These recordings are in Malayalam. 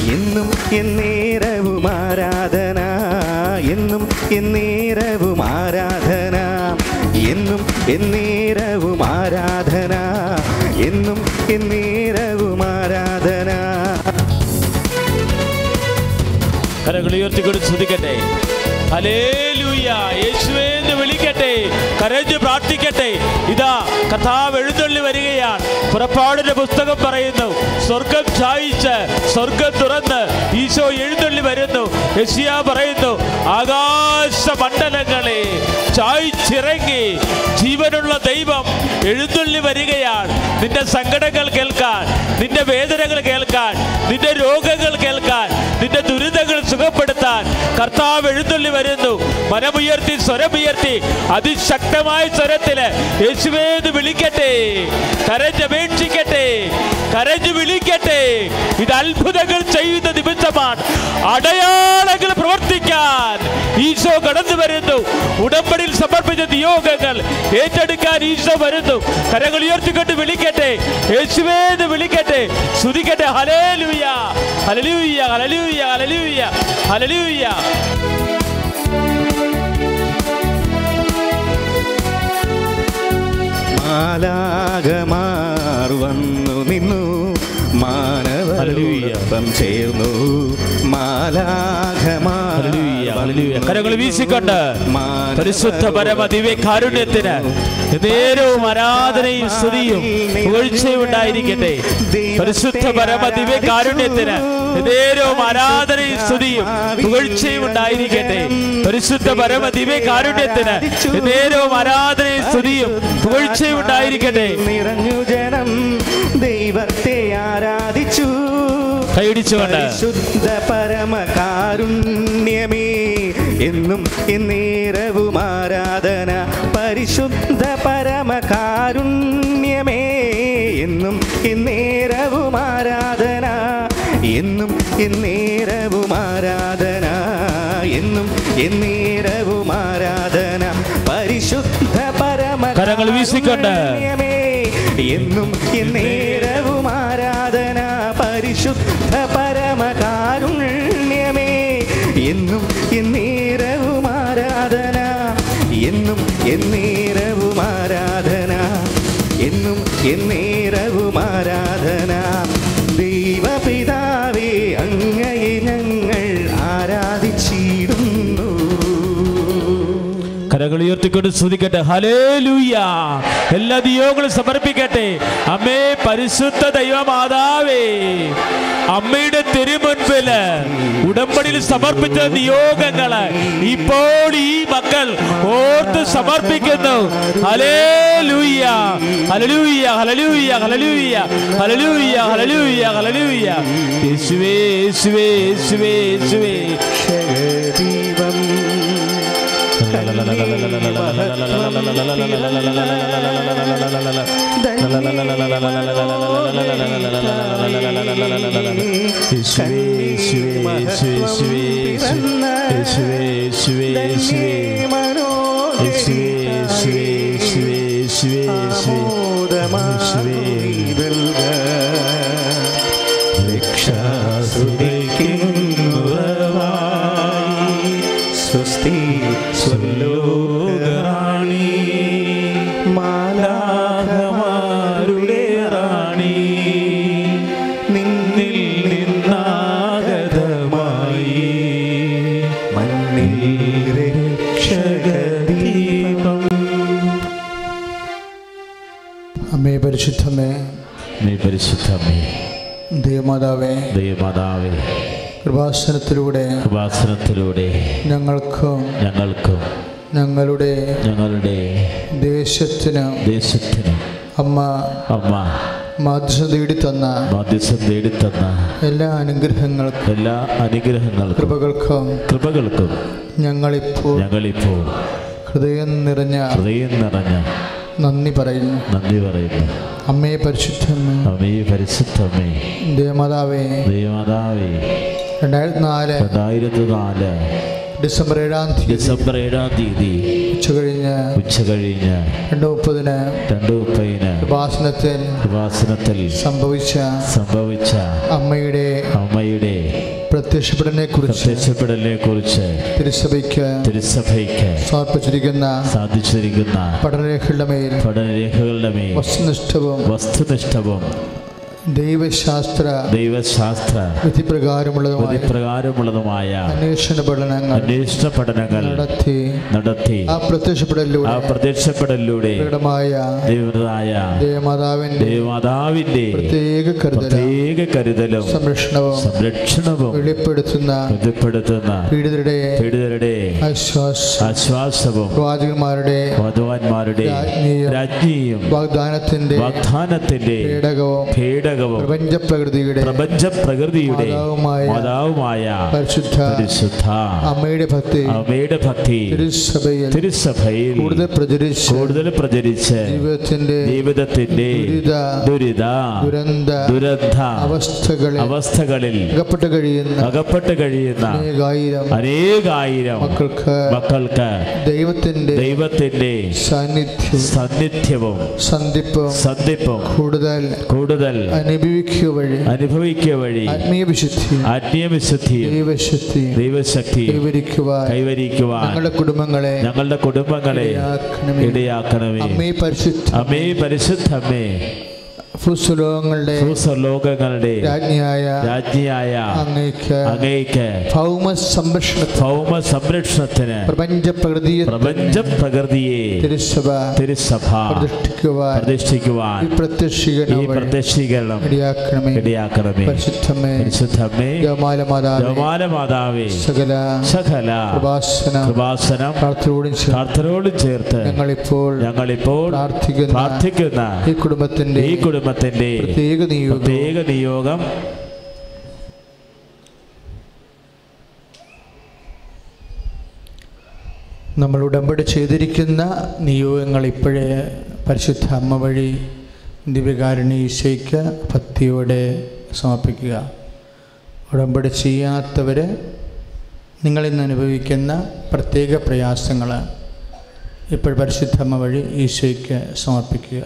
എന്നും എന്നേരവും ആരാധന എന്നും എന്നേരവും ആരാധന എന്നും എന്നേരവും ആരാധന എന്നും എന്നേരവും ആരാധന കരങ്ങൾ ഉയർത്തിക്കൊണ്ട് സ്തുതിക്കട്ടെ ഹല്ലേലൂയ യേശുവേ എന്ന് വിളിക്കട്ടെ കരഞ്ഞ് പ്രാർത്ഥിക്കട്ടെ ഇതാ കഥാവ് എഴുന്നള്ളി വരികയാണ് പുറപ്പാടിന്റെ പുസ്തകം പറയുന്നു സ്വർഗം ചായിച്ച് സ്വർഗം തുറന്ന് ഈശോ എഴുന്നള്ളി വരുന്നു യശിയ പറയുന്നു ആകാശ മണ്ഡലങ്ങളെ ചായ്ച്ചിറങ്ങി ജീവനുള്ള ദൈവം എഴുന്നള്ളി വരികയാണ് നിന്റെ സങ്കടങ്ങൾ കേൾക്കാൻ നിന്റെ വേദനകൾ കേൾക്കാൻ നിന്റെ രോഗങ്ങൾ കേൾക്കാൻ നിന്റെ ദുരിതങ്ങൾ സുഖപ്പെടുത്താൻ കർത്താവ് എഴുന്നള്ളി വരുന്നു മനമുയർത്തി സ്വരമുയർത്തി അതിശക്തമായ സ്വരത്തില് യേശുവേ എന്ന് വിളിക്കട്ടെ കരഞ്ഞപേക്ഷിക്കട്ടെ കരഞ്ഞു വിളിക്കട്ടെ ഇത് അത്ഭുതങ്ങൾ ചെയ്യുന്ന നിമിത്തമാണ് അടയാളങ്ങൾ പ്രവർത്തിക്കാൻ ഈശോ കടന്നു വരുന്നു ഉടമ്പടിയിൽ സമർപ്പിച്ച നിയോഗങ്ങൾ ഏറ്റെടുക്കാൻ ഈശോ വരുന്നു കരങ്ങൾ ഉയർത്തിക്കൊണ്ട് വിളിക്കട്ടെ യേശുവേ എന്ന് വിളിക്കട്ടെ സ്തുതിക്കട്ടെ ഹലേലുയ ഹലലൂയ ഹലലൂയ ഹലലൂയ ഹലലൂയ മാലാകമാർ വന്നു നിന്നു മാനവരൂപം ചേർന്നു മാലാകമാർ ഹല്ലേലൂയ, ഹല്ലേലൂയ. കരങ്ങൾ വീശിക്കൊണ്ട് പരിശുദ്ധ പരമ ദിവ്യ കാരുണ്യത്തിന് നേരവും ആരാധനയും സ്തുതിയും പുകഴ്ചയും ഉണ്ടായിരിക്കട്ടെ പരിശുദ്ധ പരമ ദിവ്യ കാരുണ്യത്തിന് നേരവും ആരാധനയും സ്തുതിയും പുകഴ്ചയും ഉണ്ടായിരിക്കട്ടെ പരിശുദ്ധ പരമ ദിവ്യ കാരുണ്യത്തിന് നേരവും ആരാധനയും സ്തുതിയും പുകഴ്ചയും ഉണ്ടായിരിക്കട്ടെ നിറഞ്ഞു ജനം ദൈവത്തെ ആരാധിച്ചു കൈയടിച്ചുകൊണ്ട് പരിശുദ്ധ പരമകാരുണ്യമേ എന്നും എന്നേരവും ആരാധന പരിശുദ്ധ പരമകാരുണ്യമേ എന്നും എന്നേരവും ആരാധന എന്നും എന്നേരവും ആരാധന എന്നും എന്നേരവും ആരാധന പരിശുദ്ധ പരമ കരങ്ങൾ വീശിക്കൊണ്ട്. എന്നും എന്നേരവും ആരാധന പരിശുദ്ധ പരമകാരുണ്യമേ എന്നും എന്നേരവും ആരാധന എന്നും എന്നേരവും ആരാധന എന്നും എന്നേരവും ആരാധന ദൈവപിതാവേ അങ്ങയെ ഞങ്ങൾ ആരാധിച്ചിടുന്നു കരങ്ങൾ ഉയർത്തിക്കൊണ്ട് സ്തുതിക്കട്ടെ ഹലേലൂയ എല്ലാ നിയോഗങ്ങളും സമർപ്പിക്കട്ടെ അമ്മേ പരിശുദ്ധ ദൈവമാതാവേ അമ്മയുടെ തിരുമുൻപില് ഉടമ്പടിയിൽ സമർപ്പിച്ച നിയോഗങ്ങള് ഇപ്പോൾ ഈ മക്കൾ ഓർത്ത് സമർപ്പിക്കുന്നു ഹലേലൂയ ഹലലൂയ ഹലലൂയ ഹലലൂയ ഹലലൂയ ഹലലൂയ ഹലലൂയ യേശുവേ യേശുവേ യേശുവേ യേശുവേ ദീപം സ്വസ്തി സ്വലോകറാണി മാലാഹമാരുടെ റാണി നിന്നിൽ നിന്നാഗതമായി മണ്ണിൽ രക്ഷകദീപം അമ്മേ പരിശുദ്ധമേ നീ പരിശുദ്ധമേ ദേവമാതാവേ ദൈവമാതാവേ കൃപാസനത്തിലൂടെ ഉപാസനത്തിലൂടെ ഞങ്ങൾക്കും ഞങ്ങൾക്കും ഞങ്ങളുടെ ഞങ്ങളുടെ ദേശത്തിന് ദേശത്തിന് അമ്മ അമ്മ മാതൃ തന്ന മധ്യസ്ഥം നേടിത്തന്ന എല്ലാ അനുഗ്രഹങ്ങൾക്കും എല്ലാ അനുഗ്രഹങ്ങൾക്കും കൃപകൾക്കും കൃപകൾക്കും ഞങ്ങളിപ്പോൾ ഞങ്ങളിപ്പോൾ ഹൃദയം നിറഞ്ഞ ഹൃദയം നിറഞ്ഞ നന്ദി പറയുന്നു നന്ദി പറയുന്നു അമ്മേ പരിശുദ്ധമേ അമ്മേ പരിശുദ്ധമേ ദേവമാതാവേ ദൈവമാതാവേ രണ്ടായിരത്തി നാല് രണ്ടായിരത്തി നാല് ഡിസംബർ ഏഴാം തീയതി ഡിസംബർ ഏഴാം തീയതി ഉച്ച കഴിഞ്ഞ് ഉച്ച കഴിഞ്ഞ് രണ്ട് മുപ്പതിന് രണ്ട് മുപ്പതിന് കൃപാസനത്തിൽ ഉപാസനത്തിൽ സംഭവിച്ച സംഭവിച്ച അമ്മയുടെ അമ്മയുടെ പ്രത്യക്ഷപ്പെടലിനെ കുറിച്ച് പ്രത്യക്ഷപ്പെടലിനെ കുറിച്ച് തിരുസഭയ്ക്ക് തിരുസഭയ്ക്ക് സമർപ്പിച്ചിരിക്കുന്ന സാധിച്ചിരിക്കുന്ന പഠനരേഖകളുടെ മേൽ പഠനരേഖകളുടെ മേൽ വസ്തുനിഷ്ഠവും വസ്തുനിഷ്ഠവും ദൈവശാസ്ത്ര ദൈവശാസ്ത്ര വിധിപ്രകാരമുള്ളതുമായ വിധിപ്രകാരമുള്ളതുമായ അന്വേഷണ പഠനങ്ങൾ അന്വേഷണ പഠനങ്ങൾ നടത്തി നടത്തി ആ പ്രത്യക്ഷപ്പെടലിലൂടെ ആ പ്രത്യക്ഷപ്പെടലിലൂടെ പ്രകടമായ ദൈവതായ ദേവമാതാവിന്റെ ദൈവമാതാവിന്റെ പ്രത്യേക കരുതലും പ്രത്യേക കരുതലും സംരക്ഷണവും സംരക്ഷണവും വെളിപ്പെടുത്തുന്ന ബന്ധപ്പെടുത്തുന്ന പീഡിതരുടെ പീഡിതരുടെ ആശ്വാസ ആശ്വാസവും പ്രവാചകന്മാരുടെ വധുവാന്മാരുടെ രാജ്ഞിയും രാജ്ഞിയും വാഗ്ദാനത്തിന്റെ വാഗ്ദാനത്തിന്റെ പേടകവും പേടകവും പ്രപഞ്ച പ്രകൃതിയുടെ പ്രപഞ്ച പ്രകൃതിയുടെ മാതാവുമായ മാതാവുമായ പരിശുദ്ധ പരിശുദ്ധ അമ്മയുടെ ഭക്തി അമ്മയുടെ ഭക്തി തിരുസഭയിൽ തിരുസഭയിൽ കൂടുതൽ പ്രചരിച്ച് കൂടുതൽ പ്രചരിച്ച് ജീവിതത്തിന്റെ ജീവിതത്തിന്റെ ദുരിത ദുരിത ദുരന്ത ദുരന്ത അവസ്ഥകളിൽ അവസ്ഥകളിൽ അകപ്പെട്ട് കഴിയുന്ന അകപ്പെട്ട് കഴിയുന്ന അനേകായിരം അനേകായിരം മക്കൾക്ക് മക്കൾക്ക് ദൈവത്തിന്റെ ദൈവത്തിന്റെ സാന്നിധ്യം സാന്നിധ്യവും സന്ധിപ്പും സന്ധിപ്പും കൂടുതൽ കൂടുതൽ അനുഭവിക്കുക വഴി അനുഭവിക്കുക വഴി ആത്മീയ വിശുദ്ധി ആത്മീയവിശുദ്ധിയും ദൈവശക്തി ദൈവശക്തിയും കൈവരിക്കുവാൻ കൈവരിക്കുവാൻ ഞങ്ങളുടെ കുടുംബങ്ങളെ ഞങ്ങളുടെ കുടുംബങ്ങളെ ഇടയാക്കണമേ. ഇടയാക്കണമേ അമ്മേ പരിശുദ്ധ അമ്മേ പരിശുദ്ധമ്മേ ഭൂസ്വലോകങ്ങളുടെ ഭൂസ്വർലോകങ്ങളുടെ രാജ്ഞിയായ രാജ്ഞിയായ അങ്ങേക്ക് അങ്ങേക്ക് ഭൗമ സംരക്ഷണ ഭൗമ സംരക്ഷണത്തിന് പ്രപഞ്ച പ്രകൃതിയെ പ്രപഞ്ച പ്രകൃതിയെ തിരുസഭ തിരുസഭ പ്രതിഷ്ഠിക്കുവാൻ പ്രതിഷ്ഠിക്കുവാൻ ഈ പ്രത്യക്ഷീകരണം ഈ വഴി പ്രത്യക്ഷീകരണം ഇടയാക്കണമേ ഇടയാക്കണമേ പരിശുദ്ധമേ പരിശുദ്ധമ്മേ ജമാല മാതാവേ ജമാല മാതാവേ സകല സകല കൃപാസനം കൃപാസനം പ്രാർത്ഥനയോടും ചേർന്ന് കർത്തരോട് ചേർത്ത് ഞങ്ങളിപ്പോൾ ഞങ്ങളിപ്പോൾ പ്രാർത്ഥിക്കുന്ന പ്രാർത്ഥിക്കുന്ന ഈ കുടുംബത്തിന്റെ ഈ കുടുംബത്തിന്റെ പ്രത്യേക നിയോഗം പ്രത്യേക നിയോഗം നമ്മൾ ഉടമ്പടി ചെയ്തിരിക്കുന്ന നിയോഗങ്ങൾ ഇപ്പോഴേ പരിശുദ്ധ അമ്മ വഴി ദിവ്യകാരുണ്യ ഈശോയ്ക്ക് ഭക്തിയോടെ സമർപ്പിക്കുക ഉടമ്പടി ചെയ്യാത്തവർ നിങ്ങളിന്ന് അനുഭവിക്കുന്ന പ്രത്യേക പ്രയാസങ്ങൾ ഇപ്പോൾ പരിശുദ്ധ അമ്മ വഴി ഈശോയ്ക്ക് സമർപ്പിക്കുക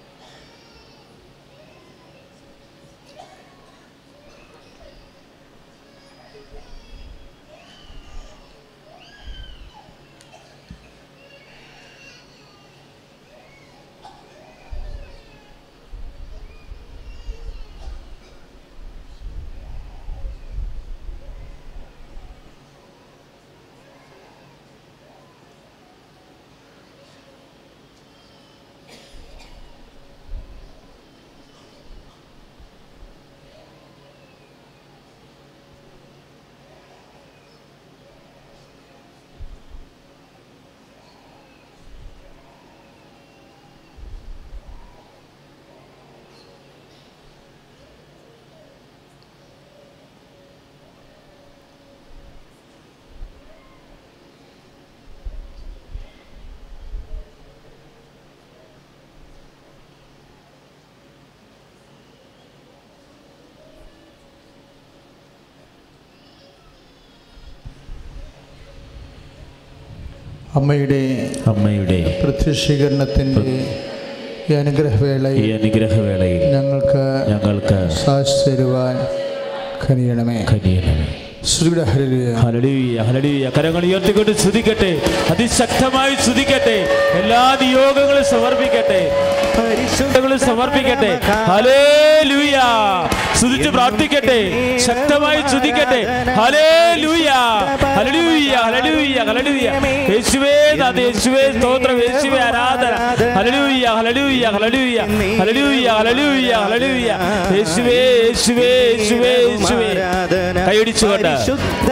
അമ്മയുടെ അമ്മയുടെ പ്രത്യക്ഷീകരണത്തിൻ്റെ ഈ ഈ അനുഗ്രഹവേളയിൽ അനുഗ്രഹവേളയിൽ ഞങ്ങൾക്ക് ഞങ്ങൾക്ക് സാക്ഷി തരുവാൻ കനിയണമേ കനിയണമേ ശ്രീയുടെ ഹല്ലേലൂയ. ഹല്ലേലൂയ ഹല്ലേലൂയ കരങ്ങൾ ഉയർത്തിക്കൊണ്ട് സ്തുതിക്കട്ടെ അതിശക്തമായി സ്തുതിക്കട്ടെ എല്ലാ നിയോഗങ്ങളും സമർപ്പിക്കട്ടെ പരിശുദ്ധങ്ങളും സമർപ്പിക്കട്ടെ ഹല്ലേലൂയ സ്തുതിച്ച് പ്രാർത്ഥിക്കട്ടെ ശക്തമായി സ്തുതിക്കട്ടെ ഹല്ലേലൂയ ഹല്ലേലൂയ ഹല്ലേലൂയ ഹല്ലേലൂയ യേശുവേ നന്ദി യേശുവേ സ്തോത്രം യേശുവേ ആരാധന hallelujah hallelujah hallelujah hallelujah hallelujah hallelujah യേശുവേ യേശുവേ യേശുവേ യേശുവേ കൈയടിച്ചുകൊണ്ട് പരിശുദ്ധ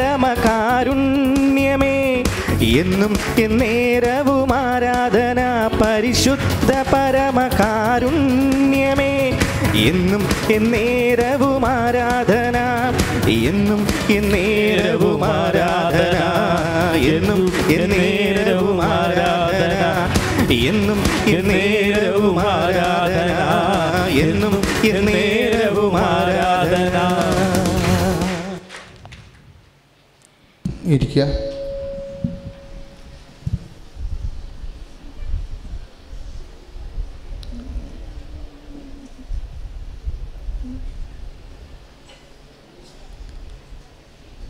പരമകാരുണ്യമേ എന്നും എന്നേരവും ആരാധന പരിശുദ്ധ പരമകാരുണ്യമേ എന്നും എന്നേരവും ആരാധന എന്നും എന്നേരവും ആരാധന എന്നും എന്നേരവും ആരാധന എന്നും എന്നേരവും ആരാധന എന്നും എന്നേരവും ആരാധന ഇരിക്കുക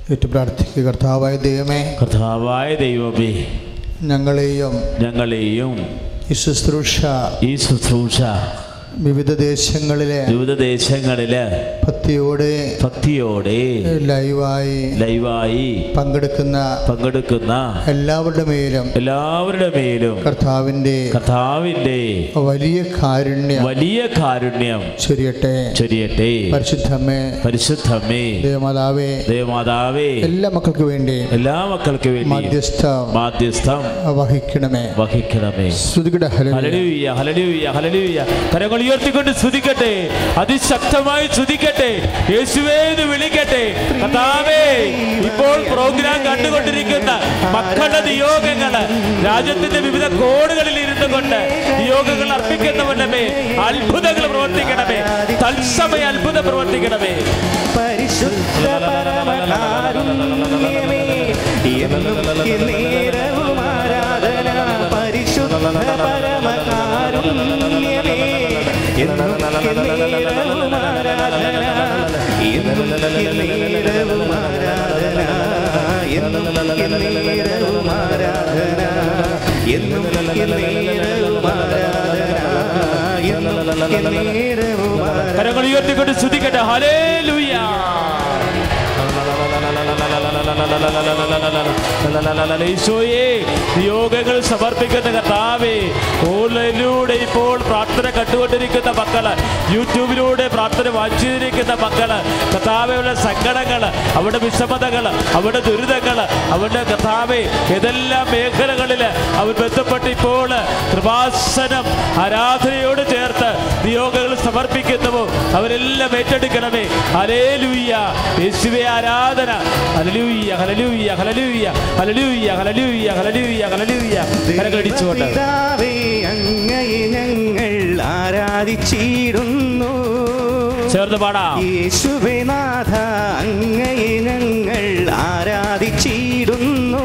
ഏറ്റു പ്രാർത്ഥിക്കുക കർത്താവായ ദൈവമേ കർത്താവായ ദൈവമേ ഞങ്ങളെയും ഞങ്ങളെയും ഈ ശുശ്രൂഷ ഈ ശുശ്രൂഷ വിവിധ ദേശങ്ങളിലെ വിവിധ ദേശങ്ങളില് ഭക്തിയോടെ ഭക്തിയോടെ ലൈവായി ലൈവായി പങ്കെടുക്കുന്ന പങ്കെടുക്കുന്ന എല്ലാവരുടെ മേലും എല്ലാവരുടെ മേലും കർത്താവിൻ്റെ കർത്താവിന്റെ വലിയ കാരുണ്യം വലിയ കാരുണ്യം ചൊരിയട്ടെ ചൊരിയട്ടെ പരിശുദ്ധമ്മേ പരിശുദ്ധമേ ദേവമാതാവേ ദേവമാതാവേ എല്ലാ മക്കൾക്ക് വേണ്ടി എല്ലാ മക്കൾക്ക് വേണ്ടി മധ്യസ്ഥം മാധ്യസ്ഥം വഹിക്കണമേ വഹിക്കണമേ ശ്രുതികട ഹലലൂയ ഹലലൂയ ഹലലൂയ കരങ്ങൾ ഉയർത്തിക്കൊണ്ട് സ്തുതിക്കട്ടെ അതിശക്തമായി സ്തുതിക്കട്ടെ യേശുവേ എന്ന് വിളിക്കട്ടെ കർത്താവേ ഇപ്പോൾ പ്രോഗ്രാം കണ്ടുകൊണ്ടിരിക്കുന്ന മക്കളുടെ നിയോഗങ്ങള് രാജ്യത്തിന്റെ വിവിധ കോണുകളിൽ ഇരുന്നു കൊണ്ട് നിയോഗങ്ങൾ അർപ്പിക്കുന്നവരുടെ അത്ഭുതങ്ങൾ പ്രവർത്തിക്കണമേ തത്സമയ അത്ഭുതം പ്രവർത്തിക്കണമേ പരിശുദ്ധ പരമകാരുണ്യമേ എന്നും നേരവും ആരാധന പരിശുദ്ധ പരമകാരുണ്യമേ എന്നും നേരവും ആരാധന എന്നും നേരവും ആരാധന എന്നും നേരവും ആരാധന എന്നും നേരവും ആരാധന എന്നും നേരവും ആരാധന കരങ്ങൾ ഉയർത്തിക്കൊണ്ട് സ്തുതിക്കട്ടെ ഹലേ ഈശോയെ നിയോഗങ്ങൾ സമർപ്പിക്കുന്ന കർത്താവേ ഓൺലൈനിലൂടെ ഇപ്പോൾ പ്രാർത്ഥന കണ്ടുകൊണ്ടിരിക്കുന്ന മക്കള് യൂട്യൂബിലൂടെ പ്രാർത്ഥന വായിച്ചിരിക്കുന്ന മക്കള് കർത്താവയുടെ സങ്കടങ്ങള് അവരുടെ വിഷമതകള് അവരുടെ ദുരിതങ്ങള് അവരുടെ കർത്താവെ ഏതെല്ലാം മേഖലകളിൽ അവർ ബന്ധപ്പെട്ട് ഇപ്പോൾ കൃപാസനം ആരാധനയോട് ചേർത്ത് നിയോഗങ്ങൾ സമർപ്പിക്കുന്നുവോ അവരെല്ലാം ഏറ്റെടുക്കണമേ ഹലേലൂയ്യ യേശുവേ ആരാധന ഹലലൂയ്യ ഹലലൂയ്യ ഹലലൂയ്യ ഹലലൂയ്യ ഹലലൂയ്യ ഹലലൂയ്യ ഹലലൂയ്യ കരകടിച്ചുകൊണ്ട് പിതാവേ അങ്ങയെ ഞങ്ങൾ ആരാധിച്ചിടുന്നു ചേർന്ന് പാടാം യേശുവേ നാഥ അങ്ങയെ ഞങ്ങൾ ആരാധിച്ചിടുന്നു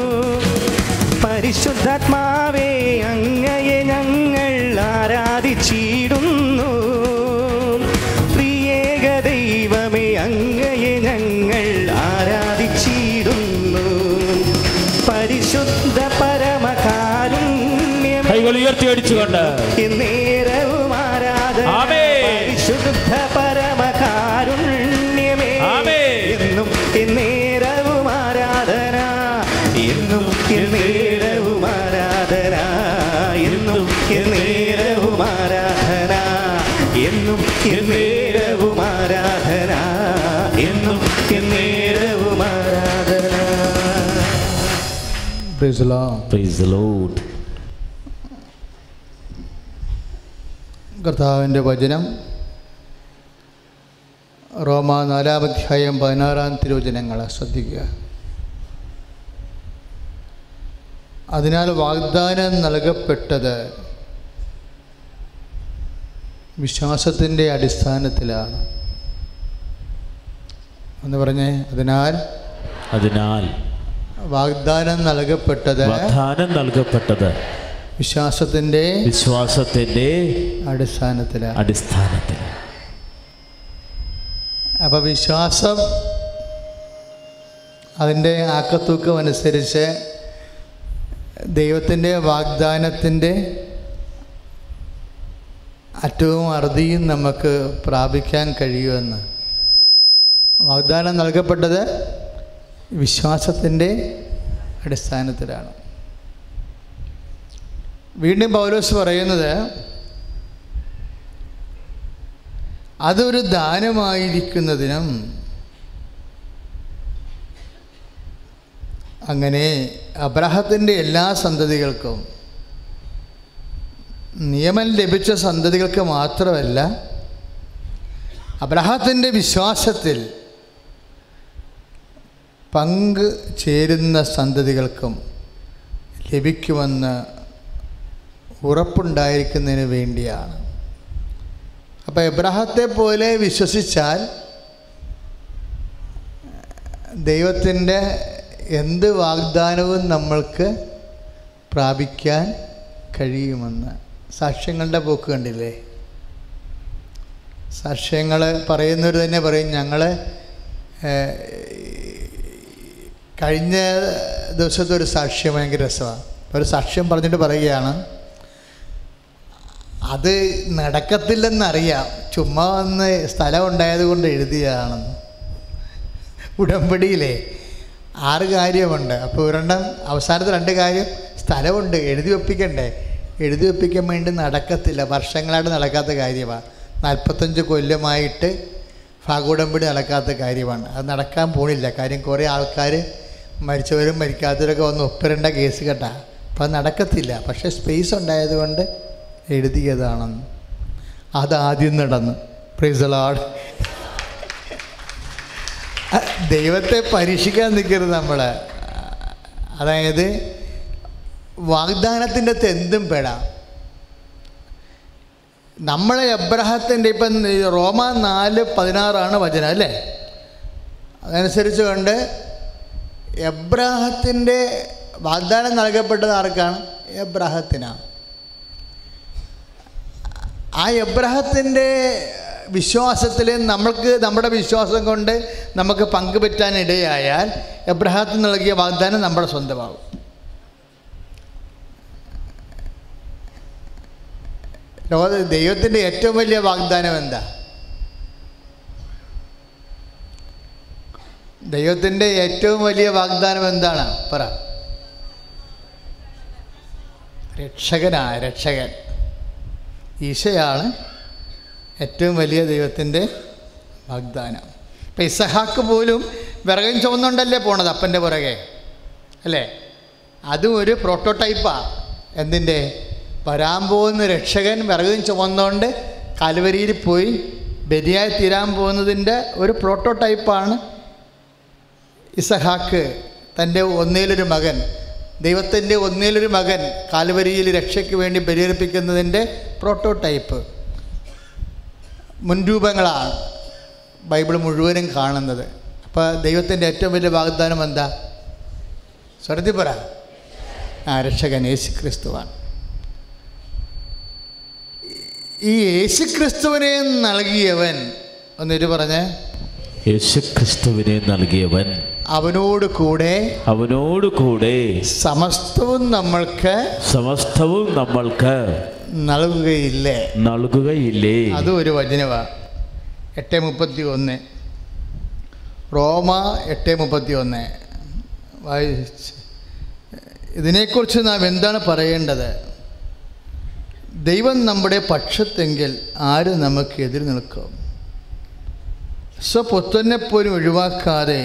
പരിശുദ്ധാത്മാവേ അങ്ങയെ ഞങ്ങൾ ആരാധിച്ചിടുന്നു പ്രിയേക ദൈവമേ അങ്ങയെ ഞങ്ങൾ ആരാധിച്ചിടുന്നു പരിശുദ്ധ പരമകാരുണ്യമേ കൈകൾ ഉയർത്തി അടിച്ചുകൊണ്ട് നേരവും ആരാധന ആമേൻ. പരിശുദ്ധ പരമകാരുണ്യമേ ആമേൻ. എന്നും നേരവും ആരാധന എന്നും നേരവും ആരാധന എന്നും നേരവും ആരാധന എന്നും നേരവും ആരാധന എന്നും നേരവും ആരാധന Praise the Lord. Praise the Lord. കർത്താവിൻ്റെ വചനം റോമ നാലാമധ്യായം പതിനാറാം തിരുവചനങ്ങൾ ശ്രദ്ധിക്കുക അതിനാൽ വാഗ്ദാനം നൽകപ്പെട്ടത് വിശ്വാസത്തിൻ്റെ അടിസ്ഥാനത്തിലാണ് എന്ന് പറഞ്ഞേ അതിനാൽ അതിനാൽ വാഗ്ദാനം നൽകപ്പെട്ടത് വാഗ്ദാനം നൽകപ്പെട്ടത് വിശ്വാസത്തിൻ്റെ വിശ്വാസത്തിന്റെ അടിസ്ഥാനത്തിലാണ് അടിസ്ഥാനത്തിൽ അപ്പോൾ വിശ്വാസം അതിൻ്റെ ആക്കത്തൂക്കം അനുസരിച്ച് ദൈവത്തിൻ്റെ വാഗ്ദാനത്തിൻ്റെ അറ്റവും അറുതിയും നമുക്ക് പ്രാപിക്കാൻ കഴിയുമെന്ന് വാഗ്ദാനം നൽകപ്പെട്ടത് വിശ്വാസത്തിൻ്റെ അടിസ്ഥാനത്തിലാണ് വീണ്ടും പൗലോസ് പറയുന്നത് അതൊരു ദാനമായിരിക്കുന്നതിനും അങ്ങനെ അബ്രഹത്തിൻ്റെ എല്ലാ സന്തതികൾക്കും നിയമം ലഭിച്ച സന്തതികൾക്ക് മാത്രമല്ല അബ്രഹത്തിൻ്റെ വിശ്വാസത്തിൽ പങ്ക് ചേരുന്ന സന്തതികൾക്കും ലഭിക്കുമെന്ന് ഉറപ്പുണ്ടായിരിക്കുന്നതിന് വേണ്ടിയാണ് അപ്പോൾ എബ്രഹത്തെ പോലെ വിശ്വസിച്ചാൽ ദൈവത്തിൻ്റെ എന്ത് വാഗ്ദാനവും നമ്മൾക്ക് പ്രാപിക്കാൻ കഴിയുമെന്ന് സാക്ഷ്യങ്ങളുടെ പോക്ക് കണ്ടില്ലേ സാക്ഷ്യങ്ങൾ പറയുന്നവർ തന്നെ പറയും ഞങ്ങൾ കഴിഞ്ഞ ദിവസത്തെ ഒരു സാക്ഷ്യം ഭയങ്കര രസമാണ് ഒരു സാക്ഷ്യം പറഞ്ഞിട്ട് പറയുകയാണ് അത് നടക്കത്തില്ലെന്നറിയാം ചുമ്മാ വന്ന് സ്ഥലം ഉണ്ടായത് കൊണ്ട് എഴുതിയതാണെന്ന് ഉടമ്പടിയിലെ ആറ് കാര്യമുണ്ട് അപ്പോൾ ഒരെണ്ണം അവസാനത്തെ രണ്ട് കാര്യം സ്ഥലമുണ്ട് എഴുതി ഒപ്പിക്കണ്ടേ എഴുതി ഒപ്പിക്കാൻ വേണ്ടി നടക്കത്തില്ല വർഷങ്ങളായിട്ട് നടക്കാത്ത കാര്യമാണ് നാൽപ്പത്തഞ്ച് കൊല്ലമായിട്ട് ഭാഗോടമ്പടി നടക്കാത്ത കാര്യമാണ് അത് നടക്കാൻ പോണില്ല കാര്യം കുറേ ആൾക്കാർ മരിച്ചവരും മരിക്കാത്തവരൊക്കെ വന്ന് ഒപ്പിരേണ്ട കേസ് കേട്ടാ അപ്പം അത് നടക്കത്തില്ല പക്ഷേ സ്പേസ് ഉണ്ടായതുകൊണ്ട് എഴുതിയതാണെന്ന് അതാദ്യം നടന്നു പ്രിസലാഡ് ദൈവത്തെ പരീക്ഷിക്കാൻ നിൽക്കരുത് നമ്മൾ അതായത് വാഗ്ദാനത്തിൻ്റെ അകത്ത് എന്തും പെടാം നമ്മളെ എബ്രഹത്തിൻ്റെ ഇപ്പം റോമ നാല് പതിനാറാണ് വചനം അല്ലേ അതനുസരിച്ച് കൊണ്ട് എബ്രാഹത്തിൻ്റെ വാഗ്ദാനം നൽകപ്പെട്ടത് ആർക്കാണ് എബ്രാഹത്തിനാണ് ആ എബ്രഹത്തിൻ്റെ വിശ്വാസത്തിൽ നമ്മൾക്ക് നമ്മുടെ വിശ്വാസം കൊണ്ട് നമുക്ക് പങ്കുപറ്റാൻ ഇടയായാൽ എബ്രഹത്തിന് നൽകിയ വാഗ്ദാനം നമ്മുടെ സ്വന്തമാകും ലോക ദൈവത്തിൻ്റെ ഏറ്റവും വലിയ വാഗ്ദാനം എന്താ ദൈവത്തിൻ്റെ ഏറ്റവും വലിയ വാഗ്ദാനം എന്താണ് പറ രക്ഷകനായ രക്ഷകൻ ഈശയാണ് ഏറ്റവും വലിയ ദൈവത്തിൻ്റെ വാഗ്ദാനം ഇപ്പം ഇസഹാക്ക് പോലും വിറകും ചുവന്നുകൊണ്ടല്ലേ പോണത് അപ്പൻ്റെ പുറകെ അല്ലേ അതും ഒരു പ്രോട്ടോടൈപ്പാണ് എന്തിൻ്റെ വരാൻ പോകുന്ന രക്ഷകൻ വിറകും ചുമന്നുകൊണ്ട് കാൽവരിയിൽ പോയി ബലിയായി തീരാൻ പോകുന്നതിൻ്റെ ഒരു പ്രോട്ടോടൈപ്പാണ് ഇസഹാക്ക് തൻ്റെ ഒന്നേലൊരു മകൻ ദൈവത്തിൻ്റെ ഒന്നേലൊരു മകൻ കാൽവരിയിൽ രക്ഷയ്ക്ക് വേണ്ടി ബലിയർപ്പിക്കുന്നതിൻ്റെ പ്രോട്ടോടൈപ്പ് മുൻരൂപങ്ങളാണ് ബൈബിൾ മുഴുവനും കാണുന്നത് അപ്പോൾ ദൈവത്തിൻ്റെ ഏറ്റവും വലിയ വാഗ്ദാനം എന്താ സ്വരത്തിൽ പറ ആ രക്ഷകൻ യേശു ക്രിസ്തുവാണ് ഈ യേശു ക്രിസ്തുവിനെ നൽകിയവൻ ഒന്നിട്ട് പറഞ്ഞേ യേശുക്രിസ്തുവിനെ നൽകിയവൻ അവനോട് കൂടെ അവനോട് കൂടെ സമസ്തവും നമ്മൾക്ക് സമസ്തവും നമ്മൾക്ക് നൽകുകയില്ലേ നൽകുകയില്ലേ അതും ഒരു വചനമാണ് എട്ട് മുപ്പത്തി ഒന്ന് റോമ എട്ട് മുപ്പത്തി ഒന്ന് വായിച്ച് ഇതിനെക്കുറിച്ച് നാം എന്താണ് പറയേണ്ടത് ദൈവം നമ്മുടെ പക്ഷത്തെങ്കിൽ ആര് നമുക്ക് എതിർ നിൽക്കും സ്വപുത്രനെപ്പോലും ഒഴിവാക്കാതെ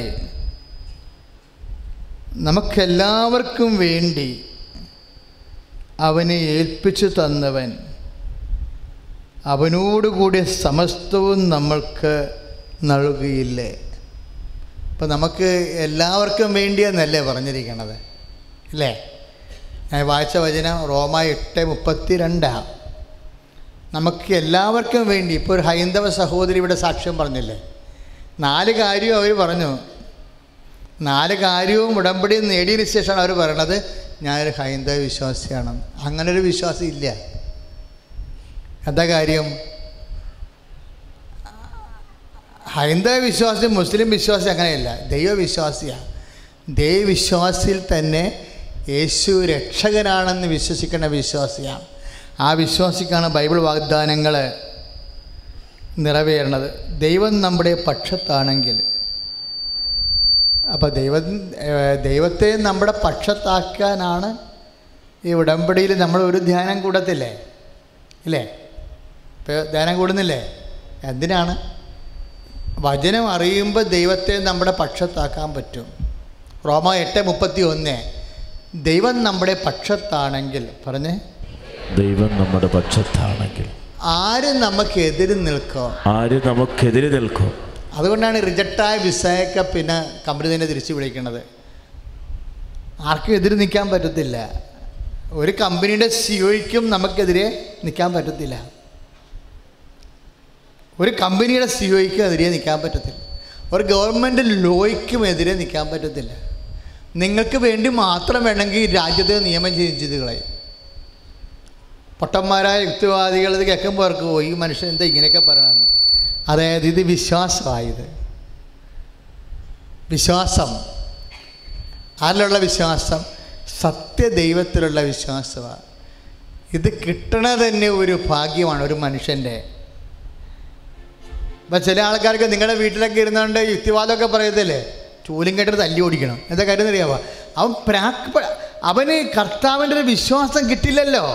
നമുക്കെല്ലാവർക്കും വേണ്ടി അവനെ ഏൽപ്പിച്ചു തന്നവൻ അവനോടുകൂടി സമസ്തവും നമ്മൾക്ക് നൽകുകയില്ലേ അപ്പം നമുക്ക് എല്ലാവർക്കും വേണ്ടിയെന്നല്ലേ പറഞ്ഞിരിക്കണത് അല്ലേ ഞാൻ വായിച്ച വചനം റോമ എട്ട് മുപ്പത്തി രണ്ടാണ് നമുക്ക് എല്ലാവർക്കും വേണ്ടി ഇപ്പോൾ ഒരു ഹൈന്ദവ സഹോദരി ഇവിടെ സാക്ഷ്യം പറഞ്ഞില്ലേ നാല് കാര്യവും അവർ പറഞ്ഞു നാല് കാര്യവും ഉടമ്പടിയും നേടിയതിന് ശേഷമാണ് അവർ പറയണത് ഞാനൊരു ഹൈന്ദവ വിശ്വാസിയാണ് അങ്ങനൊരു വിശ്വാസം ഇല്ല എന്താ കാര്യം ഹൈന്ദവ വിശ്വാസി മുസ്ലിം വിശ്വാസി അങ്ങനെയല്ല ദൈവവിശ്വാസിയാണ് ദൈവവിശ്വാസിയിൽ തന്നെ യേശു രക്ഷകനാണെന്ന് വിശ്വസിക്കുന്ന വിശ്വാസിയാണ് ആ വിശ്വാസിക്കാണ് ബൈബിൾ വാഗ്ദാനങ്ങൾ നിറവേറണത് ദൈവം നമ്മുടെ പക്ഷത്താണെങ്കിൽ അപ്പോൾ ദൈവം ഏഹ് ദൈവത്തെ നമ്മുടെ പക്ഷത്താക്കാനാണ് ഈ ഉടമ്പടിയിൽ നമ്മൾ ഒരു ധ്യാനം കൂടത്തില്ലേ ഇല്ലേ ഇപ്പോൾ ധ്യാനം കൂടുന്നില്ലേ എന്തിനാണ് വചനം അറിയുമ്പോൾ ദൈവത്തെ നമ്മുടെ പക്ഷത്താക്കാൻ പറ്റും റോമ എട്ട് മുപ്പത്തി ഒന്ന് ദൈവം നമ്മുടെ പക്ഷത്താണെങ്കിൽ പറഞ്ഞേ ദൈവം നമ്മുടെ പക്ഷത്താണെങ്കിൽ ആര് നമുക്കെതിര് നിൽക്കും ആര് നമുക്കെതിരെ നിൽക്കും അതുകൊണ്ടാണ് റിജക്റ്റായ വിസയൊക്കെ പിന്നെ കമ്പനി തന്നെ തിരിച്ചു വിളിക്കുന്നത് ആർക്കും എതിര് നിൽക്കാൻ പറ്റത്തില്ല ഒരു കമ്പനിയുടെ സിഒയ്ക്കും നമുക്കെതിരെ നിൽക്കാൻ പറ്റത്തില്ല ഒരു കമ്പനിയുടെ സിഒയ്ക്കും എതിരെ നിൽക്കാൻ പറ്റത്തില്ല ഒരു ഗവൺമെൻറ് ലോയ്ക്കും എതിരെ നിൽക്കാൻ പറ്റത്തില്ല നിങ്ങൾക്ക് വേണ്ടി മാത്രം വേണമെങ്കിൽ രാജ്യത്തെ നിയമം ചെയ്ത് കളയും പൊട്ടന്മാരായ യുക്തിവാദികൾ ഇത് കേൾക്കുമ്പോൾ അവർക്ക് പോയി ഈ മനുഷ്യൻ എന്താ ഇങ്ങനെയൊക്കെ പറയണമെന്ന് അതായത് ഇത് വിശ്വാസമായത് വിശ്വാസം ആരിലുള്ള വിശ്വാസം സത്യദൈവത്തിലുള്ള വിശ്വാസമാണ് ഇത് കിട്ടണത് തന്നെ ഒരു ഭാഗ്യമാണ് ഒരു മനുഷ്യൻ്റെ ഇപ്പം ചില ആൾക്കാർക്ക് നിങ്ങളുടെ വീട്ടിലൊക്കെ ഇരുന്നുകൊണ്ട് യുക്തിവാദമൊക്കെ പറയത്തില്ലേ ചൂലും കെട്ടിട്ട് തല്ലി ഓടിക്കണം എന്താ കാര്യം അറിയാമോ അവൻ പ്രാക് അവന് കർത്താവിൻ്റെ ഒരു വിശ്വാസം കിട്ടില്ലല്ലോ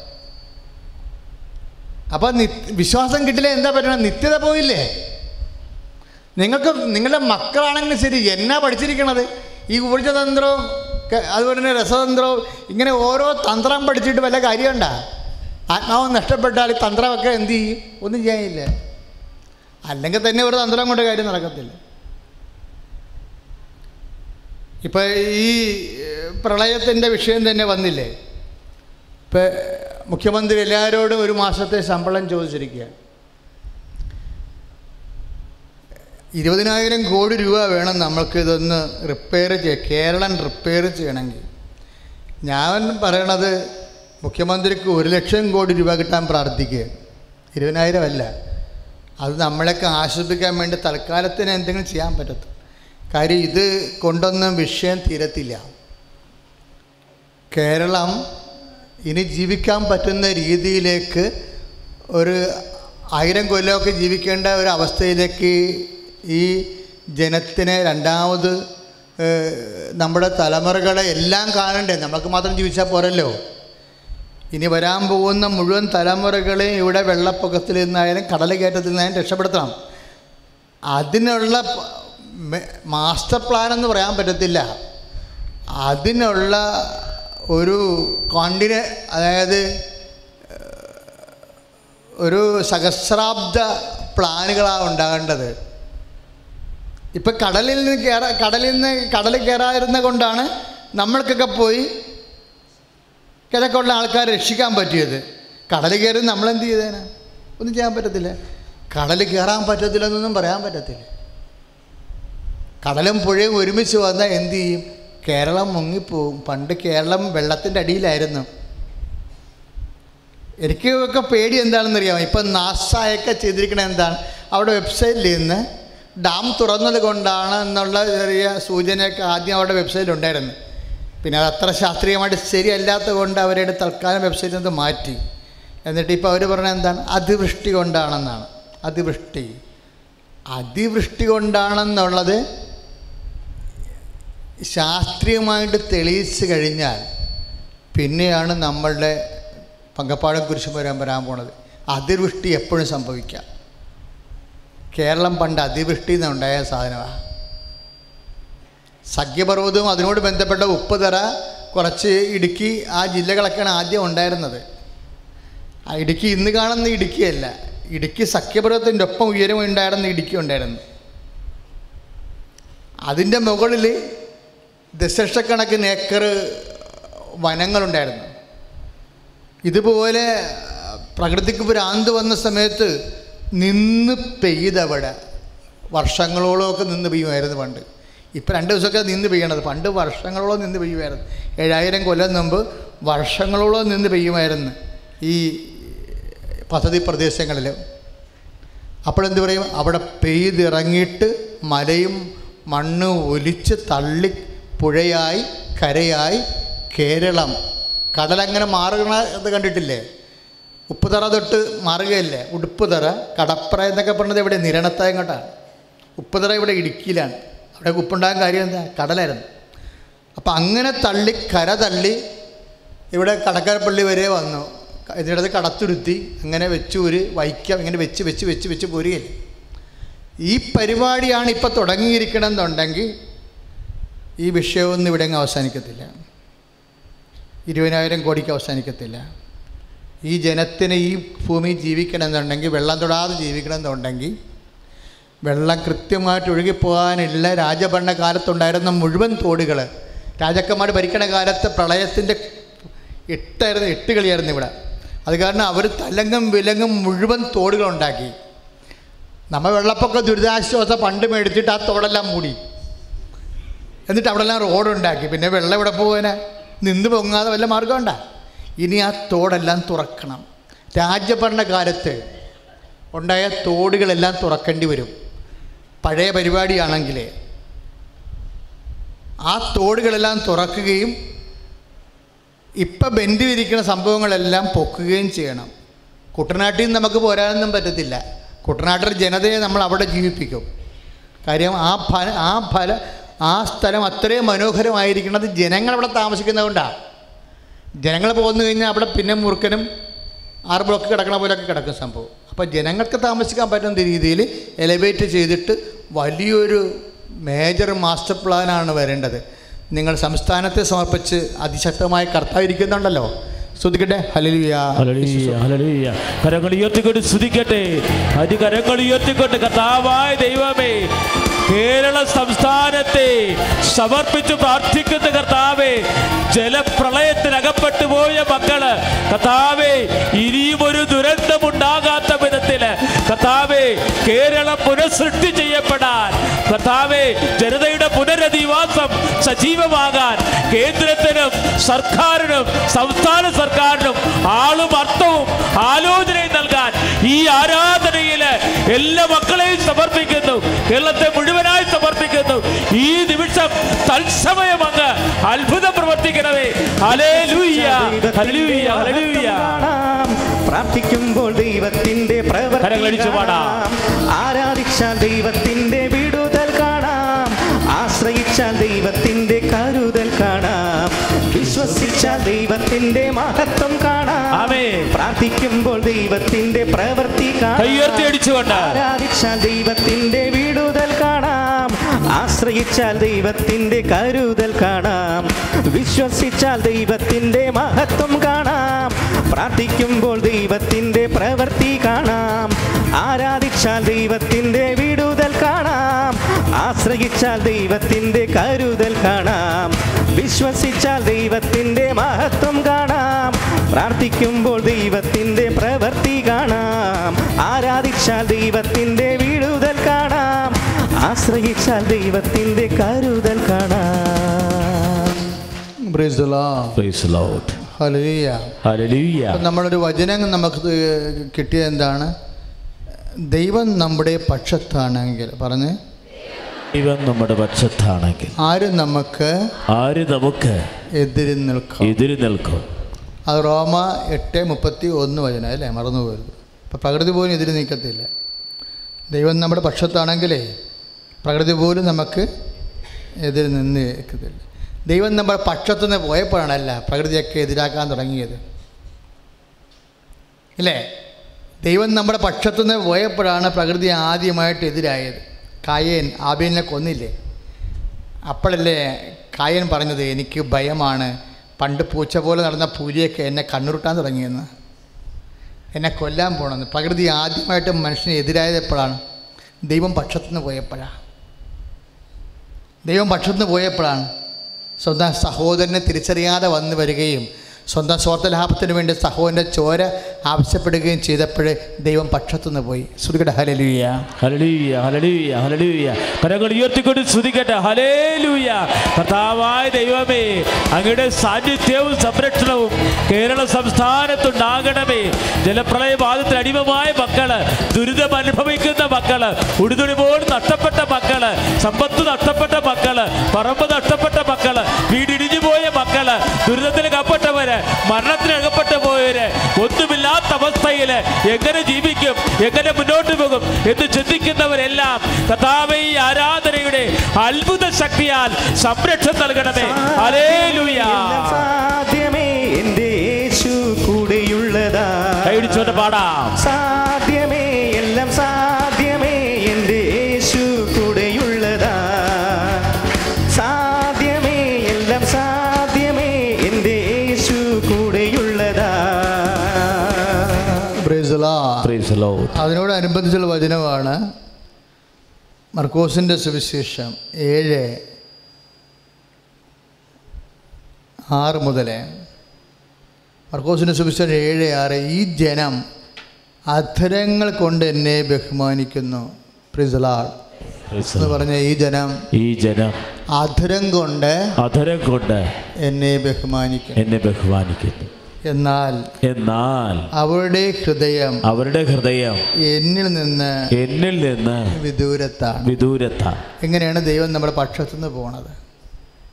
അപ്പം നി വിശ്വാസം കിട്ടില്ല എന്താ പറ്റണം നിത്യത പോയില്ലേ നിങ്ങൾക്ക് നിങ്ങളുടെ മക്കളാണെങ്കിലും ശരി എന്നാ പഠിച്ചിരിക്കണത് ഈ ഊർജ്ജതന്ത്രവും ക- അതുപോലെ തന്നെ രസതന്ത്രവും ഇങ്ങനെ ഓരോ തന്ത്രം പഠിച്ചിട്ട് വല്ല കാര്യമുണ്ടാ ആത്മാവ് നഷ്ടപ്പെട്ടാൽ ഈ തന്ത്രമൊക്കെ എന്ത് ചെയ്യും ഒന്നും ചെയ്യാനില്ല അല്ലെങ്കിൽ തന്നെ ഒരു തന്ത്രം കൊണ്ട് കാര്യം നടക്കത്തില്ല ഇപ്പം ഈ പ്രളയത്തിൻ്റെ വിഷയം തന്നെ വന്നില്ലേ ഇപ്പം മുഖ്യമന്ത്രി എല്ലാവരോടും ഒരു മാസത്തെ ശമ്പളം ചോദിച്ചിരിക്കുക ഇരുപതിനായിരം കോടി രൂപ വേണം നമ്മൾക്ക് ഇതൊന്ന് റിപ്പയർ ചെയ്യാൻ കേരളം റിപ്പയർ ചെയ്യണമെങ്കിൽ ഞാൻ പറയണത് മുഖ്യമന്ത്രിക്ക് ഒരു ലക്ഷം കോടി രൂപ കിട്ടാൻ പ്രാർത്ഥിക്കുക ഇരുപതിനായിരം അല്ല അത് നമ്മളെയൊക്കെ ആശ്വസിപ്പിക്കാൻ വേണ്ടി തൽക്കാലത്തിന് എന്തെങ്കിലും ചെയ്യാൻ പറ്റത്തു കാര്യം ഇത് കൊണ്ടൊന്നും വിഷയം തീരത്തില്ല കേരളം ഇനി ജീവിക്കാൻ പറ്റുന്ന രീതിയിലേക്ക് ഒരു ആയിരം കൊല്ലമൊക്കെ ജീവിക്കേണ്ട ഒരു അവസ്ഥയിലേക്ക് ഈ ജനത്തിനെ രണ്ടാമത് ഏഹ്, നമ്മുടെ തലമുറകളെ എല്ലാം കാണണ്ടേ നമുക്ക് മാത്രം ജീവിച്ചാൽ പോരല്ലോ ഇനി വരാൻ പോകുന്ന മുഴുവൻ തലമുറകളെയും ഇവിടെ വെള്ളപ്പൊക്കത്തിൽ നിന്നായാലും കടലുകയറ്റത്തിൽ നിന്നായാലും രക്ഷപ്പെടുത്തണം അതിനുള്ള പ- മെ- മാസ്റ്റർ പ്ലാൻ എന്ന് പറയാൻ പറ്റത്തില്ല അതിനുള്ള ഒരു കോണ്ടിന് അതായത് ഏഹ്, ഒരു സഹസ്രാബ്ദ പ്ലാനുകളാണ് ഉണ്ടാകേണ്ടത് ഇപ്പം കടലിൽ നിന്ന് കയറാ കടലിൽ നിന്ന് കടലിൽ കയറാതിരുന്ന കൊണ്ടാണ് നമ്മൾക്കൊക്കെ പോയി കിഴക്കുള്ള ആൾക്കാരെ രക്ഷിക്കാൻ പറ്റിയത് കടൽ കയറി നമ്മളെന്ത് ചെയ്തേനെ ഒന്നും ചെയ്യാൻ പറ്റത്തില്ല കടൽ കയറാൻ പറ്റത്തില്ലെന്നൊന്നും പറയാൻ പറ്റത്തില്ല കടലും പുഴയും ഒരുമിച്ച് വന്നാൽ എന്ത് ചെയ്യും കേരളം മുങ്ങിപ്പോവും പണ്ട് കേരളം വെള്ളത്തിൻ്റെ അടിയിലായിരുന്നു എനിക്ക് ഒക്കെ പേടി എന്താണെന്ന് അറിയാമോ ഇപ്പം നാസായൊക്കെ ചെയ്തിരിക്കണത് എന്താണ് അവിടെ വെബ്സൈറ്റിൽ നിന്ന് ഡാം തുറന്നത് കൊണ്ടാണ് എന്നുള്ള ചെറിയ സൂചനയൊക്കെ ആദ്യം അവരുടെ വെബ്സൈറ്റിൽ ഉണ്ടായിരുന്നു പിന്നെ അത് അത്ര ശാസ്ത്രീയമായിട്ട് ശരിയല്ലാത്ത കൊണ്ട് അവരുടെ തൽക്കാലം വെബ്സൈറ്റിൽ നിന്ന് മാറ്റി എന്നിട്ട് ഇപ്പോൾ അവർ പറഞ്ഞത് എന്താണ് അതിവൃഷ്ടി കൊണ്ടാണെന്നാണ് അതിവൃഷ്ടി അതിവൃഷ്ടി കൊണ്ടാണെന്നുള്ളത് ശാസ്ത്രീയമായിട്ട് തെളിയിച്ച് കഴിഞ്ഞാൽ പിന്നെയാണ് നമ്മളുടെ പങ്കപ്പാടം കുരിശും വരാൻ വരാൻ പോണത് അതിവൃഷ്ടി എപ്പോഴും സംഭവിക്കാം കേരളം പണ്ട് അതിവൃഷ്ടി എന്നുണ്ടായ സാധനമാണ് സഖ്യപർവ്വതവും അതിനോട് ബന്ധപ്പെട്ട ഉപ്പുതറ കുറച്ച് ഇടുക്കി ആ ജില്ലകളൊക്കെയാണ് ആദ്യം ഉണ്ടായിരുന്നത് ആ ഇടുക്കി ഇന്ന് കാണുന്ന ഇടുക്കിയല്ല ഇടുക്കി സഖ്യപർവ്വതത്തിൻ്റെ ഒപ്പം ഉയരം ഉണ്ടായിരുന്ന ഇടുക്കി ഉണ്ടായിരുന്നു അതിൻ്റെ മുകളിൽ ദശലക്ഷക്കണക്കിന് ഏക്കർ വനങ്ങളുണ്ടായിരുന്നു ഇതുപോലെ പ്രകൃതിക്ക് ഭ്രാന്ത് വന്ന സമയത്ത് നിന്ന് പെയ്തവിടെ വർഷങ്ങളോളമൊക്കെ നിന്ന് പെയ്യുമായിരുന്നു പണ്ട് ഇപ്പം രണ്ട് ദിവസമൊക്കെ നിന്ന് പെയ്യണത് പണ്ട് വർഷങ്ങളോളം നിന്ന് പെയ്യുമായിരുന്നു ഏഴായിരം കൊല്ലം മുമ്പ് വർഷങ്ങളോളം നിന്ന് പെയ്യുമായിരുന്നു ഈ പദ്ധതി പ്രദേശങ്ങളിൽ അപ്പോഴെന്ത് പറയും അവിടെ പെയ്തിറങ്ങിയിട്ട് മലയും മണ്ണ് ഒലിച്ച് തള്ളി പുഴയായി കരയായി കേരളം കടലങ്ങനെ മാറുന്നത് കണ്ടിട്ടില്ലേ ഉപ്പുതറ തൊട്ട് മാറുകയല്ലേ ഉടുപ്പുതറ കടപ്പുറ എന്നൊക്കെ പറഞ്ഞത് ഇവിടെ നിരണത്തായം കൊണ്ടാണ് ഉപ്പുതറ ഇവിടെ ഇടുക്കിയിലാണ് അവിടെ ഉപ്പുണ്ടാകാൻ കാര്യം എന്താ കടലായിരുന്നു അപ്പം അങ്ങനെ തള്ളി കര തള്ളി ഇവിടെ കടക്കാരപ്പള്ളി വരെ വന്നു ഇതിനകത്ത് കടത്തുരുത്തി അങ്ങനെ വെച്ചൂര് വൈക്കം ഇങ്ങനെ വെച്ച് വെച്ച് വെച്ച് വെച്ച് പോരുകയില്ല ഈ പരിപാടിയാണ് ഇപ്പോൾ തുടങ്ങിയിരിക്കണമെന്നുണ്ടെങ്കിൽ ഈ വിഷയമൊന്നും ഇവിടെ അങ്ങ് അവസാനിക്കത്തില്ല ഇരുപതിനായിരം കോടിക്ക് അവസാനിക്കത്തില്ല ഈ ജനത്തിന് ഈ ഭൂമി ജീവിക്കണമെന്നുണ്ടെങ്കിൽ വെള്ളം തൊടാതെ ജീവിക്കണമെന്നുണ്ടെങ്കിൽ വെള്ളം കൃത്യമായിട്ട് ഒഴുകിപ്പോകാനുള്ള രാജഭരണ കാലത്തുണ്ടായിരുന്ന മുഴുവൻ തോടുകൾ രാജാക്കന്മാർ ഭരിക്കണ കാലത്ത് പ്രളയത്തിൻ്റെ എട്ടായിരുന്നു എട്ട് കളിയായിരുന്നു ഇവിടെ അത് കാരണം അവർ തലങ്ങും വിലങ്ങും മുഴുവൻ തോടുകളുണ്ടാക്കി നമ്മൾ വെള്ളപ്പൊക്ക ദുരിതാശ്വാസ ഫണ്ട് മേടിച്ചിട്ട് ആ തോടെല്ലാം മൂടി എന്നിട്ട് അവിടെല്ലാം റോഡുണ്ടാക്കി പിന്നെ വെള്ളം ഇവിടെ പോകാനാ നിന്ന് പൊങ്ങാതെ വല്ല മാർഗമുണ്ടാ ഇനി ആ തോടെല്ലാം തുറക്കണം രാജഭരണകാലത്ത് ഉണ്ടായ തോടുകളെല്ലാം തുറക്കേണ്ടി വരും പഴയ പരിപാടിയാണെങ്കിൽ ആ തോടുകളെല്ലാം തുറക്കുകയും ഇപ്പം ബെൻഡ് വിരിക്കുന്ന സംഭവങ്ങളെല്ലാം പൊക്കുകയും ചെയ്യണം കുട്ടനാട്ടിൽ നിന്ന് നമുക്ക് പോരാനൊന്നും പറ്റത്തില്ല കുട്ടനാട്ടിലെ ജനതയെ നമ്മൾ അവിടെ ജീവിപ്പിക്കും കാര്യം ആ ഫല ആ ഫല ആ സ്ഥലം അത്രയും മനോഹരമായിരിക്കുന്നത് ജനങ്ങൾ അവിടെ താമസിക്കുന്നതുകൊണ്ടാണ് ജനങ്ങൾ പോന്നു കഴിഞ്ഞാൽ അവിടെ പിന്നെ മുറുക്കനും ആറ് ബ്ലോക്ക് കിടക്കണ പോലെയൊക്കെ കിടക്കും സംഭവം അപ്പോൾ ജനങ്ങൾക്ക് താമസിക്കാൻ പറ്റുന്ന രീതിയിൽ എലിവേറ്റ് ചെയ്തിട്ട് വലിയൊരു മേജർ മാസ്റ്റർ പ്ലാനാണ് വരേണ്ടത് നിങ്ങൾ സംസ്ഥാനത്തെ സമർപ്പിച്ച് അതിശക്തമായി കർത്താവിരിക്കുന്നുണ്ടല്ലോ ശ്രദ്ധിക്കട്ടെ ഹലിയ ഹല്ലേലൂയ, ഹല്ലേലൂയ. കരങ്ങൾ ഉയർത്തിക്കൊണ്ട് സ്തുതിക്കട്ടെ അതി കരങ്ങൾ ഉയർത്തിക്കൊണ്ട് കഥാവായ ദൈവമേ കേരള സംസ്ഥാനത്തെ സമർപ്പിച്ച് പ്രാർത്ഥിക്കുന്ന കർത്താവേ ജലപ്രളയത്തിനകപ്പെട്ടു പോയ മക്കള് കർത്താവേ ഇനിയും ഒരു ദുരന്തമുണ്ടാകാത്ത വിധത്തില് കർത്താവേ കേരളം പുനഃസൃഷ്ടി ചെയ്യപ്പെടാൻ കർത്താവേ ജനതയുടെ പുനരധിവാസം സജീവമാകാൻ കേന്ദ്രത്തിനും സർക്കാരിനും സംസ്ഥാന സർക്കാരിനും ആളും അർത്ഥവും ആലോചനയും നൽകാൻ ഈ ആരാധനയില് എല്ലാ മക്കളെയും സമർപ്പിക്കുന്നു കേരളത്തെ മുഴുവനായി സമർപ്പിക്കുന്നു ഈ നിമിഷം തത്സമയം അങ്ങ് അത്ഭുതം പ്രവർത്തിക്കണമേ ഹല്ലേലൂയ ഹല്ലേലൂയ ഹല്ലേലൂയ കാണാം. പ്രാർത്ഥിക്കുമ്പോൾ ദൈവത്തിന്റെ പ്രവൃത്തി കരങ്ങളടിച്ചു പാടാം. കാണാം. ആരാധിച്ചാൽ ദൈവത്തിന്റെ വിടുതൽ കാണാം ആശ്രയിച്ചാൽ ദൈവത്തിന്റെ കരുതൽ കാണാം വിശ്വസിച്ചാൽ ദൈവത്തിന്റെ മഹത്വം കാണാം ആമേൻ. പ്രാർത്ഥിക്കുമ്പോൾ ദൈവത്തിന്റെ പ്രവൃത്തി കയ്യുയർത്തി അടിച്ചുകൊണ്ട്. ആരാധിച്ചാൽ ദൈവത്തിന്റെ വിടുതൽ കാണാം ആശ്രയിച്ചാൽ ദൈവത്തിന്റെ കരുതൽ കാണാം വിശ്വസിച്ചാൽ ദൈവത്തിന്റെ മഹത്വം കാണാം പ്രാർത്ഥിക്കുമ്പോൾ ദൈവത്തിന്റെ പ്രവൃത്തി കാണാം ആരാധിച്ചാൽ ദൈവത്തിന്റെ വിടുതൽ കാണാം ആശ്രയിച്ചാൽ ദൈവത്തിന്റെ കരുതൽ കാണാം വിശ്വസിച്ചാൽ ദൈവത്തിന്റെ മഹത്വം കാണാം പ്രാർത്ഥിക്കുമ്പോൾ ദൈവത്തിന്റെ പ്രവൃത്തി കാണാം ആരാധിച്ചാൽ ദൈവത്തിന്റെ വിടുതൽ കാണാം ആശ്രയിച്ചാൽ ദൈവത്തിന്റെ കരുതൽ കാണാം Praise the Lord. Praise the Lord. Hallelujah. Hallelujah അപ്പം നമ്മളൊരു വചനം നമുക്ക് കിട്ടിയത് എന്താണ് ദൈവം നമ്മുടെ പക്ഷത്താണെങ്കിൽ പറഞ്ഞ് ദൈവം നമ്മുടെ പക്ഷത്താണെങ്കിൽ ആരും നമുക്ക് ആര് നമുക്ക് എതിരിൽ നിൽക്കാം എതിര് നിൽക്കും അത് റോമ എട്ട് മുപ്പത്തി ഒന്ന് വചനം അല്ലേ മറന്നുപോയത് അപ്പം പ്രകൃതി പോലും എതിര് നിൽക്കത്തില്ല ദൈവം നമ്മുടെ പക്ഷത്താണെങ്കിലേ പ്രകൃതി പോലും നമുക്ക് എതിര് നിന്ന് നിൽക്കത്തില്ല ദൈവം നമ്മുടെ പക്ഷത്തു നിന്ന് പോയപ്പോഴാണല്ല പ്രകൃതിയൊക്കെ എതിരാക്കാൻ തുടങ്ങിയത് ഇല്ലേ ദൈവം നമ്മുടെ പക്ഷത്തു നിന്ന് പോയപ്പോഴാണ് പ്രകൃതി ആദ്യമായിട്ട് എതിരായത് കായേൻ ആബേലിനെ കൊന്നില്ലേ അപ്പോഴല്ലേ കായൻ പറഞ്ഞത് എനിക്ക് ഭയമാണ് പണ്ട് പൂച്ച പോലെ നടന്ന പൂലിയൊക്കെ എന്നെ കണ്ണുരുട്ടാൻ തുടങ്ങിയെന്ന് എന്നെ കൊല്ലാൻ പോകണമെന്ന് പ്രകൃതി ആദ്യമായിട്ട് മനുഷ്യന് എതിരായത് എപ്പോഴാണ് ദൈവം പക്ഷത്തുനിന്ന് പോയപ്പോഴാണ് ദൈവം പക്ഷത്തുനിന്ന് പോയപ്പോഴാണ് സ്വന്തം സഹോദരനെ തിരിച്ചറിയാതെ വന്നു വരികയും സ്വന്തം സ്വാർത്ഥ ലാഭത്തിന് വേണ്ടി സഹോദരൻ്റെ ചോര ആവശ്യപ്പെടുകയും ചെയ്തപ്പോൾ ദൈവം പക്ഷത്തുനിന്ന് പോയി ശ്രുതികട ഹലലുയ്യ ഹല്ലേലൂയ ഹല്ലേലൂയ ഹല്ലേലൂയ കരങ്ങൾ ഉയർത്തിക്കൊണ്ട് സ്തുതിക്കട്ടെ ഹല്ലേലൂയ കർത്താവായ ദൈവമേ അങ്ങയുടെ സാന്നിധ്യവും സംരക്ഷണവും കേരള സംസ്ഥാനത്തുണ്ടാകണമേ ജലപ്രളയ ബാധത്തിൽ അടിമമായ മക്കള് ദുരിതം അനുഭവിക്കുന്ന മക്കള് ഉടുതുണി പോലും നഷ്ടപ്പെട്ട മക്കള് സമ്പത്ത് നഷ്ടപ്പെട്ട മക്കള് പറമ്പ് നഷ്ടപ്പെട്ട മക്കള് വീടിടിഞ്ഞു പോയ മക്കള് ദുരിതത്തിൽ അകപ്പെട്ടവര് മരണത്തിൽ അകപ്പെട്ടു പോയവര് ഒന്നുമില്ലാത്ത അവസ്ഥയില് എങ്ങനെ ജീവിക്കും എങ്ങനെ മുന്നോട്ട് പോകും എന്ന് ചിന്തിക്കുന്നവരെല്ലാം കഥാവെ ഈ ആരാധനയുടെ അത്ഭുത ശക്തിയാൽ സംരക്ഷണം നൽകണമേ ഹല്ലേലൂയ എല്ലാം സാധ്യമേ എൻ്റെ യേശു കൂടെയുള്ളതാ കൈടിച്ചോണ്ട് പാടാം സാധ്യമേ എല്ലാം സാധ്യമേ എൻ്റെ യേശു കൂടെയുള്ളതാ സാധ്യമേ എല്ലാം സാധ്യമേ എൻ്റെ യേശു കൂടെയുള്ളതാ Praise the Lord. അതിനോടനുബന്ധിച്ചുള്ള വചനമാണ് മർക്കോസിൻ്റെ സുവിശേഷം ഏഴ് ആറ് മുതൽ മർക്കോസിൻ്റെ സുവിശേഷം ഏഴ് ആറ് ഈ ജനം അധരങ്ങൾ കൊണ്ട് എന്നെ ബഹുമാനിക്കുന്നു പ്രിസലാൾ Praise the എന്ന് Lord. പറഞ്ഞ ഈ ജനം ഈ ജനം അധരം കൊണ്ട് അധരം കൊണ്ട് എന്നെ ബഹുമാനിക്കുന്നു എന്നെ ബഹുമാനിക്കുന്നു എന്നാൽ എന്നാൽ അവരുടെ ഹൃദയം അവരുടെ ഹൃദയം എന്നിൽ നിന്ന് എന്നിൽ നിന്ന് വിദൂരത്താണ് വിദൂരത്താണ് എങ്ങനെയാണ് ദൈവം നമ്മുടെ പക്ഷത്തുനിന്ന് പോണത്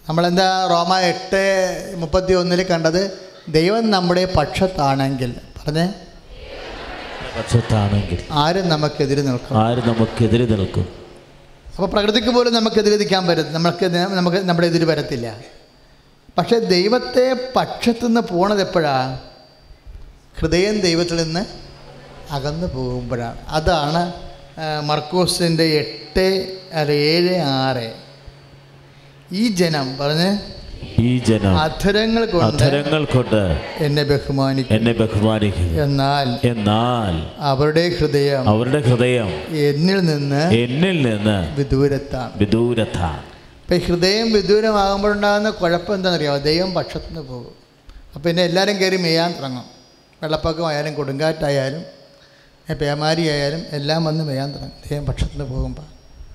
നമ്മളെന്താ റോമ എട്ട് മുപ്പത്തി ഒന്നിൽ കണ്ടത് ദൈവം നമ്മുടെ പക്ഷത്താണെങ്കിൽ പറഞ്ഞേ പക്ഷത്താണെങ്കിൽ ആരും നമുക്കെതിരെ നിൽക്കും ആര് നമുക്കെതിരെ നിൽക്കും അപ്പോൾ പ്രകൃതിക്ക് പോലും നമുക്കെതിരെ നിൽക്കാൻ പറ്റും നമുക്ക് ന- നമുക്ക് നമ്മുടെ എതിര് വരത്തില്ല പക്ഷേ ദൈവത്തെ പക്ഷത്തുനിന്ന് പോണത് എപ്പോഴാണ് ഹൃദയം ദൈവത്തിൽ നിന്ന് അകന്നു പോകുമ്പോഴാണ് അതാണ് ആ, മർക്കോസിൻ്റെ എട്ട് അല്ല ഏഴ് ആറ് ഈ ജനം പറഞ്ഞ് ഈ ജനം അധരങ്ങൾ കൊണ്ട് അധരങ്ങൾ കൊണ്ട് എന്നെ ബഹുമാനിക്കും എന്നെ ബഹുമാനിക്കും എന്നാൽ എന്നാൽ അവരുടെ ഹൃദയം അവരുടെ ഹൃദയം എന്നിൽ നിന്ന് എന്നിൽ നിന്ന് വിദൂരത്താണ് വിദൂരത്താണ് അപ്പം ഈ ഹൃദയം വിദൂരമാകുമ്പോഴുണ്ടാകുന്ന കുഴപ്പം എന്താണെന്നറിയാമോ ദൈവം പക്ഷത്തു നിന്ന് പോകും അപ്പം പിന്നെ എല്ലാവരും കയറി മെയ്യാൻ തുടങ്ങും വെള്ളപ്പൊക്കമായാലും കൊടുങ്കാറ്റായാലും ഏ, പേമാരി ആയാലും എല്ലാം വന്ന് മെയ്യാൻ തുടങ്ങും ദൈവം പക്ഷത്തു നിന്ന് പോകുമ്പോൾ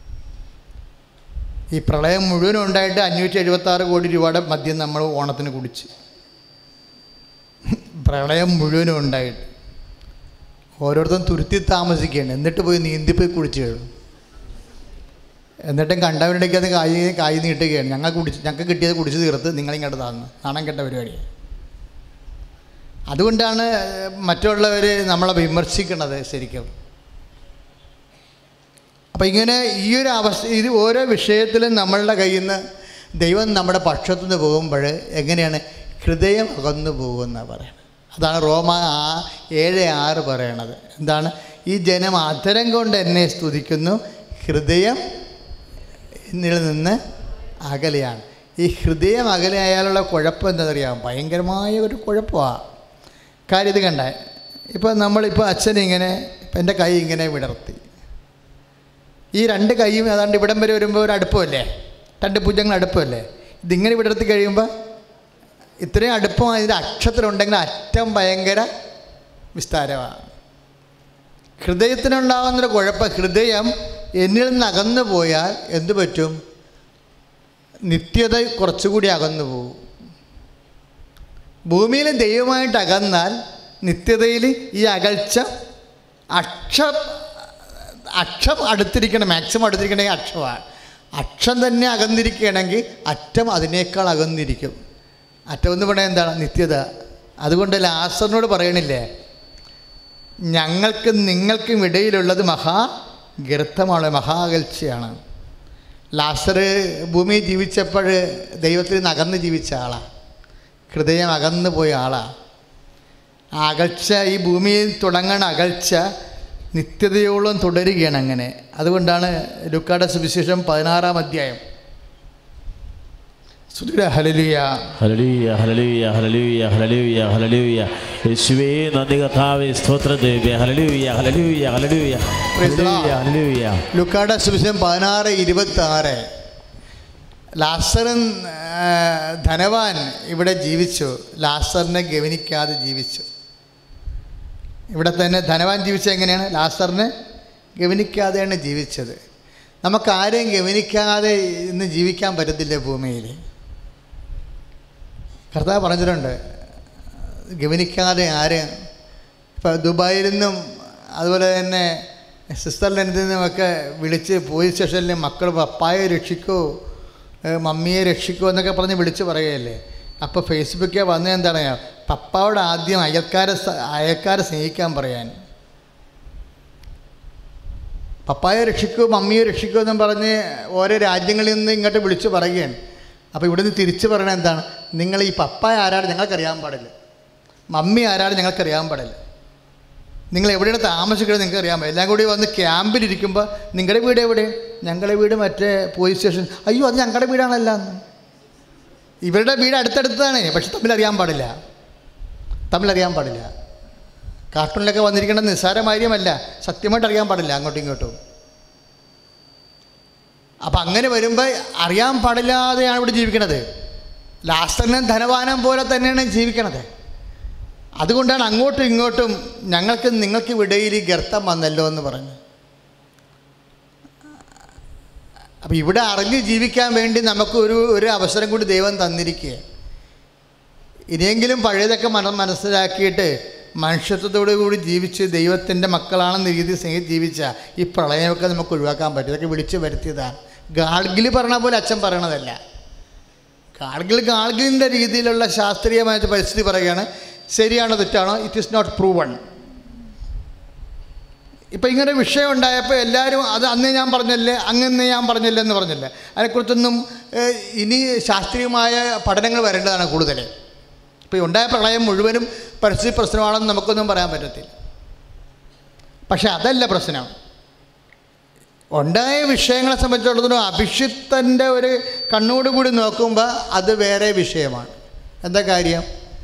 ഈ പ്രളയം മുഴുവനും ഉണ്ടായിട്ട് അഞ്ഞൂറ്റി എഴുപത്താറ് കോടി രൂപയുടെ മദ്യം നമ്മൾ ഓണത്തിന് കുടിച്ച് പ്രളയം മുഴുവനും ഉണ്ടായിട്ട് ഓരോരുത്തരും തുരുത്തി താമസിക്കുകയാണ് എന്നിട്ട് പോയി നീന്തിപ്പോയി കുടിച്ച് കഴിയും എന്നിട്ടും കണ്ടവരുടെയൊക്കെ അത് കായ് കായ് നീട്ടുകയാണ് ഞങ്ങൾ കുടിച്ച് ഞങ്ങൾക്ക് കിട്ടിയത് കുടിച്ച് തീർത്ത് നിങ്ങളിങ്ങോട്ട് താന്ന് നാണം കെട്ട പരിപാടിയാണ് അതുകൊണ്ടാണ് മറ്റുള്ളവർ നമ്മളെ വിമർശിക്കുന്നത് ശരിക്കും അപ്പം ഇങ്ങനെ ഈ ഒരു അവസ്ഥ ഇത് ഓരോ വിഷയത്തിലും നമ്മളുടെ കയ്യിൽ നിന്ന് ദൈവം നമ്മുടെ പക്ഷത്തു നിന്ന് പോകുമ്പോൾ എങ്ങനെയാണ് ഹൃദയം അകന്നു പോകുന്ന പറയണത് അതാണ് റോമ ആ ഏഴ് ആറ് പറയണത് എന്താണ് ഈ ജനം അധരം കൊണ്ട് എന്നെ സ്തുതിക്കുന്നു ഹൃദയം എന്നിൽ നിന്ന് അകലെയാണ് ഈ ഹൃദയം അകലെയായാലുള്ള കുഴപ്പം എന്താണെന്നറിയാം ഭയങ്കരമായ ഒരു കുഴപ്പമാണ് കാര്യം ഇത് കണ്ട ഇപ്പോൾ നമ്മളിപ്പോൾ അച്ഛനിങ്ങനെ ഇപ്പം എൻ്റെ കൈ ഇങ്ങനെ വിടർത്തി ഈ രണ്ട് കൈയും ഏതാണ്ട് ഇവിടം വരെ വരുമ്പോൾ ഒരു അടുപ്പമല്ലേ രണ്ട് ഭുജങ്ങൾ അടുപ്പമല്ലേ ഇതിങ്ങനെ വിടർത്തി കഴിയുമ്പോൾ ഇത്രയും അടുപ്പം ഇതിൻ്റെ അക്ഷത്തിലുണ്ടെങ്കിൽ അറ്റം ഭയങ്കര വിസ്താരമാണ് ഹൃദയത്തിനുണ്ടാകുന്നൊരു കുഴപ്പം ഹൃദയം എന്നിൽ നിന്ന് അകന്നു പോയാൽ എന്തു പറ്റും നിത്യത കുറച്ചുകൂടി അകന്നു പോകും ഭൂമിയിൽ ദൈവമായിട്ട് അകന്നാൽ നിത്യതയിൽ ഈ അകൽച്ച അക്ഷ അക്ഷം അടുത്തിരിക്കണം മാക്സിമം അടുത്തിരിക്കണമെങ്കിൽ അക്ഷമാണ് അക്ഷം തന്നെ അകന്നിരിക്കുകയാണെങ്കിൽ അറ്റം അതിനേക്കാൾ അകന്നിരിക്കും അറ്റം എന്ന് പറഞ്ഞാൽ എന്താണ് നിത്യത അതുകൊണ്ട് ലാസറിനോട് പറയണില്ലേ ഞങ്ങൾക്കും നിങ്ങൾക്കും ഇടയിലുള്ളത് മഹാ ഗർത്തമാണ് മഹാകൽച്ചയാണ് ലാസർ ഭൂമിയിൽ ജീവിച്ചപ്പോൾ ദൈവത്തിൽ നിന്ന് അകന്ന് ജീവിച്ച ആളാണ് ഹൃദയം അകന്നു പോയ ആളാണ് ആ അകൽച്ച ഈ ഭൂമിയിൽ തുടങ്ങണ അകൽച്ച നിത്യതയോളം തുടരുകയാണ് അങ്ങനെ അതുകൊണ്ടാണ് ലുക്കാടെ സുവിശേഷം പതിനാറാം അധ്യായം സുധുര hallelujah hallelujah hallelujah hallelujah hallelujah hallelujah യേശുവേ നന്ദി കർത്താവേ സ്തോത്രം ദേവേ hallelujah hallelujah hallelujah Praise the Lord. Hallelujah hallelujah ലുക്കാടെ സുവിശേഷം പതിനാറ് ഇരുപത്തി ആറ് ലാസറൻ ആ, ധനവാൻ ഇവിടെ ജീവിച്ചു ലാസറിനെ ഗവനിക്കാതെ ജീവിച്ചു ഇവിടെ തന്നെ ധനവാൻ ജീവിച്ചത് എങ്ങനെയാണ് ലാസറിനെ ഗവനിക്കാതെയാണ് ജീവിച്ചത് നമുക്ക് ആരെയും ഗവനിക്കാതെ ഇന്ന് ജീവിക്കാൻ പറ്റത്തില്ല ഭൂമിയിൽ കർത്താവ് പറഞ്ഞിട്ടുണ്ട് ഗവനിക്കാതെ ആരെയും ഇപ്പോൾ ദുബായിൽ നിന്നും അതുപോലെ തന്നെ സ്വിറ്റ്സർലൻഡിൽ നിന്നുമൊക്കെ വിളിച്ച് പോലീസ് സ്റ്റേഷനിൽ മക്കൾ പപ്പായെ രക്ഷിക്കോ ഏഹ് മമ്മിയെ രക്ഷിക്കോ എന്നൊക്കെ പറഞ്ഞ് വിളിച്ച് പറയുകയല്ലേ അപ്പോൾ ഫേസ്ബുക്കിൽ വന്നത് എന്താണ് പപ്പായോട് ആദ്യം അയൽക്കാരെ സ- അയൽക്കാരെ സ്നേഹിക്കാൻ പറയാൻ പപ്പായെ രക്ഷിക്കൂ മമ്മിയെ രക്ഷിക്കൂ എന്നും പറഞ്ഞ് ഓരോ രാജ്യങ്ങളിൽ നിന്ന് ഇങ്ങോട്ട് വിളിച്ച് പറയുകയാണ് അപ്പോൾ ഇവിടുന്ന് തിരിച്ച് പറയണത് എന്താണ് നിങ്ങൾ ഈ പപ്പായ ആരാണ് ഞങ്ങൾക്കറിയാൻ പാടില്ല മമ്മി ആരാണ് ഞങ്ങൾക്കറിയാൻ പാടില്ല നിങ്ങൾ എവിടെയാണ് താമസിക്കുന്നത് നിങ്ങൾക്ക് അറിയാൻ പറ്റില്ല എല്ലാം കൂടി വന്ന് ക്യാമ്പിലിരിക്കുമ്പോൾ നിങ്ങളുടെ വീട് എവിടെ ഞങ്ങളുടെ വീട് മറ്റേ പോലീസ് സ്റ്റേഷൻ അയ്യോ അത് ഞങ്ങളുടെ വീടാണല്ല എന്ന് ഇവരുടെ വീട് അടുത്തടുത്താണ് പക്ഷെ തമ്മിൽ അറിയാൻ പാടില്ല തമ്മിൽ അറിയാൻ പാടില്ല കാർട്ടൂണിലൊക്കെ വന്നിരിക്കേണ്ട നിസ്സാരമാര്യമല്ല സത്യമായിട്ട് അറിയാൻ പാടില്ല അങ്ങോട്ടും ഇങ്ങോട്ടും അപ്പം അങ്ങനെ വരുമ്പോൾ അറിയാൻ പാടില്ലാതെയാണ് ഇവിടെ ജീവിക്കണത് ലാസ്റ്ററിനും ധനവാനം പോലെ തന്നെയാണ് ജീവിക്കണത് അതുകൊണ്ടാണ് അങ്ങോട്ടും ഇങ്ങോട്ടും ഞങ്ങൾക്ക് നിങ്ങൾക്ക് ഇടയിൽ ഈ ഗർത്തം വന്നല്ലോ എന്ന് പറഞ്ഞു അപ്പം ഇവിടെ അറിഞ്ഞ് ജീവിക്കാൻ വേണ്ടി നമുക്ക് ഒരു ഒരു അവസരം കൂടി ദൈവം തന്നിരിക്കുക ഇനിയെങ്കിലും പഴയതൊക്കെ മന മനസ്സിലാക്കിയിട്ട് മനുഷ്യത്വത്തോടു കൂടി ജീവിച്ച് ദൈവത്തിൻ്റെ മക്കളാണെന്ന രീതി സ്നേഹി ജീവിച്ച ഈ പ്രളയമൊക്കെ നമുക്ക് ഒഴിവാക്കാൻ പറ്റും ഇതൊക്കെ വിളിച്ചു വരുത്തിയതാണ് ഗാഡ്ഗിൽ പറഞ്ഞ പോലെ അച്ഛൻ പറയണതല്ല കാർഗിൽ കാർഗിലിൻ്റെ രീതിയിലുള്ള ശാസ്ത്രീയമായിട്ട് പരിസ്ഥിതി പറയുകയാണ് ശരിയാണോ തെറ്റാണോ ഇറ്റ് ഈസ് നോട്ട് പ്രൂവൺ ഇപ്പം ഇങ്ങനെ വിഷയം ഉണ്ടായപ്പോൾ എല്ലാവരും അത് അന്ന് ഞാൻ പറഞ്ഞല്ലേ അങ്ങനെ ഞാൻ പറഞ്ഞില്ല എന്ന് പറഞ്ഞില്ല അതിനെക്കുറിച്ചൊന്നും ഏഹ്, ഇനി ശാസ്ത്രീയമായ പഠനങ്ങൾ വരേണ്ടതാണ് കൂടുതൽ ഇപ്പോൾ ഈ ഉണ്ടായ പ്രളയം മുഴുവനും പരിസ്ഥിതി പ്രശ്നമാണെന്ന് നമുക്കൊന്നും പറയാൻ പറ്റത്തില്ല പക്ഷെ അതല്ല പ്രശ്നം ഉണ്ടായ വിഷയങ്ങളെ സംബന്ധിച്ചിടത്തോളം അഭിഷിത്തൻ്റെ ഒരു കണ്ണോടുകൂടി നോക്കുമ്പോൾ അത് വേറെ വിഷയമാണ് എന്താ കാര്യം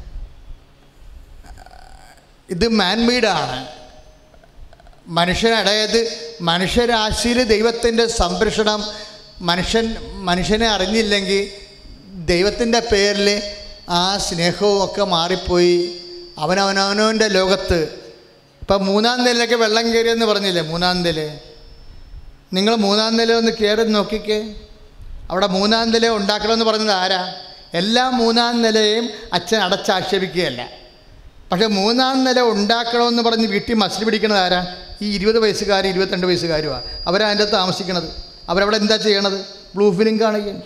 ഇത് മാൻമെയ്ഡാണ് മനുഷ്യൻ അതായത് മനുഷ്യരാശിയിൽ ദൈവത്തിൻ്റെ സംരക്ഷണം മനുഷ്യൻ മനുഷ്യനെ അറിഞ്ഞില്ലെങ്കിൽ ദൈവത്തിൻ്റെ പേരിൽ ആ സ്നേഹവും ഒക്കെ മാറിപ്പോയി അവനവനവനവൻ്റെ ലോകത്ത് ഇപ്പം മൂന്നാം നിലയിലൊക്കെ വെള്ളം കയറിയെന്ന് പറഞ്ഞില്ലേ മൂന്നാം നില നിങ്ങൾ മൂന്നാം നില ഒന്ന് കയറി നോക്കിക്കേ അവിടെ മൂന്നാം നില ഉണ്ടാക്കണമെന്ന് പറഞ്ഞത് ആരാ എല്ലാ മൂന്നാം നിലയും അച്ഛൻ അടച്ചാക്ഷേപിക്കുകയല്ല പക്ഷേ മൂന്നാം നില ഉണ്ടാക്കണമെന്ന് പറഞ്ഞ് വീട്ടിൽ മസിൽ പിടിക്കുന്നത് ആരാ ഈ ഇരുപത് വയസ്സുകാരും ഇരുപത്തിരണ്ട് വയസ്സുകാരുമാണ് അവരാ അതിൻ്റെ അകത്ത് താമസിക്കണത് അവരവിടെ എന്താ ചെയ്യണത് ബ്ലൂ ഫിലിം കാണുകയാണ്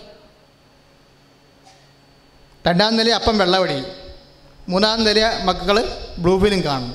രണ്ടാം നില അപ്പം വെള്ളവടി മൂന്നാം നില മക്കൾ ബ്ലൂ ഫിലിം കാണുന്നു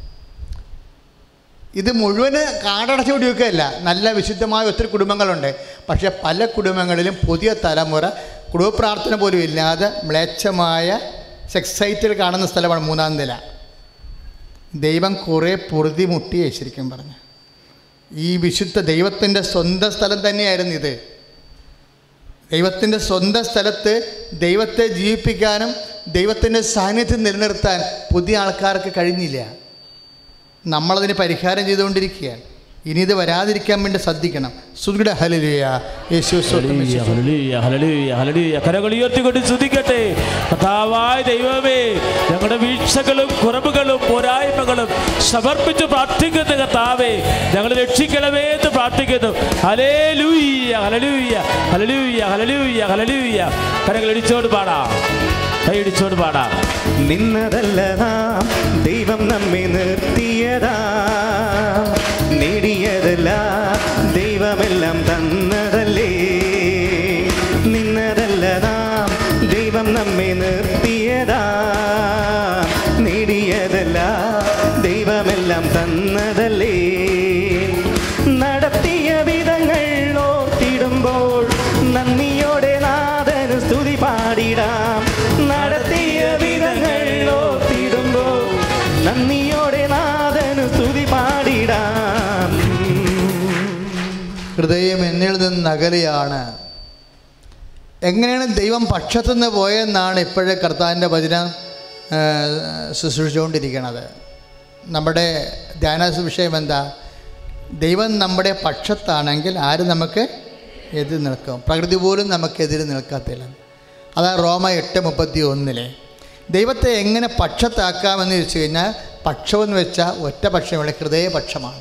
ഇത് മുഴുവന് കാടടച്ചു വെക്കുകയല്ല നല്ല വിശുദ്ധമായ ഒത്തിരി കുടുംബങ്ങളുണ്ട് പക്ഷേ പല കുടുംബങ്ങളിലും പുതിയ തലമുറ കുടുംബപ്രാർത്ഥന പോലും ഇല്ലാതെ മ്ലേച്ഛമായ സെക്സ് സൈറ്റിൽ കാണുന്ന സ്ഥലമാണ് മൂന്നാം നില ദൈവം കുറേ പൊറുതി മുട്ടിയേ ശരിക്കും പറഞ്ഞു ഈ വിശുദ്ധ ദൈവത്തിൻ്റെ സ്വന്തം സ്ഥലം തന്നെയായിരുന്നു ഇത് ദൈവത്തിൻ്റെ സ്വന്തം സ്ഥലത്ത് ദൈവത്തെ ജീവിപ്പിക്കാനും ദൈവത്തിൻ്റെ സാന്നിധ്യം നിലനിർത്താൻ പുതിയ ആൾക്കാർക്ക് കഴിഞ്ഞില്ല നമ്മളതിന് പരിഹാരം ചെയ്തുകൊണ്ടിരിക്കുകയാണ് ഇനി ഇത് വരാതിരിക്കാൻ വേണ്ടി ശ്രദ്ധിക്കണം സുദൃഢ ഹലിയ യേശു സ്വന്തം ഹല്ലേലൂയ, ഹല്ലേലൂയ, ഹല്ലേലൂയ, ഹല്ലേലൂയ. കരങ്ങൾ ഉയർത്തിക്കൊണ്ട് സ്തുതിക്കട്ടെ കഥാവായ ദൈവമേ ഞങ്ങളുടെ വീഴ്ചകളും കുറവുകളും പോരായ്മകളും സമർപ്പിച്ച് പ്രാർത്ഥിക്കുന്ന കർത്താവേ ഞങ്ങൾ രക്ഷിക്കണമേ എന്ന് പ്രാർത്ഥിക്കുന്നു ഹലേലൂയ ഹലലൂയ ഹലലൂയ ഹലലൂയ ഹലലൂയ കരങ്ങൾ ഇടിച്ചോട് പാടാം കൈ ഇടിച്ചോട് പാടാം നിന്നതല്ല നാം ദൈവം നമ്മെ നിർത്തിയതാ നേടിയതല്ല ദൈവമെല്ലാം തന്നതല്ലേ നിന്നതല്ല നാം ദൈവം നമ്മെ നിർത്തിയതാ നേടിയതല്ല ദൈവമെല്ലാം തന്നതല്ലേ നടത്തിയ വിധങ്ങൾ ഓർത്തിടുമ്പോൾ നന്ദിയോടെ നാഥന് സ്തുതി പാടിടാം നടത്തിയ വിധങ്ങൾ ഓർത്തിടുമ്പോൾ നന്ദിയോടെ നാഥന് സ്തുതി പാടിടാം ഹൃദയം എന്നിൽ നിന്ന് അകലെയാണ് എങ്ങനെയാണ് ദൈവം പക്ഷത്തുനിന്ന് പോയെന്നാണ് ഇപ്പോഴേ കർത്താവിൻ്റെ വചനം ആ, ശുശ്രൂഷിച്ചുകൊണ്ടിരിക്കുന്നത് നമ്മുടെ ധ്യാന വിഷയം എന്താ ദൈവം നമ്മുടെ പക്ഷത്താണെങ്കിൽ ആര് നമുക്ക് എതിർ നിൽക്കും പ്രകൃതി പോലും നമുക്കെതിരെ നിൽക്കത്തില്ല അതാണ് റോമ എട്ട് മുപ്പത്തി ഒന്നിലെ ദൈവത്തെ എങ്ങനെ പക്ഷത്താക്കാമെന്ന് ചോദിച്ചു കഴിഞ്ഞാൽ പക്ഷമെന്ന് വെച്ചാൽ ഒറ്റ പക്ഷമുള്ള ഹൃദയപക്ഷമാണ്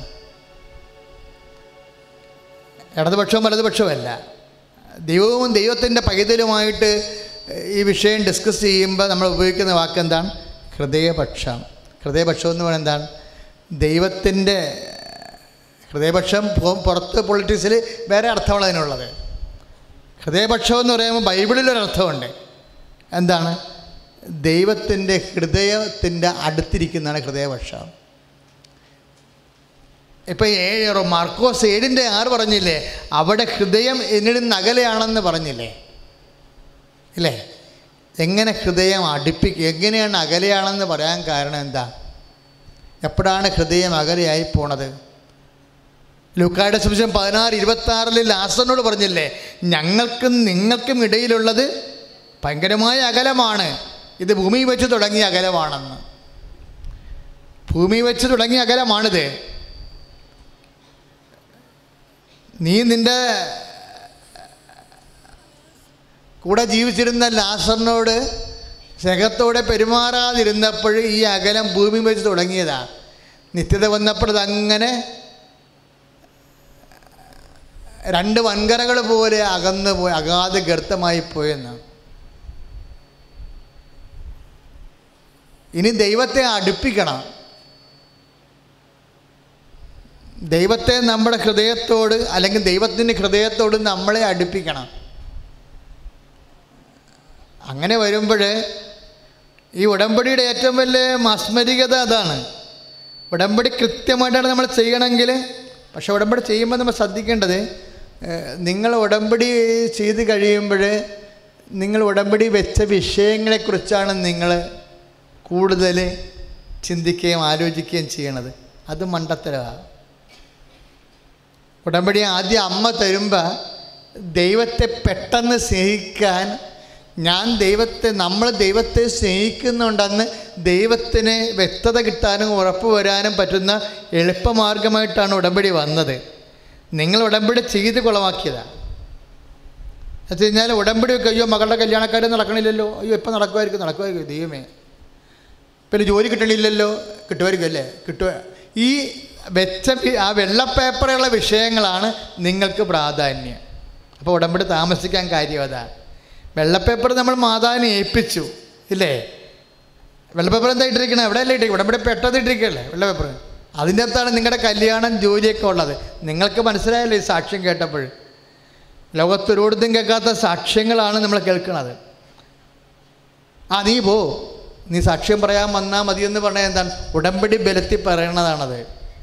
ഇടതുപക്ഷവും വലതുപക്ഷവുമല്ല ദൈവവും ദൈവത്തിൻ്റെ പൈതലുമായിട്ട് ഈ വിഷയം ഡിസ്കസ് ചെയ്യുമ്പോൾ നമ്മൾ ഉപയോഗിക്കുന്ന വാക്ക് എന്താണ് ഹൃദയപക്ഷം ഹൃദയപക്ഷം എന്ന് പറയുന്നത് എന്താണ് ദൈവത്തിൻ്റെ ഹൃദയപക്ഷം പു- പുറത്ത് പൊളിറ്റിക്സിൽ വേറെ അർത്ഥമാണ് അതിനുള്ളത് ഹൃദയപക്ഷം എന്ന് പറയുമ്പോൾ ബൈബിളിലൊരർത്ഥമുണ്ട് എന്താണ് ദൈവത്തിൻ്റെ ഹൃദയത്തിൻ്റെ അടുത്തിരിക്കുന്നതാണ് ഹൃദയപക്ഷം ഇപ്പം ഏഴ് മാർക്കോസ് ഏഴിൻ്റെ ആറ് പറഞ്ഞില്ലേ അവിടെ ഹൃദയം എന്നിൽ നിന്ന് അകലെയാണെന്ന് പറഞ്ഞില്ലേ ഇല്ലേ എങ്ങനെ ഹൃദയം അടുപ്പിക്കുക എങ്ങനെയാണ് അകലെയാണെന്ന് പറയാൻ കാരണം എന്താ എപ്പോഴാണ് ഹൃദയം അകലെയായി പോണത് ലൂക്കായുടെ സുവിശേഷം പതിനാറ് ഇരുപത്തി ആറിൽ ലാസറിനോട് പറഞ്ഞില്ലേ ഞങ്ങൾക്കും നിങ്ങൾക്കും ഇടയിലുള്ളത് ഭയങ്കരമായ അകലമാണ് ഇത് ഭൂമി വെച്ച് തുടങ്ങിയ അകലമാണെന്ന് ഭൂമി വെച്ച് തുടങ്ങിയ അകലമാണിത് നീ നിൻ്റെ കൂടെ ജീവിച്ചിരുന്ന ലാസറിനോട് സ്നേഹത്തോടെ പെരുമാറാതിരുന്നപ്പോൾ ഈ അകലം ഭൂമി വെച്ച് തുടങ്ങിയതാ നിത്യത വന്നപ്പോൾ അതങ്ങനെ രണ്ട് വൻകരകൾ പോലെ അകന്നു പോയി അഗാധ ഗർത്തമായി പോയെന്ന് ഇനി ദൈവത്തെ അടുപ്പിക്കണം ദൈവത്തെ നമ്മുടെ ഹൃദയത്തോട് അല്ലെങ്കിൽ ദൈവത്തിൻ്റെ ഹൃദയത്തോട് നമ്മളെ അടുപ്പിക്കണം അങ്ങനെ വരുമ്പോൾ ഈ ഉടമ്പടിയുടെ ഏറ്റവും വലിയ മാസ്മരികത അതാണ് ഉടമ്പടി കൃത്യമായിട്ടാണ് നമ്മൾ ചെയ്യണമെങ്കിൽ പക്ഷെ ഉടമ്പടി ചെയ്യുമ്പോൾ നമ്മൾ ശ്രദ്ധിക്കേണ്ടത് ഏഹ്, നിങ്ങൾ ഉടമ്പടി ചെയ്ത് കഴിയുമ്പോൾ നിങ്ങൾ ഉടമ്പടി വെച്ച വിഷയങ്ങളെക്കുറിച്ചാണ് നിങ്ങൾ കൂടുതൽ ചിന്തിക്കുകയും ആലോചിക്കുകയും ചെയ്യണത് അത് മണ്ടത്തരമാണ് ഉടമ്പടി ആദ്യം അമ്മ തരുമ്പോൾ ദൈവത്തെ പെട്ടെന്ന് സ്നേഹിക്കാൻ ഞാൻ ദൈവത്തെ നമ്മൾ ദൈവത്തെ സ്നേഹിക്കുന്നുണ്ടെന്ന് ദൈവത്തിന് വ്യക്തത കിട്ടാനും ഉറപ്പ് വരാനും പറ്റുന്ന എളുപ്പമാർഗമായിട്ടാണ് ഉടമ്പടി വന്നത് നിങ്ങൾ ഉടമ്പടി ചെയ്ത് കുളമാക്കിയതാണ് എന്ന് വെച്ച് കഴിഞ്ഞാൽ ഉടമ്പടി ഒക്കെ അയ്യോ മകളുടെ കല്യാണക്കാരും നടക്കണില്ലല്ലോ അയ്യോ എപ്പോൾ നടക്കുമായിരിക്കും നടക്കുമായിരിക്കും ദൈവമേ പിന്നെ ജോലി കിട്ടണില്ലല്ലോ കിട്ടുമായിരിക്കും അല്ലേ കിട്ടുക ഈ വെച്ച വി- ആ വെള്ള പേപ്പറുള്ള വിഷയങ്ങളാണ് നിങ്ങൾക്ക് പ്രാധാന്യം അപ്പോൾ ഉടമ്പടി താമസിക്കാൻ കാര്യം അതാണ് വെള്ളപ്പേപ്പർ നമ്മൾ മാതാവിനെ ഏൽപ്പിച്ചു ഇല്ലേ വെള്ളപ്പേപ്പർ എന്താ ഇട്ടിരിക്കണേ എവിടെ അല്ലേ ഇട്ടിരിക്കും ഉടമ്പടി പെട്ടത് ഇട്ടിരിക്കല്ലേ വെള്ളപ്പേപ്പർ അതിൻ്റെ അകത്താണ് നിങ്ങളുടെ കല്യാണം ജോലിയൊക്കെ ഉള്ളത് നിങ്ങൾക്ക് മനസ്സിലായല്ലോ ഈ സാക്ഷ്യം കേട്ടപ്പോൾ ലോകത്തൊരുടത്തും കേൾക്കാത്ത സാക്ഷ്യങ്ങളാണ് നമ്മൾ കേൾക്കുന്നത് ആ നീ പോ നീ സാക്ഷ്യം പറയാൻ വന്നാൽ മതിയെന്ന് പറഞ്ഞാൽ എന്താണ് ഉടമ്പടി ബലത്തിൽ പറയണതാണത്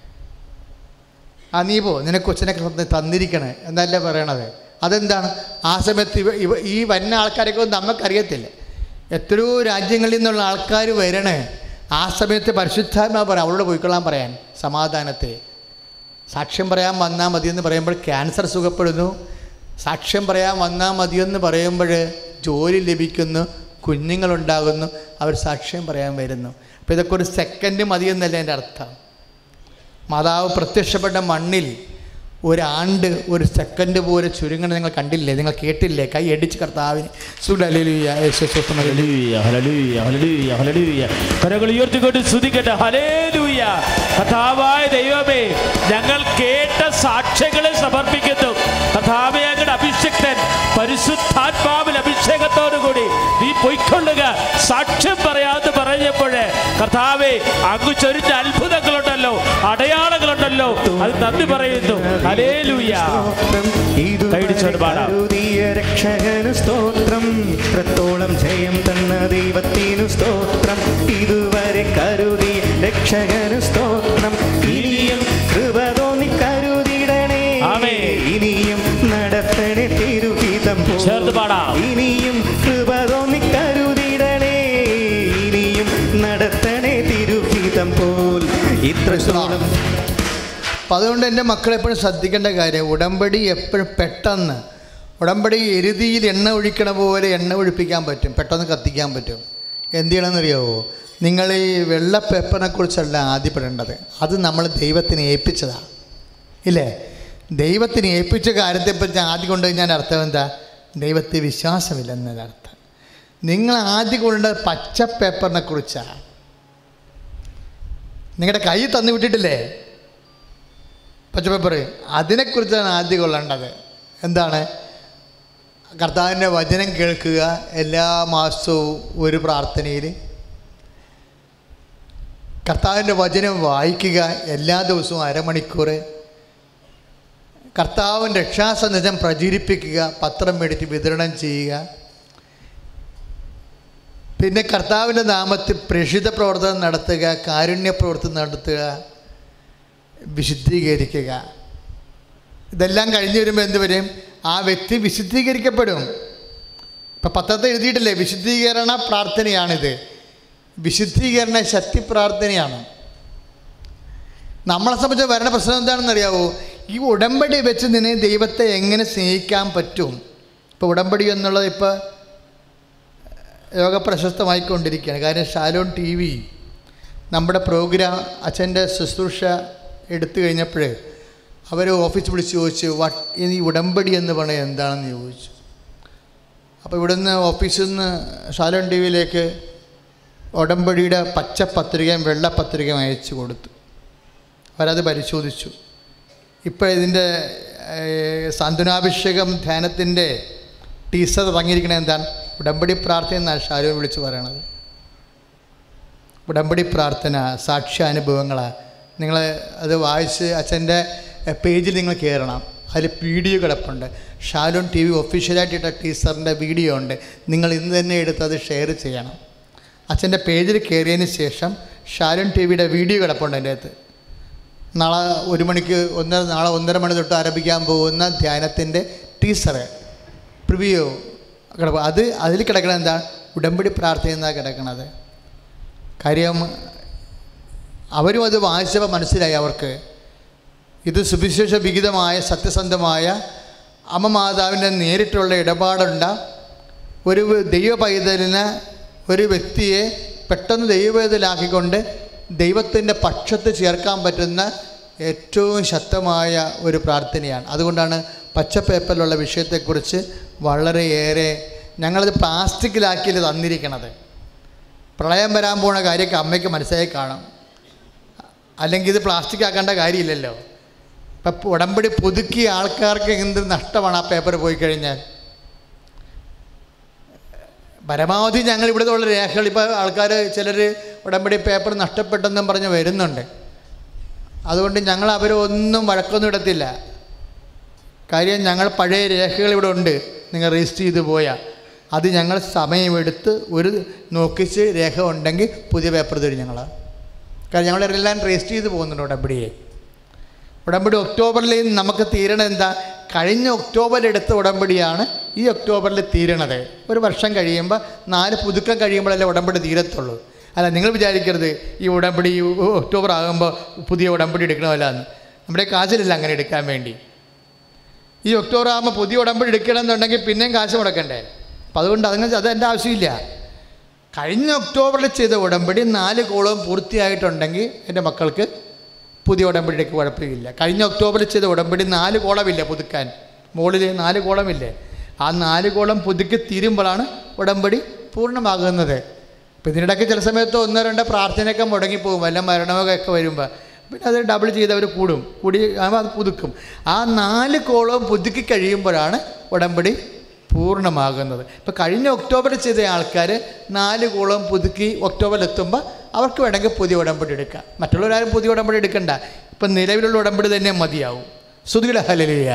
ആ നീ പോ നിനക്ക് കൊച്ചിനെ തന്ന് തന്നിരിക്കണേ എന്നല്ലേ പറയണത് അതെന്താണ് ആ സമയത്ത് ഇവ ഇവ ഈ വരുന്ന ആൾക്കാരൊക്കെ ഒന്നും നമുക്കറിയത്തില്ല എത്രയോ രാജ്യങ്ങളിൽ നിന്നുള്ള ആൾക്കാർ വരണേ ആ സമയത്ത് പരിശുദ്ധാത്മാ പറയാം അവളോട് പോയിക്കൊള്ളാൻ പറയാൻ സമാധാനത്തെ സാക്ഷ്യം പറയാൻ വന്നാൽ മതിയെന്ന് പറയുമ്പോൾ ക്യാൻസർ സുഖപ്പെടുന്നു സാക്ഷ്യം പറയാൻ വന്നാൽ മതിയെന്ന് പറയുമ്പോൾ ജോലി ലഭിക്കുന്നു കുഞ്ഞുങ്ങളുണ്ടാകുന്നു അവർ സാക്ഷ്യം പറയാൻ വരുന്നു അപ്പോൾ ഇതൊക്കെ ഒരു സെക്കൻഡ് മതിയെന്നല്ല എൻ്റെ അർത്ഥം മാതാവ് പ്രത്യക്ഷപ്പെട്ട മണ്ണിൽ ഒരാണ്ട് ഒരു സെക്കൻഡ് പോലെ ചുരുങ്ങണ നിങ്ങൾ കണ്ടില്ലേ നിങ്ങൾ കേട്ടില്ലേ കൈ അടിച്ച് കർത്താവിന് സുലലിയ ഹല്ലേലൂയ, ഹല്ലേലൂയ, ഹല്ലേലൂയ, ഹല്ലേലൂയ. കരങ്ങൾ ഉയർത്തിക്കൊണ്ട് സ്തുതിക്കട്ടെ ഹല്ലേലൂയ കഥാവായ ദൈവമേ ഞങ്ങൾ കേട്ട സാക്ഷ്യങ്ങളെ സമർപ്പിക്കുന്നു കഥാവെ ഞങ്ങളുടെ അഭിഷക്തൻ പരിശുദ്ധാത്മാവിൽ അഭിഷേകത്തോടുകൂടി നീ പൊയ്ക്കൊള്ളുക സാക്ഷ്യം പറയാന്ന് പറഞ്ഞപ്പോഴേ കർത്താവെ അങ്ങ് ചൊരിഞ്ഞ അത്ഭുതങ്ങളുണ്ടല്ലോ അടയാളങ്ങളുണ്ടല്ലോ അത് നന്ദി പറയുന്നു ഹല്ലേലൂയ സ്തോത്രം ഇതുവരെ കൈയടിച്ചുകൊണ്ട് പാടാം. കരുതിയ രക്ഷകനു സ്തോത്രം ഇത്രത്തോളം ജയം തന്ന ദൈവത്തിനു സ്തോത്രം ഇതുവരെ കരുതിയ രക്ഷകനു സ്തോത്രം ഇനിയും കൃപ തോന്നി കരുതിടണേ ആമേൻ. ഇനിയും നടത്തണേ തിരുഹിതം പോ. ചേർന്ന് പാടാം. ഇനിയും കൃപ തോന്നി കരുതിടണേ ഇനിയും നടത്തണേ തിരുഹിതം പോൽ ഇത്രത്തോളം അപ്പം അതുകൊണ്ട് എൻ്റെ മക്കളെപ്പോഴും ശ്രദ്ധിക്കേണ്ട കാര്യം ഉടമ്പടി എപ്പോഴും പെട്ടെന്ന് ഉടമ്പടി എരുതിയിൽ എണ്ണ ഒഴിക്കണ പോലെ എണ്ണ ഒഴിപ്പിക്കാൻ പറ്റും പെട്ടെന്ന് കത്തിക്കാൻ പറ്റും എന്ത് ചെയ്യണമെന്നറിയാവോ നിങ്ങൾ ഈ വെള്ള പേപ്പറിനെ കുറിച്ചല്ല ആദ്യപ്പെടേണ്ടത് അത് നമ്മൾ ദൈവത്തിന് ഏൽപ്പിച്ചതാണ് ഇല്ലേ ദൈവത്തിന് ഏൽപ്പിച്ച കാര്യത്തെപ്പറ്റി ആദ്യം കൊണ്ട് കഴിഞ്ഞാൽ അർത്ഥം എന്താ ദൈവത്തെ വിശ്വാസമില്ലെന്നതിനർത്ഥം നിങ്ങൾ ആദ്യം കൊണ്ടത് പച്ച പേപ്പറിനെ കുറിച്ചാണ് നിങ്ങളുടെ കൈ തന്നു വിട്ടിട്ടില്ലേ പച്ചപ്പേപ്പർ അതിനെക്കുറിച്ചാണ് ആദ്യം കൊള്ളേണ്ടത് എന്താണ് കർത്താവിൻ്റെ വചനം കേൾക്കുക എല്ലാ മാസവും ഒരു പ്രാർത്ഥനയിൽ കർത്താവിൻ്റെ വചനം വായിക്കുക എല്ലാ ദിവസവും അരമണിക്കൂർ കർത്താവിൻ്റെ രക്ഷാസന്ദേശം പ്രചരിപ്പിക്കുക പത്രം മേടിച്ച് വിതരണം ചെയ്യുക പിന്നെ കർത്താവിൻ്റെ നാമത്തിൽ പ്രഷിത പ്രവർത്തനം നടത്തുക കാരുണ്യ പ്രവർത്തനം നടത്തുക വിശുദ്ധീകരിക്കുക ഇതെല്ലാം കഴിഞ്ഞ് വരുമ്പോൾ എന്ത് വരും ആ വ്യക്തി വിശുദ്ധീകരിക്കപ്പെടും ഇപ്പം പത്രത്തിൽ എഴുതിയിട്ടില്ലേ വിശുദ്ധീകരണ പ്രാർത്ഥനയാണിത് വിശുദ്ധീകരണ ശക്തി പ്രാർത്ഥനയാണ് നമ്മളെ സംബന്ധിച്ച് വരുന്ന പ്രശ്നം എന്താണെന്ന് അറിയാവോ ഈ ഉടമ്പടി വെച്ച് നിന്നെ ദൈവത്തെ എങ്ങനെ സ്നേഹിക്കാൻ പറ്റും ഇപ്പോൾ ഉടമ്പടി എന്നുള്ളത് ഇപ്പോൾ ലോക പ്രശസ്തമായിക്കൊണ്ടിരിക്കുകയാണ് കാര്യം ഷാലോൺ ടി വി നമ്മുടെ പ്രോഗ്രാം അച്ഛൻ്റെ ശുശ്രൂഷ എടുത്തു കഴിഞ്ഞപ്പോൾ അവർ ഓഫീസ് വിളിച്ച് ചോദിച്ചു വട്ട് ഈ ഉടമ്പടി എന്ന് പറയുന്നത് എന്താണെന്ന് ചോദിച്ചു അപ്പോൾ ഇവിടുന്ന് ഓഫീസിൽ നിന്ന് ഷാലോൺ ടി വിയിലേക്ക് ഉടമ്പടിയുടെ പച്ച പത്രികയും വെള്ള പത്രികയും അയച്ചു കൊടുത്തു അവരത് പരിശോധിച്ചു ഇപ്പോൾ ഇതിൻ്റെ ഏഹ്, സാന്ത്വനാഭിഷേകം ധ്യാനത്തിൻ്റെ ടീസർ ഇറങ്ങിയിരിക്കണത് എന്താണ് ഉടമ്പടി പ്രാർത്ഥന എന്നാണ് ഷാരൂർ വിളിച്ച് പറയണത് ഉടമ്പടി പ്രാർത്ഥന സാക്ഷ്യാനുഭവങ്ങളാണ് നിങ്ങൾ അത് വായിച്ച് അച്ഛൻ്റെ പേജിൽ നിങ്ങൾ കയറണം അതിൽ വീഡിയോ കിടപ്പുണ്ട് ഷാലോൺ ടി വി ഒഫീഷ്യലായിട്ട് ഇട്ട ടീച്ചറിൻ്റെ വീഡിയോ ഉണ്ട് നിങ്ങൾ ഇന്ന് തന്നെ എടുത്ത് അത് ഷെയർ ചെയ്യണം അച്ഛൻ്റെ പേജിൽ കയറിയതിന് ശേഷം ഷാലോൺ ടി വിയുടെ വീഡിയോ കിടപ്പുണ്ട് എൻ്റെ അകത്ത് നാളെ ഒരു മണിക്ക് ഒന്നര നാളെ ഒന്നര മണി തൊട്ട് ആരംഭിക്കാൻ പോകുന്ന ധ്യാനത്തിൻ്റെ ടീച്ചറ് പ്രിവ്യൂ കിടപ്പ് അത് അതിൽ കിടക്കണത് എന്താ ഉടമ്പടി പ്രാർത്ഥനയെന്നാണ് കിടക്കണത് കാര്യം അവരും അത് വായിച്ചപ്പോൾ മനസ്സിലായി അവർക്ക് ഇത് സുവിശേഷ വിഹിതമായ സത്യസന്ധമായ അമ്മ മാതാവിൻ്റെ നേരിട്ടുള്ള ഇടപാടുണ്ട ഒരു ദൈവ പൈതലിന് ഒരു വ്യക്തിയെ പെട്ടെന്ന് ദൈവപൈതലാക്കിക്കൊണ്ട് ദൈവത്തിൻ്റെ പക്ഷത്ത് ചേർക്കാൻ പറ്റുന്ന ഏറ്റവും ശക്തമായ ഒരു പ്രാർത്ഥനയാണ് അതുകൊണ്ടാണ് പച്ച പേപ്പറിലുള്ള വിഷയത്തെക്കുറിച്ച് വളരെയേറെ ഞങ്ങളത് പ്ലാസ്റ്റിക്കിലാക്കിയത് തന്നിരിക്കണത് പ്രളയം വരാൻ പോണ കാര്യമൊക്കെ അമ്മയ്ക്ക് മനസ്സിലായി കാണും അല്ലെങ്കിൽ ഇത് പ്ലാസ്റ്റിക് ആക്കേണ്ട കാര്യമില്ലല്ലോ ഇപ്പം ഉടമ്പടി പുതുക്കിയ ആൾക്കാർക്ക് എന്ത് നഷ്ടമാണ് ആ പേപ്പർ പോയി കഴിഞ്ഞാൽ പരമാവധി ഞങ്ങൾ ഇവിടുത്തെ ഉള്ള രേഖകൾ ഇപ്പോൾ ആൾക്കാർ ചിലർ ഉടമ്പടി പേപ്പർ നഷ്ടപ്പെട്ടെന്നും പറഞ്ഞ് വരുന്നുണ്ട് അതുകൊണ്ട് ഞങ്ങൾ അവരൊന്നും വഴക്കൊന്നും ഇടത്തില്ല കാര്യം ഞങ്ങൾ പഴയ രേഖകൾ ഇവിടെ ഉണ്ട് നിങ്ങൾ രജിസ്റ്റർ ചെയ്ത് പോയാൽ അത് ഞങ്ങൾ സമയമെടുത്ത് ഒരു നോക്കിച്ച് രേഖ ഉണ്ടെങ്കിൽ പുതിയ പേപ്പർ തരും ഞങ്ങൾ കാരണം ഞങ്ങളെല്ലാം രജിസ്റ്റർ ചെയ്ത് പോകുന്നുണ്ട് ഉടമ്പടിയെ ഉടമ്പടി ഒക്ടോബറിൽ നമുക്ക് തീരണത് എന്താ കഴിഞ്ഞ ഒക്ടോബറിൽ എടുത്ത ഉടമ്പടിയാണ് ഈ ഒക്ടോബറിൽ തീരണത് ഒരു വർഷം കഴിയുമ്പോൾ നാല് പുതുക്കം കഴിയുമ്പോഴല്ലേ ഉടമ്പടി തീരത്തുള്ളൂ അല്ല നിങ്ങൾ വിചാരിക്കരുത് ഈ ഉടമ്പടി ഈ ഒക്ടോബർ ആകുമ്പോൾ പുതിയ ഉടമ്പടി എടുക്കണമല്ലാന്ന് നമ്മുടെ കാശിലില്ല അങ്ങനെ എടുക്കാൻ വേണ്ടി ഈ ഒക്ടോബർ ആകുമ്പോൾ പുതിയ ഉടമ്പടി എടുക്കണമെന്നുണ്ടെങ്കിൽ പിന്നെയും കാശ് മുടക്കണ്ടേ അപ്പം അതുകൊണ്ട് അതങ്ങനെ അത് എൻ്റെ ആവശ്യമില്ല കഴിഞ്ഞ ഒക്ടോബറിൽ ചെയ്ത ഉടമ്പടി നാല് കോളവും പൂർത്തിയായിട്ടുണ്ടെങ്കിൽ എൻ്റെ മക്കൾക്ക് പുതിയ ഉടമ്പടിക്ക് കുഴപ്പമില്ല കഴിഞ്ഞ ഒക്ടോബറിൽ ചെയ്ത ഉടമ്പടി നാല് കോളമില്ല പുതുക്കാൻ മുകളിൽ നാല് കോളമില്ലേ ആ നാല് കോളം പുതുക്കി തീരുമ്പോഴാണ് ഉടമ്പടി പൂർണ്ണമാകുന്നത് അപ്പം ഇതിനിടയ്ക്ക് ചില സമയത്ത് ഒന്നോ രണ്ടോ പ്രാർത്ഥനയൊക്കെ മുടങ്ങിപ്പോകും വല്ല മരണമൊക്കെ വരുമ്പോൾ പിന്നെ അത് ഡബിൾ ചെയ്തവർ കൂടും കൂടി ആകുമ്പോൾ അത് പുതുക്കും ആ നാല് കോളവും പുതുക്കി കഴിയുമ്പോഴാണ് ഉടമ്പടി പൂർണ്ണമാകുന്നത് ഇപ്പോൾ കഴിഞ്ഞ ഒക്ടോബറിൽ ചെയ്ത ആൾക്കാർ നാല് കോളവും പുതുക്കി ഒക്ടോബറിൽ എത്തുമ്പോൾ അവർക്ക് വേണമെങ്കിൽ പുതിയ ഉടമ്പടി എടുക്കാം മറ്റുള്ളവരാരും പുതിയ ഉടമ്പടി എടുക്കണ്ട ഇപ്പം നിലവിലുള്ള ഉടമ്പടി തന്നെ മതിയാവും ശ്രുതിയുടെ ഹലലിയ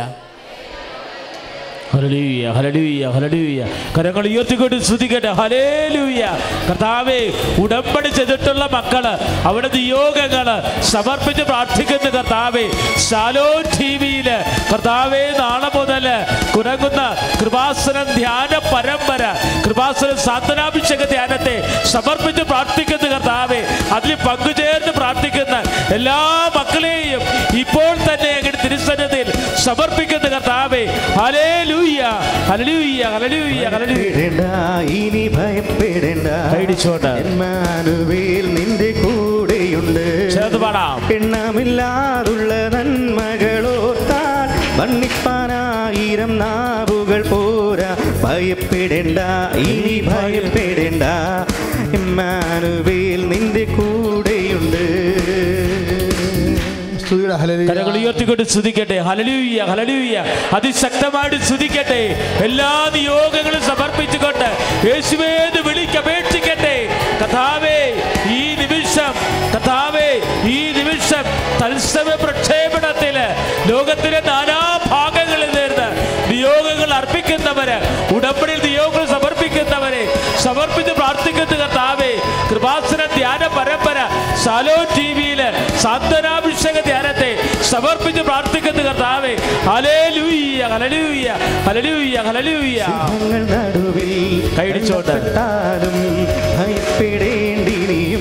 ഹല്ലേലൂയ ഹല്ലേലൂയ ഹല്ലേലൂയ കരങ്ങൾ ഉയർത്തിക്കൊണ്ട് സ്തുതിക്കട്ടെ ഹല്ലേലൂയ കർത്താവേ ഉടമ്പടി ചെയ്തിട്ടുള്ള മക്കള് അവിടെ നിയോഗങ്ങള് സമർപ്പിച്ച് പ്രാർത്ഥിക്കുന്ന കർത്താവേ ശാലോ ടി വിയില് കർത്താവേ നാളെ മുതല് കുരങ്ങുന്ന കൃപാസനം ധ്യാന പരമ്പര കൃപാസനം സാധനാഭിഷേക ധ്യാനത്തെ സമർപ്പിച്ച് പ്രാർത്ഥിക്കുന്ന കർത്താവേ അതിൽ പങ്കുചേർന്ന് പ്രാർത്ഥിക്കുന്ന എല്ലാ മക്കളെയും ഇപ്പോൾ തന്നെ അങ്ങയുടെ തിരുസന്നതിൽ സമർപ്പിക്കുന്ന കർത്താവേ ഹല്ലേലൂയ ഹല്ലേലൂയ ഹല്ലേലൂയ ഹല്ലേലൂയ ഭയപ്പെടേണ്ട ഇനി ഭയപ്പെടേണ്ട കൈയടിച്ചോണ്ട്. എമ്മാനുവേൽ നിന്റെ കൂടെയുണ്ട് ചേർന്ന് പാടാം എണ്ണമില്ലാതുള്ള നന്മകളോർത്താൽ വർണ്ണിപ്പാനായിരം നാവുകൾ പോരാ ഭയപ്പെടേണ്ട ഇനി ഭയപ്പെടേണ്ട എമ്മാനുവേൽ നിന്റെ കൂടെയുണ്ട് ശ്രുതിയുടെ കരങ്ങൾ ഹലലിയ ഉയർത്തിക്കൊണ്ട് സ്തുതിക്കട്ടെ ഹലലൂയ ഹലലൂയ അതിശക്തമായിട്ട് സ്തുതിക്കട്ടെ എല്ലാ നിയോഗങ്ങളും സമർപ്പിച്ചുകൊണ്ട് യേശുവേന്ന് വിളിക്കപേക്ഷിക്കട്ടെ കഥാവേ ഈ നിമിഷം കഥാവേ ഈ നിമിഷം തത്സമയ പ്രക്ഷേപണത്തില് ലോകത്തിലെ നാനാ ഭാഗങ്ങളിൽ നിന്ന് നിയോഗങ്ങൾ അർപ്പിക്കുന്നവര് ഉടമ്പടിയിൽ നിയോഗങ്ങൾ സമർപ്പിക്കുന്നവരെ സമർപ്പിച്ച് പ്രാർത്ഥിക്കുന്ന കർത്താവേ കൃപാസന ധ്യാന പരമ്പര സാലോ ടി വിയില് സാന്ത്വനാഭിഷേക ധ്യാനത്തെ സമർപ്പിച്ച് പ്രാർത്ഥിക്കുന്ന കർത്താവേ ഹലേലൂയ ഹലലൂയ ഹലലൂയ ഹലലൂയ സിംഹങ്ങൾ നടുവിൽ കൈയടിച്ചോണ്ട്. കൈപ്പെട്ടാലും ഭയപ്പെടേണ്ടിനിയും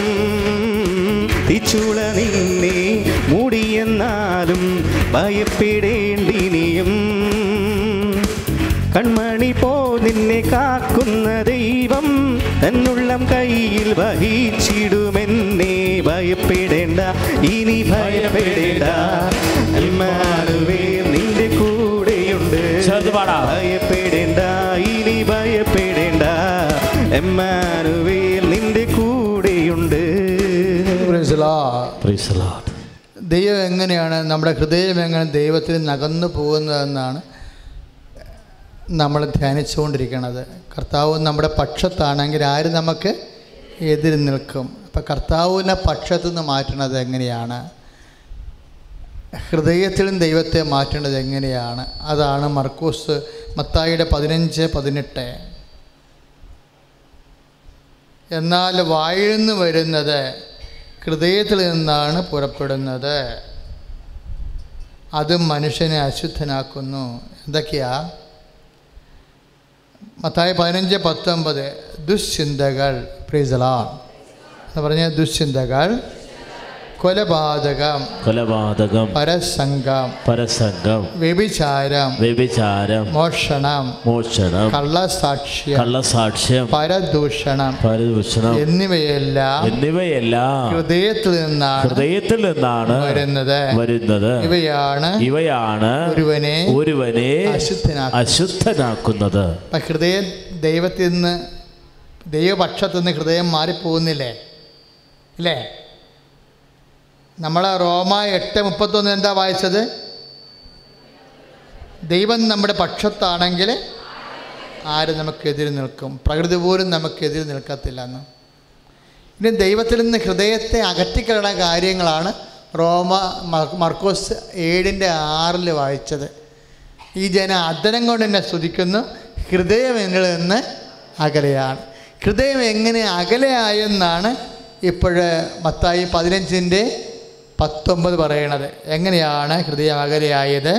തിച്ചുള നിന്നെ മൂടിയെന്നാലും ഭയപ്പെടേണ്ടിനിയും കൺമണി പോ നിന്നെ കാക്കുന്ന ദൈവം തന്നുള്ളം കയ്യിൽ വഹിച്ചിടുമെന്നെ ഭയപ്പെടേണ്ട ഇനി ഭയപ്പെടേണ്ട ഇമ്മാനുവേൽ നിന്റെ കൂടെയുണ്ട് ചേർന്ന് പാടാം. ഭയപ്പെടേണ്ട ഇനി ഭയപ്പെടേണ്ട എമ്മാനുവേൽ നിന്റെ കൂടെയുണ്ട് Praise the Lord. ദൈവം എങ്ങനെയാണ് നമ്മുടെ ഹൃദയം എങ്ങനെ ദൈവത്തിൽ നകന്നു പോകുന്നതെന്നാണ് നമ്മൾ ധ്യാനിച്ചുകൊണ്ടിരിക്കുന്നത് കർത്താവ് നമ്മുടെ പക്ഷത്താണെങ്കിൽ ആര് നമുക്ക് എതിര് നിൽക്കും അപ്പം കർത്താവിനെ പക്ഷത്തു നിന്ന് മാറ്റുന്നത് എങ്ങനെയാണ് ഹൃദയത്തിലും ദൈവത്തെ മാറ്റേണ്ടത് എങ്ങനെയാണ് അതാണ് മർക്കൂസ് മത്തായിയുടെ പതിനഞ്ച് പതിനെട്ട് എന്നാൽ വായിൽ നിന്ന് വരുന്നത് ഹൃദയത്തിൽ നിന്നാണ് പുറപ്പെടുന്നത് അത് മനുഷ്യനെ അശുദ്ധനാക്കുന്നു എന്തൊക്കെയാ മത്തായി പതിനഞ്ച് പത്തൊമ്പത് ദുശ്ചിന്തകൾ പ്രീസലാൺ എന്ന് പറഞ്ഞ ദുശ്ചിന്തകൾ കൊലപാതകം കൊലപാതകം പരസംഗം പരസംഗം വ്യഭിചാരം വ്യഭിചാരം മോഷണം മോഷണം കള്ളസാക്ഷ്യം കള്ളസാക്ഷ്യം പരദൂഷണം പരദൂഷണം എന്നിവയെല്ലാം എന്നിവയെല്ലാം ഹൃദയത്തിൽ നിന്നാണ് ഹൃദയത്തിൽ നിന്നാണ് വരുന്നത് വരുന്നത് ഇവയാണ് ഇവയാണ് ഒരുവനെ ഒരുവനെ അശുദ്ധനാക്കുന്നത് അശുദ്ധനാക്കുന്നത് അപ്പം ഹൃദയം ദൈവത്തിൽ നിന്ന് ദൈവപക്ഷത്തു നിന്ന് ഹൃദയം മാറിപ്പോകുന്നില്ലേ ഇല്ലേ നമ്മൾ റോമ എട്ട് മുപ്പത്തൊന്ന് എന്താ വായിച്ചത് ദൈവം നമ്മുടെ പക്ഷത്താണെങ്കിൽ ആര് നമുക്കെതിരെ നിൽക്കും പ്രകൃതി പോലും നമുക്കെതിരെ നിൽക്കത്തില്ല എന്ന് ഇനി ദൈവത്തിൽ നിന്ന് ഹൃദയത്തെ അകറ്റിക്കളയുന്ന കാര്യങ്ങളാണ് റോമ മർ- മർക്കോസ് ഏഴിൻ്റെ ആറിൽ വായിച്ചത് ഈ ജന അദരം കൊണ്ട് എന്നെ സ്തുതിക്കുന്നു ഹൃദയം എന്നിൽ നിന്ന് അകലെയാണ് ഹൃദയം എങ്ങനെ അകലെയായെന്നാണ് ഇപ്പോഴ് മത്തായി പതിനഞ്ചിൻ്റെ പത്തൊമ്പത് പറയണത് എങ്ങനെയാണ് ഹൃദയം അകലെയായത്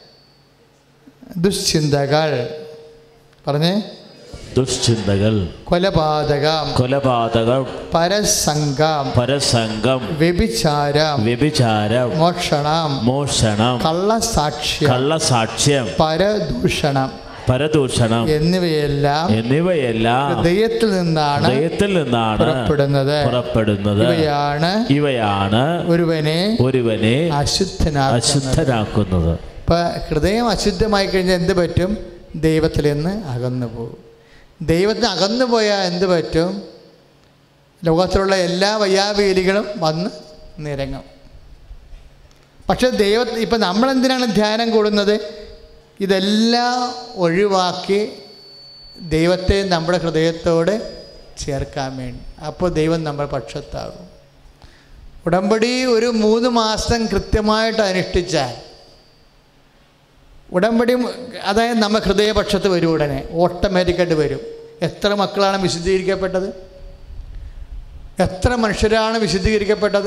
ദുശ്ചിന്തകൾ പറഞ്ഞേ ദുശ്ചിന്തകൾ കൊലപാതകം കൊലപാതകം പരസംഗം പരസംഗം വ്യഭിചാരം വ്യഭിചാരം മോഷണം മോഷണം കള്ളസാക്ഷ്യം കള്ളസാക്ഷ്യം പരദൂഷണം പരദൂഷണം എന്നിവയെല്ലാം എന്നിവയെല്ലാം ഹൃദയത്തിൽ നിന്നാണ് ഹൃദയത്തിൽ നിന്നാണ് പുറപ്പെടുന്നത് പുറപ്പെടുന്നത് ഇവയാണ് ഇവയാണ് ഒരുവനെ ഒരുവനെ അശുദ്ധനാക്കുന്നത് അശുദ്ധനാക്കുന്നത് ഇപ്പൊ ഹൃദയം അശുദ്ധമായി കഴിഞ്ഞാൽ എന്ത് പറ്റും ദൈവത്തിൽ നിന്ന് അകന്നു പോകും ദൈവത്തിന് അകന്നു പോയാൽ എന്ത് പറ്റും ലോകത്തിലുള്ള എല്ലാ വയ്യാവേലികളും വന്ന് നിരങ്ങും പക്ഷെ ദൈവ ഇപ്പം നമ്മളെന്തിനാണ് ധ്യാനം കൂടുന്നത് ഇതെല്ലാം ഒഴിവാക്കി ദൈവത്തെ നമ്മുടെ ഹൃദയത്തോട് ചേർക്കാൻ വേണ്ടി അപ്പോൾ ദൈവം നമ്മുടെ പക്ഷത്താകും ഉടമ്പടി ഒരു മൂന്ന് മാസം കൃത്യമായിട്ട് അനുഷ്ഠിച്ചാൽ ഉടമ്പടി അതായത് നമ്മ ഹൃദയപക്ഷത്ത് വരും ഉടനെ ഓട്ടോമാറ്റിക്കായിട്ട് വരും എത്ര മക്കളാണ് വിശുദ്ധീകരിക്കപ്പെട്ടത് എത്ര മനുഷ്യരാണ് വിശുദ്ധീകരിക്കപ്പെട്ടത്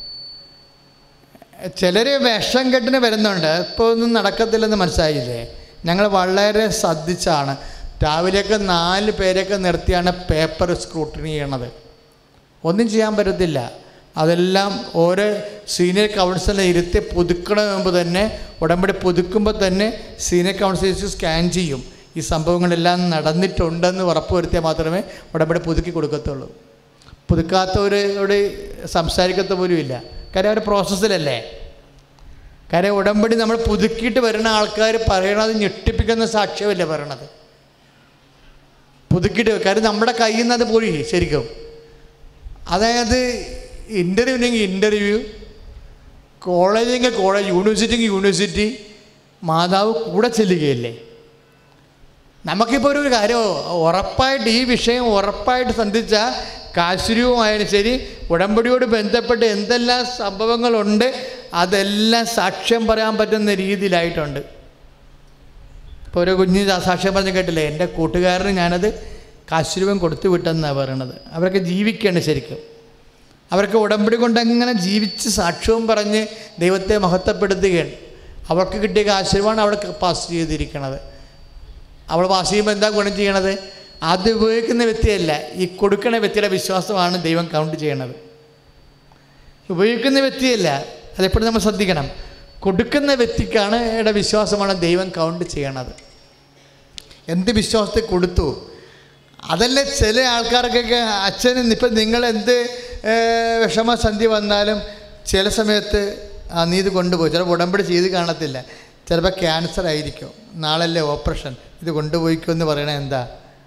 ചിലർ വിഷം കെട്ടിന് വരുന്നുണ്ട് ഇപ്പോൾ ഒന്നും നടക്കത്തില്ലെന്ന് മനസ്സിലായില്ലേ ഞങ്ങൾ വളരെ ശ്രദ്ധിച്ചാണ് രാവിലെയൊക്കെ നാല് പേരെയൊക്കെ നിർത്തിയാണ് പേപ്പർ സ്ക്രൂട്ടിനി ചെയ്യണത് ഒന്നും ചെയ്യാൻ പറ്റത്തില്ല അതെല്ലാം ഓരോ സീനിയർ കൗൺസിലിനെ ഇരുത്തി പുതുക്കണ മുമ്പ് തന്നെ ഉടമ്പടി പുതുക്കുമ്പോൾ തന്നെ സീനിയർ കൗൺസിലേഴ്സ് സ്കാൻ ചെയ്യും ഈ സംഭവങ്ങളെല്ലാം നടന്നിട്ടുണ്ടെന്ന് ഉറപ്പുവരുത്തിയാൽ മാത്രമേ ഉടമ്പടി പുതുക്കി കൊടുക്കത്തുള്ളൂ പുതുക്കാത്തവരോട് സംസാരിക്കത്ത പോലും ഇല്ല കാര്യം അവർ പ്രോസസ്സിലല്ലേ കാര്യം ഉടമ്പടി നമ്മൾ പുതുക്കിയിട്ട് വരുന്ന ആൾക്കാർ പറയണത് ഞെട്ടിപ്പിക്കുന്ന സാക്ഷ്യമല്ലേ പറയണത് പുതുക്കിയിട്ട് കാര്യം നമ്മുടെ കയ്യിൽ നിന്ന് അത് പോയി ശരിക്കും അതായത് ഇൻ്റർവ്യൂവിനെങ്കിൽ ഇൻ്റർവ്യൂ കോളേജെങ്കിൽ കോളേജ് യൂണിവേഴ്സിറ്റിയെങ്കിൽ യൂണിവേഴ്സിറ്റി മാതാവ് കൂടെ ചെല്ലുകയല്ലേ നമുക്കിപ്പോൾ ഒരു കാര്യം ഉറപ്പായിട്ട് ഈ വിഷയം ഉറപ്പായിട്ട് സന്ധിച്ച കാശുരൂപമായാലും ശരി ഉടമ്പടിയോട് ബന്ധപ്പെട്ട് എന്തെല്ലാം സംഭവങ്ങളുണ്ട് അതെല്ലാം സാക്ഷ്യം പറയാൻ പറ്റുന്ന രീതിയിലായിട്ടുണ്ട് ഇപ്പോൾ ഒരു കുഞ്ഞ് സാക്ഷ്യം പറഞ്ഞ് കേട്ടില്ലേ എൻ്റെ കൂട്ടുകാരന് ഞാനത് കാശുരൂപം കൊടുത്തു വിട്ടെന്നാണ് പറയണത് അവരൊക്കെ ജീവിക്കുകയാണ് ശരിക്കും അവർക്ക് ഉടമ്പടി കൊണ്ട് അങ്ങനെ ജീവിച്ച് സാക്ഷ്യവും പറഞ്ഞ് ദൈവത്തെ മഹത്വപ്പെടുത്തുകയാണ് അവർക്ക് കിട്ടിയ കാശുരൂപമാണ് അവിടെ പാസ് ചെയ്തിരിക്കണത് അവൾ പാസ് ചെയ്യുമ്പോൾ എന്താ ഗുണം ചെയ്യണത് അത് ഉപയോഗിക്കുന്ന വ്യക്തിയല്ല ഈ കൊടുക്കുന്ന വ്യക്തിയുടെ വിശ്വാസമാണ് ദൈവം കൗണ്ട് ചെയ്യണത് ഉപയോഗിക്കുന്ന വ്യക്തിയല്ല അതെപ്പോഴും നമ്മൾ ശ്രദ്ധിക്കണം കൊടുക്കുന്ന വ്യക്തിക്കാണ് യുടെ വിശ്വാസമാണ് ദൈവം കൗണ്ട് ചെയ്യണത് എന്ത് വിശ്വാസത്തെ കൊടുത്തു അതല്ലേ ചില ആൾക്കാർക്കൊക്കെ അച്ഛൻ ഇപ്പം നിങ്ങൾ എന്ത് ഏർ, വിഷമസന്ധി വന്നാലും ചില സമയത്ത് ആ നീ ഇത് കൊണ്ടുപോയി ചിലപ്പോൾ ഉടമ്പടി ചെയ്ത് കാണത്തില്ല ചിലപ്പോൾ ക്യാൻസർ ആയിരിക്കും നാളല്ലേ ഓപ്പറേഷൻ ഇത് കൊണ്ടുപോയിക്കോ എന്ന് പറയണത് എന്താ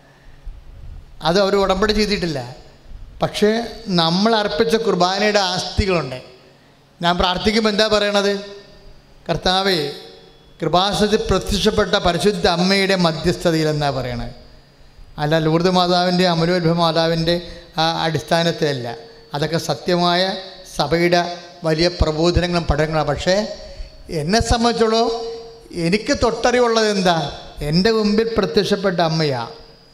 അത് അവർ ഉടമ്പടി ചെയ്തിട്ടില്ല പക്ഷേ നമ്മൾ അർപ്പിച്ച കുർബാനയുടെ ആസ്തികളുണ്ട് ഞാൻ പ്രാർത്ഥിക്കുമ്പോൾ എന്താ പറയണത് കർത്താവേ കൃപാസത്തിൽ പ്രത്യക്ഷപ്പെട്ട പരിശുദ്ധ അമ്മയുടെ മധ്യസ്ഥതയിൽ എന്നാ പറയണത് അല്ല ലൂർദ് മാതാവിൻ്റെ അമലോത്ഭവ മാതാവിൻ്റെ ആ അടിസ്ഥാനത്തിലല്ല അതൊക്കെ സത്യമായ സഭയുടെ വലിയ പ്രബോധനങ്ങളും പഠനങ്ങളാണ് പക്ഷേ എന്നെ സംബന്ധിച്ചോളം എനിക്ക് തൊട്ടറിവുള്ളത് എന്താ എൻ്റെ മുമ്പിൽ പ്രത്യക്ഷപ്പെട്ട അമ്മയാ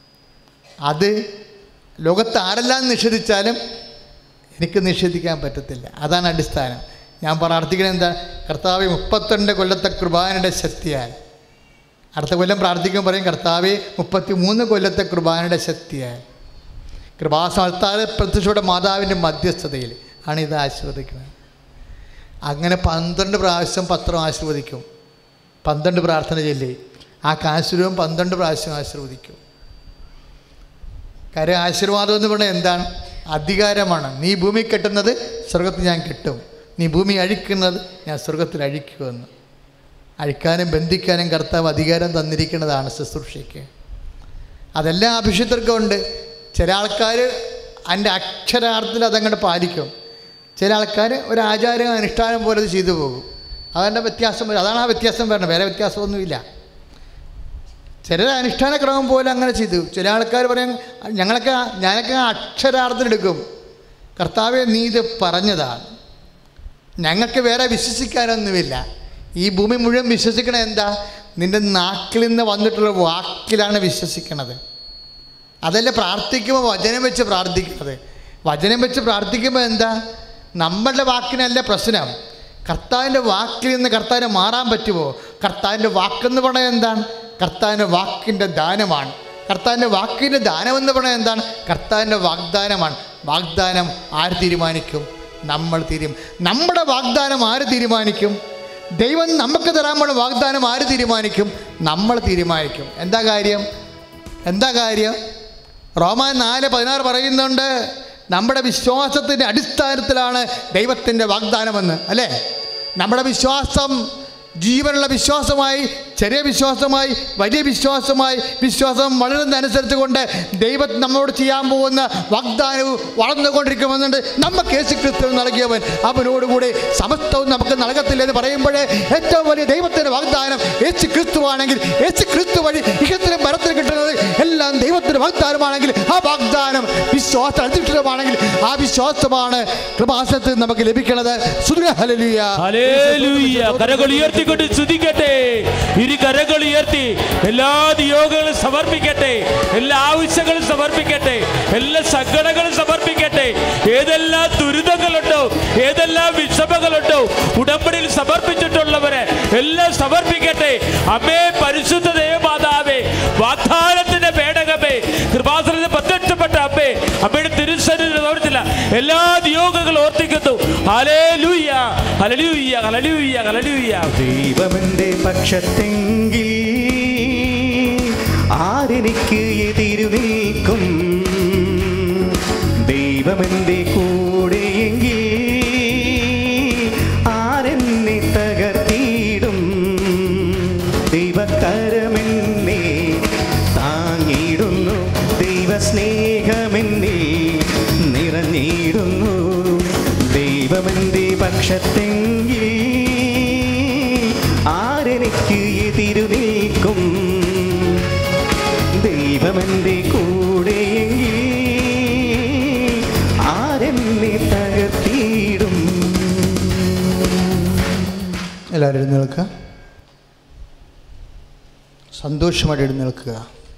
അത് ലോകത്ത് ആരെല്ലാം നിഷേധിച്ചാലും എനിക്ക് നിഷേധിക്കാൻ പറ്റത്തില്ല അതാണ് അടിസ്ഥാനം ഞാൻ പ്രാർത്ഥിക്കുന്നത് എന്താ കർത്താവ് മുപ്പത്തിരണ്ട് കൊല്ലത്തെ കുർബാനയുടെ ശക്തിയാൽ അടുത്ത കൊല്ലം പ്രാർത്ഥിക്കുമ്പോൾ പറയും കർത്താവ് മുപ്പത്തി മൂന്ന് കൊല്ലത്തെ കുർബാനയുടെ ശക്തിയാൽ കൃപാസമർത്താതെ പ്രത്യക്ഷയുടെ മാതാവിൻ്റെ മധ്യസ്ഥതയിൽ ആണ് ഇത് ആശീർവദിക്കുന്നത് അങ്ങനെ പന്ത്രണ്ട് പ്രാവശ്യം പത്രം ആശീർവദിക്കും പന്ത്രണ്ട് പ്രാർത്ഥന ചൊല്ലി ആ കാശുരൂപം പന്ത്രണ്ട് പ്രാവശ്യം ആശീർവദിക്കും കാര്യം ആശീർവാദം എന്ന് പറഞ്ഞാൽ എന്താണ് അധികാരമാണ് നീ ഭൂമി കെട്ടുന്നത് സ്വർഗത്തിൽ ഞാൻ കെട്ടും നീ ഭൂമി അഴിക്കുന്നത് ഞാൻ സ്വർഗത്തിൽ അഴിക്കുമെന്ന് അഴിക്കാനും ബന്ധിക്കാനും കർത്താവ് അധികാരം തന്നിരിക്കുന്നതാണ് ശുശ്രൂഷയ്ക്ക് അതെല്ലാം അഭിഷിക്തർക്കും ഉണ്ട് ചില ആൾക്കാർ അതിൻ്റെ അക്ഷരാർത്ഥത്തിൽ അതങ്ങോട്ട് പാലിക്കും ചില ആൾക്കാർ ഒരു ആചാരം അനുഷ്ഠാനം പോലെ അത് ചെയ്തു പോകും അതിൻ്റെ വ്യത്യാസം വരും അതാണ് ആ വ്യത്യാസം വരണം വേറെ വ്യത്യാസമൊന്നുമില്ല ചിലർ അനുഷ്ഠാന ക്രമം പോലെ അങ്ങനെ ചെയ്തു ചില ആൾക്കാർ പറയും ഞങ്ങളൊക്കെ ഞാനൊക്കെ അക്ഷരാർത്ഥത്തിലെടുക്കും കർത്താവെ നീ ഇത് പറഞ്ഞതാണ് ഞങ്ങൾക്ക് വേറെ വിശ്വസിക്കാനൊന്നുമില്ല ഈ ഭൂമി മുഴുവൻ വിശ്വസിക്കണത് എന്താ നിൻ്റെ നാക്കിൽ നിന്ന് വന്നിട്ടുള്ള വാക്കിലാണ് വിശ്വസിക്കണത് അതല്ല പ്രാർത്ഥിക്കുമ്പോൾ വചനം വെച്ച് പ്രാർത്ഥിക്കുന്നത് വചനം വെച്ച് പ്രാർത്ഥിക്കുമ്പോൾ എന്താ നമ്മളുടെ വാക്കിനല്ല പ്രശ്നം കർത്താവിൻ്റെ വാക്കിൽ നിന്ന് കർത്താവിന് മാറാൻ പറ്റുമോ കർത്താവിൻ്റെ വാക്കെന്ന് പറയുന്നത് എന്താണ് കർത്താവിൻ്റെ വാക്കിൻ്റെ ദാനമാണ് കർത്താവിൻ്റെ വാക്കിൻ്റെ ദാനമെന്ന് പറയുന്നത് എന്താണ് കർത്താവിൻ്റെ വാഗ്ദാനമാണ് വാഗ്ദാനം ആര് തീരുമാനിക്കും നമ്മൾ തീരും നമ്മുടെ വാഗ്ദാനം ആര് തീരുമാനിക്കും ദൈവം നമുക്ക് തരാനുള്ള വാഗ്ദാനം ആര് തീരുമാനിക്കും നമ്മൾ തീരുമാനിക്കും എന്താ കാര്യം എന്താ കാര്യം റോമാൻ നാല് പതിനാറ് പറയുന്നുണ്ട് നമ്മുടെ വിശ്വാസത്തിൻ്റെ അടിസ്ഥാനത്തിലാണ് ദൈവത്തിൻ്റെ വാഗ്ദാനമെന്ന് അല്ലേ നമ്മുടെ വിശ്വാസം ജീവനുള്ള വിശ്വാസമായി ചെറിയ വിശ്വാസമായി വലിയ വിശ്വാസമായി വിശ്വാസം വളരുന്നതനുസരിച്ച് കൊണ്ട് ദൈവം നമ്മോട് ചെയ്യാൻ പോകുന്ന വാഗ്ദാനവും വളർന്നുകൊണ്ടിരിക്കുമെന്നുണ്ട് നമുക്ക് യേശു ക്രിസ്തു നൽകിയവൻ അവനോടുകൂടി സമസ്തവും നമുക്ക് നൽകത്തില്ല എന്ന് പറയുമ്പോഴേ ഏറ്റവും വലിയ ദൈവത്തിൻ്റെ വാഗ്ദാനം യേശു ക്രിസ്തുവാണെങ്കിൽ യേശു ക്രിസ്തു വഴി ഇഹത്തിലും മരത്തിലും കിട്ടുന്നത് എല്ലാം ദൈവത്തിൻ്റെ വാഗ്ദാനമാണെങ്കിൽ ആ വാഗ്ദാനം വിശ്വാസം അധിഷ്ഠിതമാണെങ്കിൽ ആ വിശ്വാസമാണ് കൃപാസനത്തിൽ നമുക്ക് ലഭിക്കുന്നത് സുദൃഢ ഹല്ലേലൂയ. ഹല്ലേലൂയ. കരങ്ങൾ ഉയർത്തിക്കൊണ്ട് സ്തുതിക്കട്ടെ ഇരു കരങ്ങൾ ഉയർത്തി എല്ലാ നിയോഗങ്ങളും സമർപ്പിക്കട്ടെ എല്ലാ ആവശ്യങ്ങളും സമർപ്പിക്കട്ടെ എല്ലാ സങ്കടങ്ങളും സമർപ്പിക്കട്ടെ ഏതെല്ലാം ദുരിതങ്ങളുണ്ടോ ഏതെല്ലാം വിഷമങ്ങളുണ്ടോ ഉടമ്പടിയിൽ സമർപ്പിച്ചിട്ടുള്ളവരെ എല്ലാം സമർപ്പിക്കട്ടെ അമ്മേ പരിശുദ്ധ ദേവമാതാവേ വാഗ്ദാനത്തിന്റെ പേടകമേ കൃപാസനത്തിൽ പ്രത്യക്ഷപ്പെട്ട അമ്മേ അമ്മയുടെ തിരുസന്നിധി ഓർത്തില്ല എല്ലാ നിയോഗങ്ങളും ഓർത്തിക്കുന്നു ഹല്ലേലൂയ ഹല്ലേലൂയ ഹല്ലേലൂയ ഹല്ലേലൂയ ദൈവമെന്റെ പക്ഷത്തെങ്കിൽ ആരെനിക്ക് എതിരു നിൽക്കും ദൈവമെന്റെ കൂടെയെങ്കിൽ ആരെന്നെ തകർത്തിടും ദൈവകരമെന്നെ താങ്ങിടുന്നു ദൈവസ്നേഹമെന്നെ നിറഞ്ഞിടുന്നു ദൈവമെന്റെ പക്ഷത്തെങ്കിൽ ആരെനിക്ക് എതിരു നിൽക്കും ദൈവമെന്റെ കൂടെയെങ്കിൽ ആരെന്നെ തകർത്തിടും എല്ലാവരും എഴുന്നേൽക്കുക സന്തോഷമായിട്ട് എഴുന്നേൽക്കുക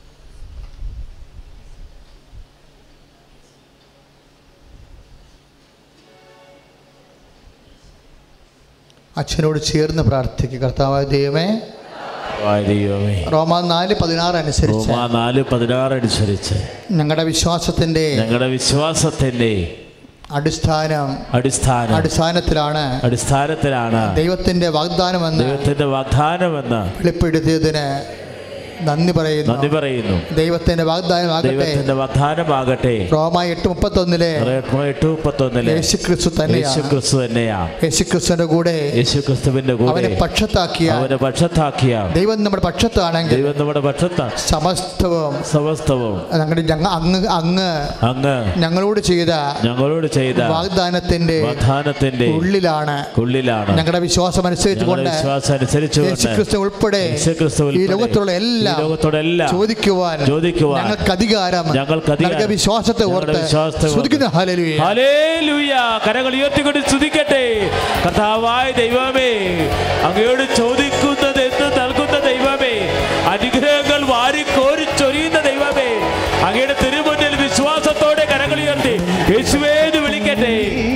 അച്ഛനോട് ചേർന്ന് പ്രാർത്ഥിക്കുക കർത്താവായ ദൈവമേ ദൈവമേ റോമ നാല് പതിനാറ് അനുസരിച്ച് റോമാ നാല് പതിനാറ് അനുസരിച്ച് ഞങ്ങളുടെ വിശ്വാസത്തിൻ്റെ ഞങ്ങളുടെ വിശ്വാസത്തിന്റെ അടിസ്ഥാനം അടിസ്ഥാനം അടിസ്ഥാനത്തിലാണ് അടിസ്ഥാനത്തിലാണ് ദൈവത്തിൻ്റെ വാഗ്ദാനമെന്ന് ദൈവത്തിന്റെ വാഗ്ദാനമെന്ന് വെളിപ്പെടുത്തിയതിന് നന്ദി പറയുന്നു നന്ദി പറയുന്നു ദൈവത്തിൻ്റെ വാഗ്ദാനമാകട്ടെ ദൈവത്തിന്റെ വാഗ്ദാനമാകട്ടെ റോമ എട്ട് മുപ്പത്തൊന്നിലെ എട്ട് മുപ്പത്തൊന്നില് യേശു ക്രിസ്തു യേശു തന്നെയാണ് ക്രിസ്തു തന്നെയാ യേശു ക്രിസ്തുവിന്റെ കൂടെ യേശു ക്രിസ്തുവിന്റെ കൂടെ അവനെ പക്ഷത്താക്കിയ അവനെ പക്ഷത്താക്കിയ ദൈവം നമ്മുടെ പക്ഷത്താണെങ്കിൽ ദൈവം നമ്മുടെ പക്ഷത്ത സമസ്തവും സമസ്തവും ഞങ്ങളുടെ ഞങ്ങ അങ്ങ് അങ്ങ് അങ്ങ് ഞങ്ങളോട് ചെയ്ത ഞങ്ങളോട് ചെയ്ത വാഗ്ദാനത്തിന്റെ വാഗ്ദാനത്തിന്റെ ഉള്ളിലാണ് ഉള്ളിലാണ് ഞങ്ങളുടെ വിശ്വാസം അനുസരിച്ചുകൊണ്ട് ഞങ്ങളുടെ വിശ്വാസം അനുസരിച്ചുകൊണ്ട് യേശു ക്രിസ്തു ഉൾപ്പെടെ യേശുക്രിസ്തു ഈ ഉൾപ്പെടെ ലോകത്തുള്ള എല്ലാ ലോകത്തോടെല്ലാം ഈ ലോകത്തോടെല്ലാം ചോദിക്കുവാൻ ചോദിക്കുവാൻ ഞങ്ങൾക്ക് അധികാരം ഞങ്ങൾക്ക് അധികാരം. നൽകിയ വിശ്വാസത്തെ ഞങ്ങളുടെ ഓർത്ത് വിശ്വാസത്തെ ഓർത്ത്. സ്തുതിക്കുന്ന ഹല്ലേലൂയ ഹല്ലേലൂയ കരങ്ങൾ ഉയർത്തിക്കൊണ്ട് സ്തുതിക്കട്ടെ കർത്താവായ ദൈവമേ അങ്ങയോട് ചോദിക്കുന്നത് എന്ത് നൽകുന്ന ദൈവമേ അനുഗ്രഹങ്ങൾ വാരിക്കോരി ചൊരിയുന്ന ദൈവമേ അങ്ങയുടെ തിരുമുന്നിൽ വിശ്വാസത്തോടെ കരങ്ങൾ ഉയർത്തി യേശുവേന്ന് വിളിക്കട്ടെ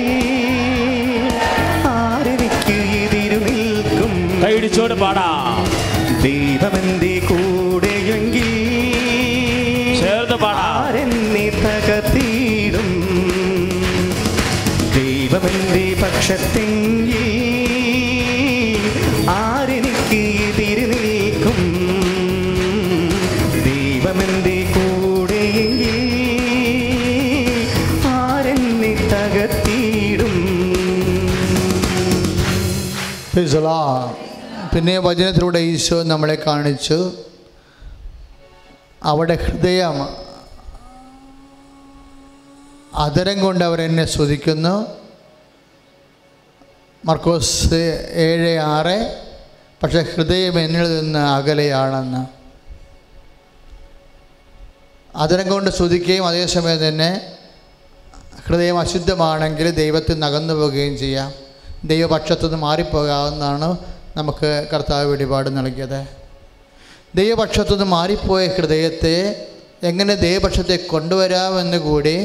ആരെനിക്ക് എതിരു നിൽക്കും കൈയിടിച്ചോട് പാടാം ദൈവമെന്റെ കൂടെയെങ്കിൽ ചേർന്ന് പാടാം ആരെന്നെ തകർത്തിയിടും ദൈവമെന്റെ പക്ഷത്തെങ്കിൽ ആരെനിക്ക് എതിര് നിൽക്കും ദൈവമെന്റെ കൂടെയെങ്കിൽ ആരെന്നെ തകർത്തിയിടും Praise the Lord. പിന്നെ വചനത്തിലൂടെ ഈശോ നമ്മളെ കാണിച്ചു അവിടെ ഹൃദയം അതരം കൊണ്ട് അവർ എന്നെ സ്തുതിക്കുന്നു മർക്കോസ് ഏഴ് ആറ് പക്ഷെ ഹൃദയം എന്നിൽ നിന്ന് അകലെയാണെന്ന് അതരം കൊണ്ട് സ്തുതിക്കുകയും അതേസമയം തന്നെ ഹൃദയം അശുദ്ധമാണെങ്കിൽ ദൈവത്തിൽ നിന്ന് അകന്നു പോവുകയും ചെയ്യാം ദൈവപക്ഷത്തു നിന്ന് മാറിപ്പോകാവുന്നതാണ് നമുക്ക് കർത്താവ് വെളിപാട് നൽകിയത് ദൈവപക്ഷത്തു നിന്ന് മാറിപ്പോയ ഹൃദയത്തെ എങ്ങനെ ദൈവപക്ഷത്തെ കൊണ്ടുവരാമെന്ന് കൂടി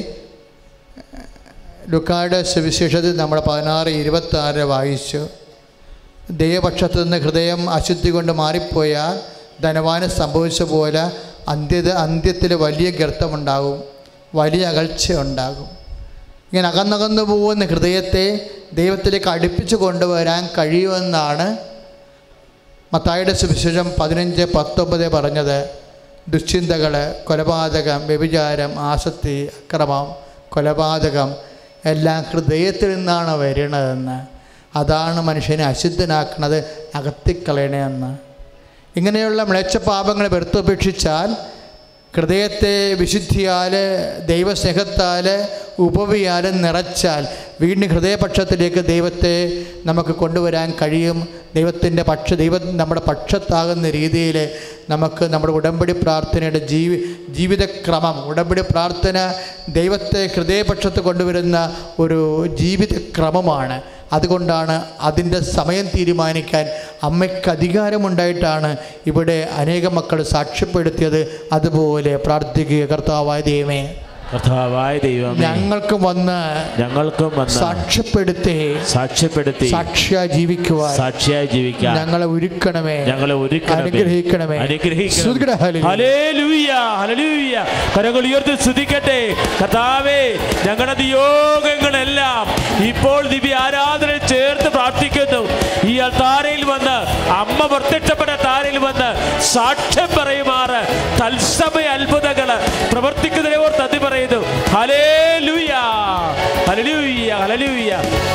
ലുക്കായുടെ സുവിശേഷത്തിൽ നമ്മൾ പതിനാറ് ഇരുപത്താറ് വായിച്ചു ദൈവപക്ഷത്തു നിന്ന് ഹൃദയം അശുദ്ധി കൊണ്ട് മാറിപ്പോയാൽ ധനവാന് സംഭവിച്ച പോലെ അന്ത്യത അന്ത്യത്തിൽ വലിയ ഗർത്തമുണ്ടാകും വലിയ അകൽച്ച ഉണ്ടാകും ഇങ്ങനെ അകന്നകന്നു പോകുന്ന ഹൃദയത്തെ ദൈവത്തിലേക്ക് അടുപ്പിച്ച് കൊണ്ടുവരാൻ കഴിയുമെന്നാണ് മത്തായുടെ സുവിശേഷം പതിനഞ്ച് പത്തൊമ്പത് പറഞ്ഞത് ദുശ്ചിന്തകൾ കൊലപാതകം വ്യഭിചാരം ആസക്തി അക്രമം കൊലപാതകം എല്ലാം ഹൃദയത്തിൽ നിന്നാണ് വരുന്നതെന്ന് അതാണ് മനുഷ്യനെ അശുദ്ധനാക്കുന്നത് അകത്തിക്കളയണമെന്ന് ഇങ്ങനെയുള്ള മ്ലേച്ഛപാപങ്ങളെ വെറുത്തുപേക്ഷിച്ചാൽ ഹൃദയത്തെ വിശുദ്ധിയാൽ ദൈവസ്നേഹത്താൽ ഉപവിയാൽ നിറച്ചാൽ വീണ്ടും ഹൃദയപക്ഷത്തിലേക്ക് ദൈവത്തെ നമുക്ക് കൊണ്ടുവരാൻ കഴിയും ദൈവത്തിൻ്റെ പക്ഷ ദൈവം നമ്മുടെ പക്ഷത്താകുന്ന രീതിയിൽ നമുക്ക് നമ്മുടെ ഉടമ്പടി പ്രാർത്ഥനയുടെ ജീവി ജീവിതക്രമം ഉടമ്പടി പ്രാർത്ഥന ദൈവത്തെ ഹൃദയപക്ഷത്ത് കൊണ്ടുവരുന്ന ഒരു ജീവിതക്രമമാണ് അതുകൊണ്ടാണ് അതിൻ്റെ സമയം തീരുമാനിക്കാൻ അമ്മയ്ക്ക് അധികാരമുണ്ടായിട്ടാണ് ഇവിടെ അനേകം മക്കൾ സാക്ഷ്യപ്പെടുത്തിയത് അതുപോലെ പ്രാർത്ഥിക്കുക കർത്താവായ ദൈവമേ കർത്താവായ ദൈവമേ ഞങ്ങൾക്കും വന്ന് ഞങ്ങൾക്കും വന്ന് സാക്ഷ്യപ്പെടുത്തി സാക്ഷ്യപ്പെടുത്തി സാക്ഷിയായി ജീവിക്കുവാൻ സാക്ഷിയായി ജീവിക്കാൻ ഞങ്ങളെ ഒരുക്കണമേ ഞങ്ങളെ ഒരുക്കണമേ അനുഗ്രഹിക്കണമേ സ്തുതിക്കട്ടെ, അനുഗ്രഹിക്കണമേ ഹല്ലേലൂയ. Hallelujah, hallelujah. കരങ്ങൾ ഉയർത്തി സ്തുതിക്കട്ടെ കർത്താവേ ഞങ്ങളുടെ നിയോഗങ്ങളെല്ലാം ഇപ്പോൾ ദിവ്യ ആരാധന ചേർത്ത് പ്രാർത്ഥിക്കുന്നു ഈ താരയിൽ വന്ന് അമ്മ പ്രത്യക്ഷപ്പെട്ട താരയിൽ വന്ന് സാക്ഷ്യം പറയുമാറ് തത്സമയ അത്ഭുതങ്ങള് പ്രവർത്തിക്കുന്നതിനെ ഓർത്ത് നന്ദി പറയുന്നു ഹലേലൂയ ഹല്ലേലൂയ ഹല്ലേലൂയ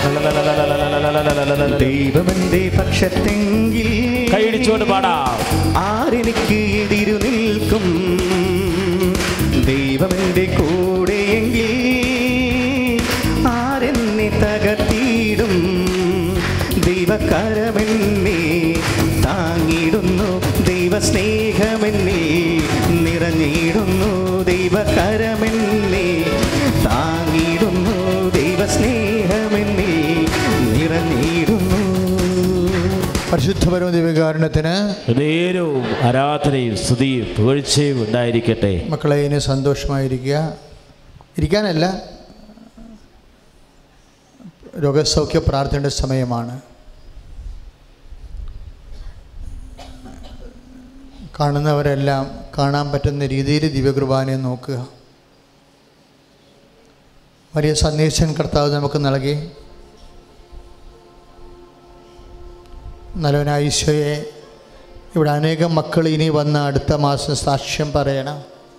ദൈവമെന്റെ പക്ഷത്തെങ്കിൽ കൈയടിച്ചുകൊണ്ട് പാടാം ആരെനിക്ക് എതിരു നിൽക്കും ദൈവമെന്റെ കൂടെയെങ്കിൽ ആരെന്നെ തകർത്തിയിടും ദൈവകരമെന്നെ താങ്ങിടുന്നു ദൈവസ്നേഹമെന്നെ നിറഞ്ഞിടുന്നു ദൈവകരമെന്നെ താങ്ങിടുന്നു ദൈവസ്നേഹമെന്നെ നിറഞ്ഞിടുന്നു പരിശുദ്ധപരമ ദിവ്യകാരുണ്യത്തിന് നേരവും ആരാധനയും സ്തുതിയും പുകഴ്ചയും ഉണ്ടായിരിക്കട്ടെ മക്കളെ ഇനി സന്തോഷമായിരിക്കുക ഇരിക്കാനല്ല രോഗസൗഖ്യ പ്രാർത്ഥനയുടെ സമയമാണ് കാണുന്നവരെല്ലാം കാണാൻ പറ്റുന്ന രീതിയിൽ ദിവ്യകുർബാനയെ നോക്കുക വലിയ സന്ദേശം കർത്താവ് നമുക്ക് നൽകി നല്ലവനായ ഈശോയെ ഇവിടെ അനേകം മക്കൾ ഇനി വന്ന് അടുത്ത മാസം സാക്ഷ്യം പറയണം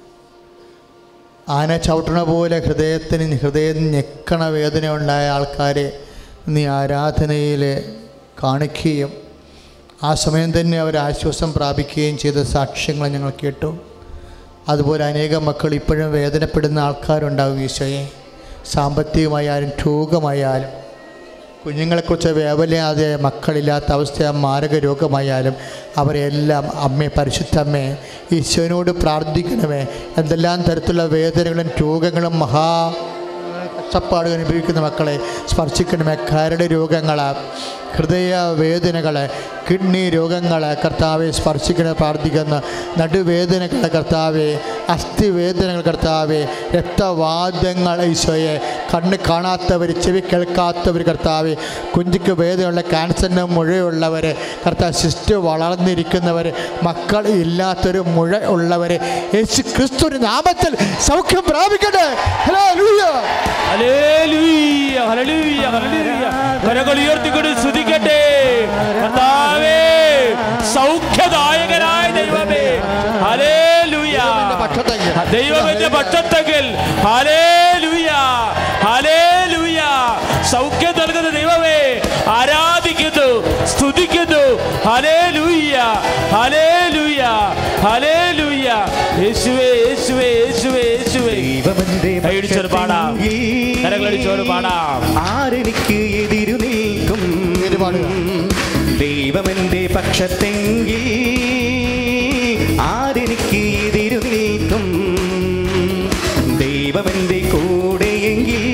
ആന ചവിട്ടണ പോലെ ഹൃദയത്തിന് ഹൃദയം ഞെക്കണ വേദന ഉണ്ടായ ആൾക്കാരെ നീ ആരാധനയിൽ കാണിക്കുകയും ആ സമയം തന്നെ അവർ ആശ്വാസം പ്രാപിക്കുകയും ചെയ്ത സാക്ഷ്യങ്ങൾ ഞങ്ങൾ കേട്ടു അതുപോലെ അനേകം മക്കൾ ഇപ്പോഴും വേദനപ്പെടുന്ന ആൾക്കാരുണ്ടാകും ഈശോയെ സാമ്പത്തികമായാലും രോഗമായാലും കുഞ്ഞുങ്ങളെക്കുറിച്ച് വേവലാതെ മക്കളില്ലാത്ത അവസ്ഥ മാരക രോഗമായാലും അവരെല്ലാം അമ്മേ പരിശുദ്ധമ്മേ ഈശോനോട് പ്രാർത്ഥിക്കണമേ എന്തെല്ലാം തരത്തിലുള്ള വേദനകളും രോഗങ്ങളും മഹാ കഷ്ടപ്പാടുകൾ അനുഭവിക്കുന്ന മക്കളെ സ്പർശിക്കണമേ കരട് രോഗങ്ങൾ ഹൃദയ വേദനകൾ കിഡ്നി രോഗങ്ങൾ കർത്താവെ സ്പർശിക്കണ പ്രാർത്ഥിക്കുന്ന നടുവേദനകൾ കർത്താവെ അസ്ഥിവേദനകൾ കർത്താവെ രക്തവാദ്യങ്ങൾ ഈശോയെ കണ്ണ് കാണാത്തവർ ചെവി കേൾക്കാത്തവർ കർത്താവെ കുഞ്ചിക്ക് വേദനയുള്ള ക്യാൻസറിന് മുഴയുള്ളവർ കർത്താവ് സിസ്റ്റ് വളർന്നിരിക്കുന്നവർ മക്കൾ ഇല്ലാത്തൊരു മുഴ ഉള്ളവർ യേശു ക്രിസ്തുവിൻ്റെ നാമത്തിൽ സൗഖ്യം പ്രാപിക്കട്ടെ ഹലോ ഹല്ലേലൂയ, ഹല്ലേലൂയ, ഹല്ലേലൂയ. കരങ്ങൾ ഉയർത്തിക്കൊണ്ട് സ്തുതിക്കട്ടെ കർത്താവേ സൗഖ്യദായകനായ ദൈവമേ ഹല്ലേലൂയ. ദൈവത്തിന്റെ പക്ഷത്തെങ്കിൽ ഹല്ലേലൂയ, ഹല്ലേലൂയ. സൗഖ്യം നൽകുന്ന ദൈവമേ ആരാധിക്കുന്നു സ്തുതിക്കുന്നു ഹല്ലേലൂയ ഹല്ലേലൂയ ഹല്ലേലൂയ യേശുവേ യേശുവേ യേശുവേ യേശുവേ ദൈവമെന്റെ കൈയടിച്ചൊരു പാടാം കരങ്ങളടിച്ചൊരു പാടാം ആരെനിക്ക് എതിരു നിൽക്കും ഇത് പാടുക. ദൈവമെന്റെ പക്ഷത്തെങ്കിൽ ആരെനിക്ക് എതിരു നിൽക്കും ദൈവമെന്റെ കൂടെയെങ്കിൽ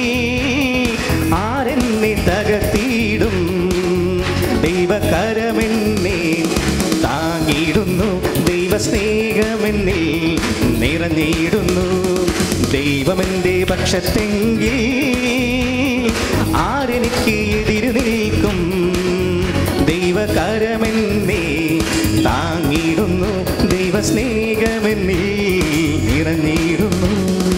ആരെന്നെ തകർത്തിയിടും ദൈവകരമെന്നെ താങ്ങിയിടുന്നു ദൈവസ്നേഹമെന്നിൽ നിറഞ്ഞിടുന്നു ദൈവമെന്റെ പക്ഷത്തെങ്കിൽ ആരെനിക്ക് എതിരു നിൽക്കും ദൈവകരമെന്നെ താങ്ങിയിടുന്നു ദൈവസ്നേഹമെന്നിൽ നിറഞ്ഞിടുന്നു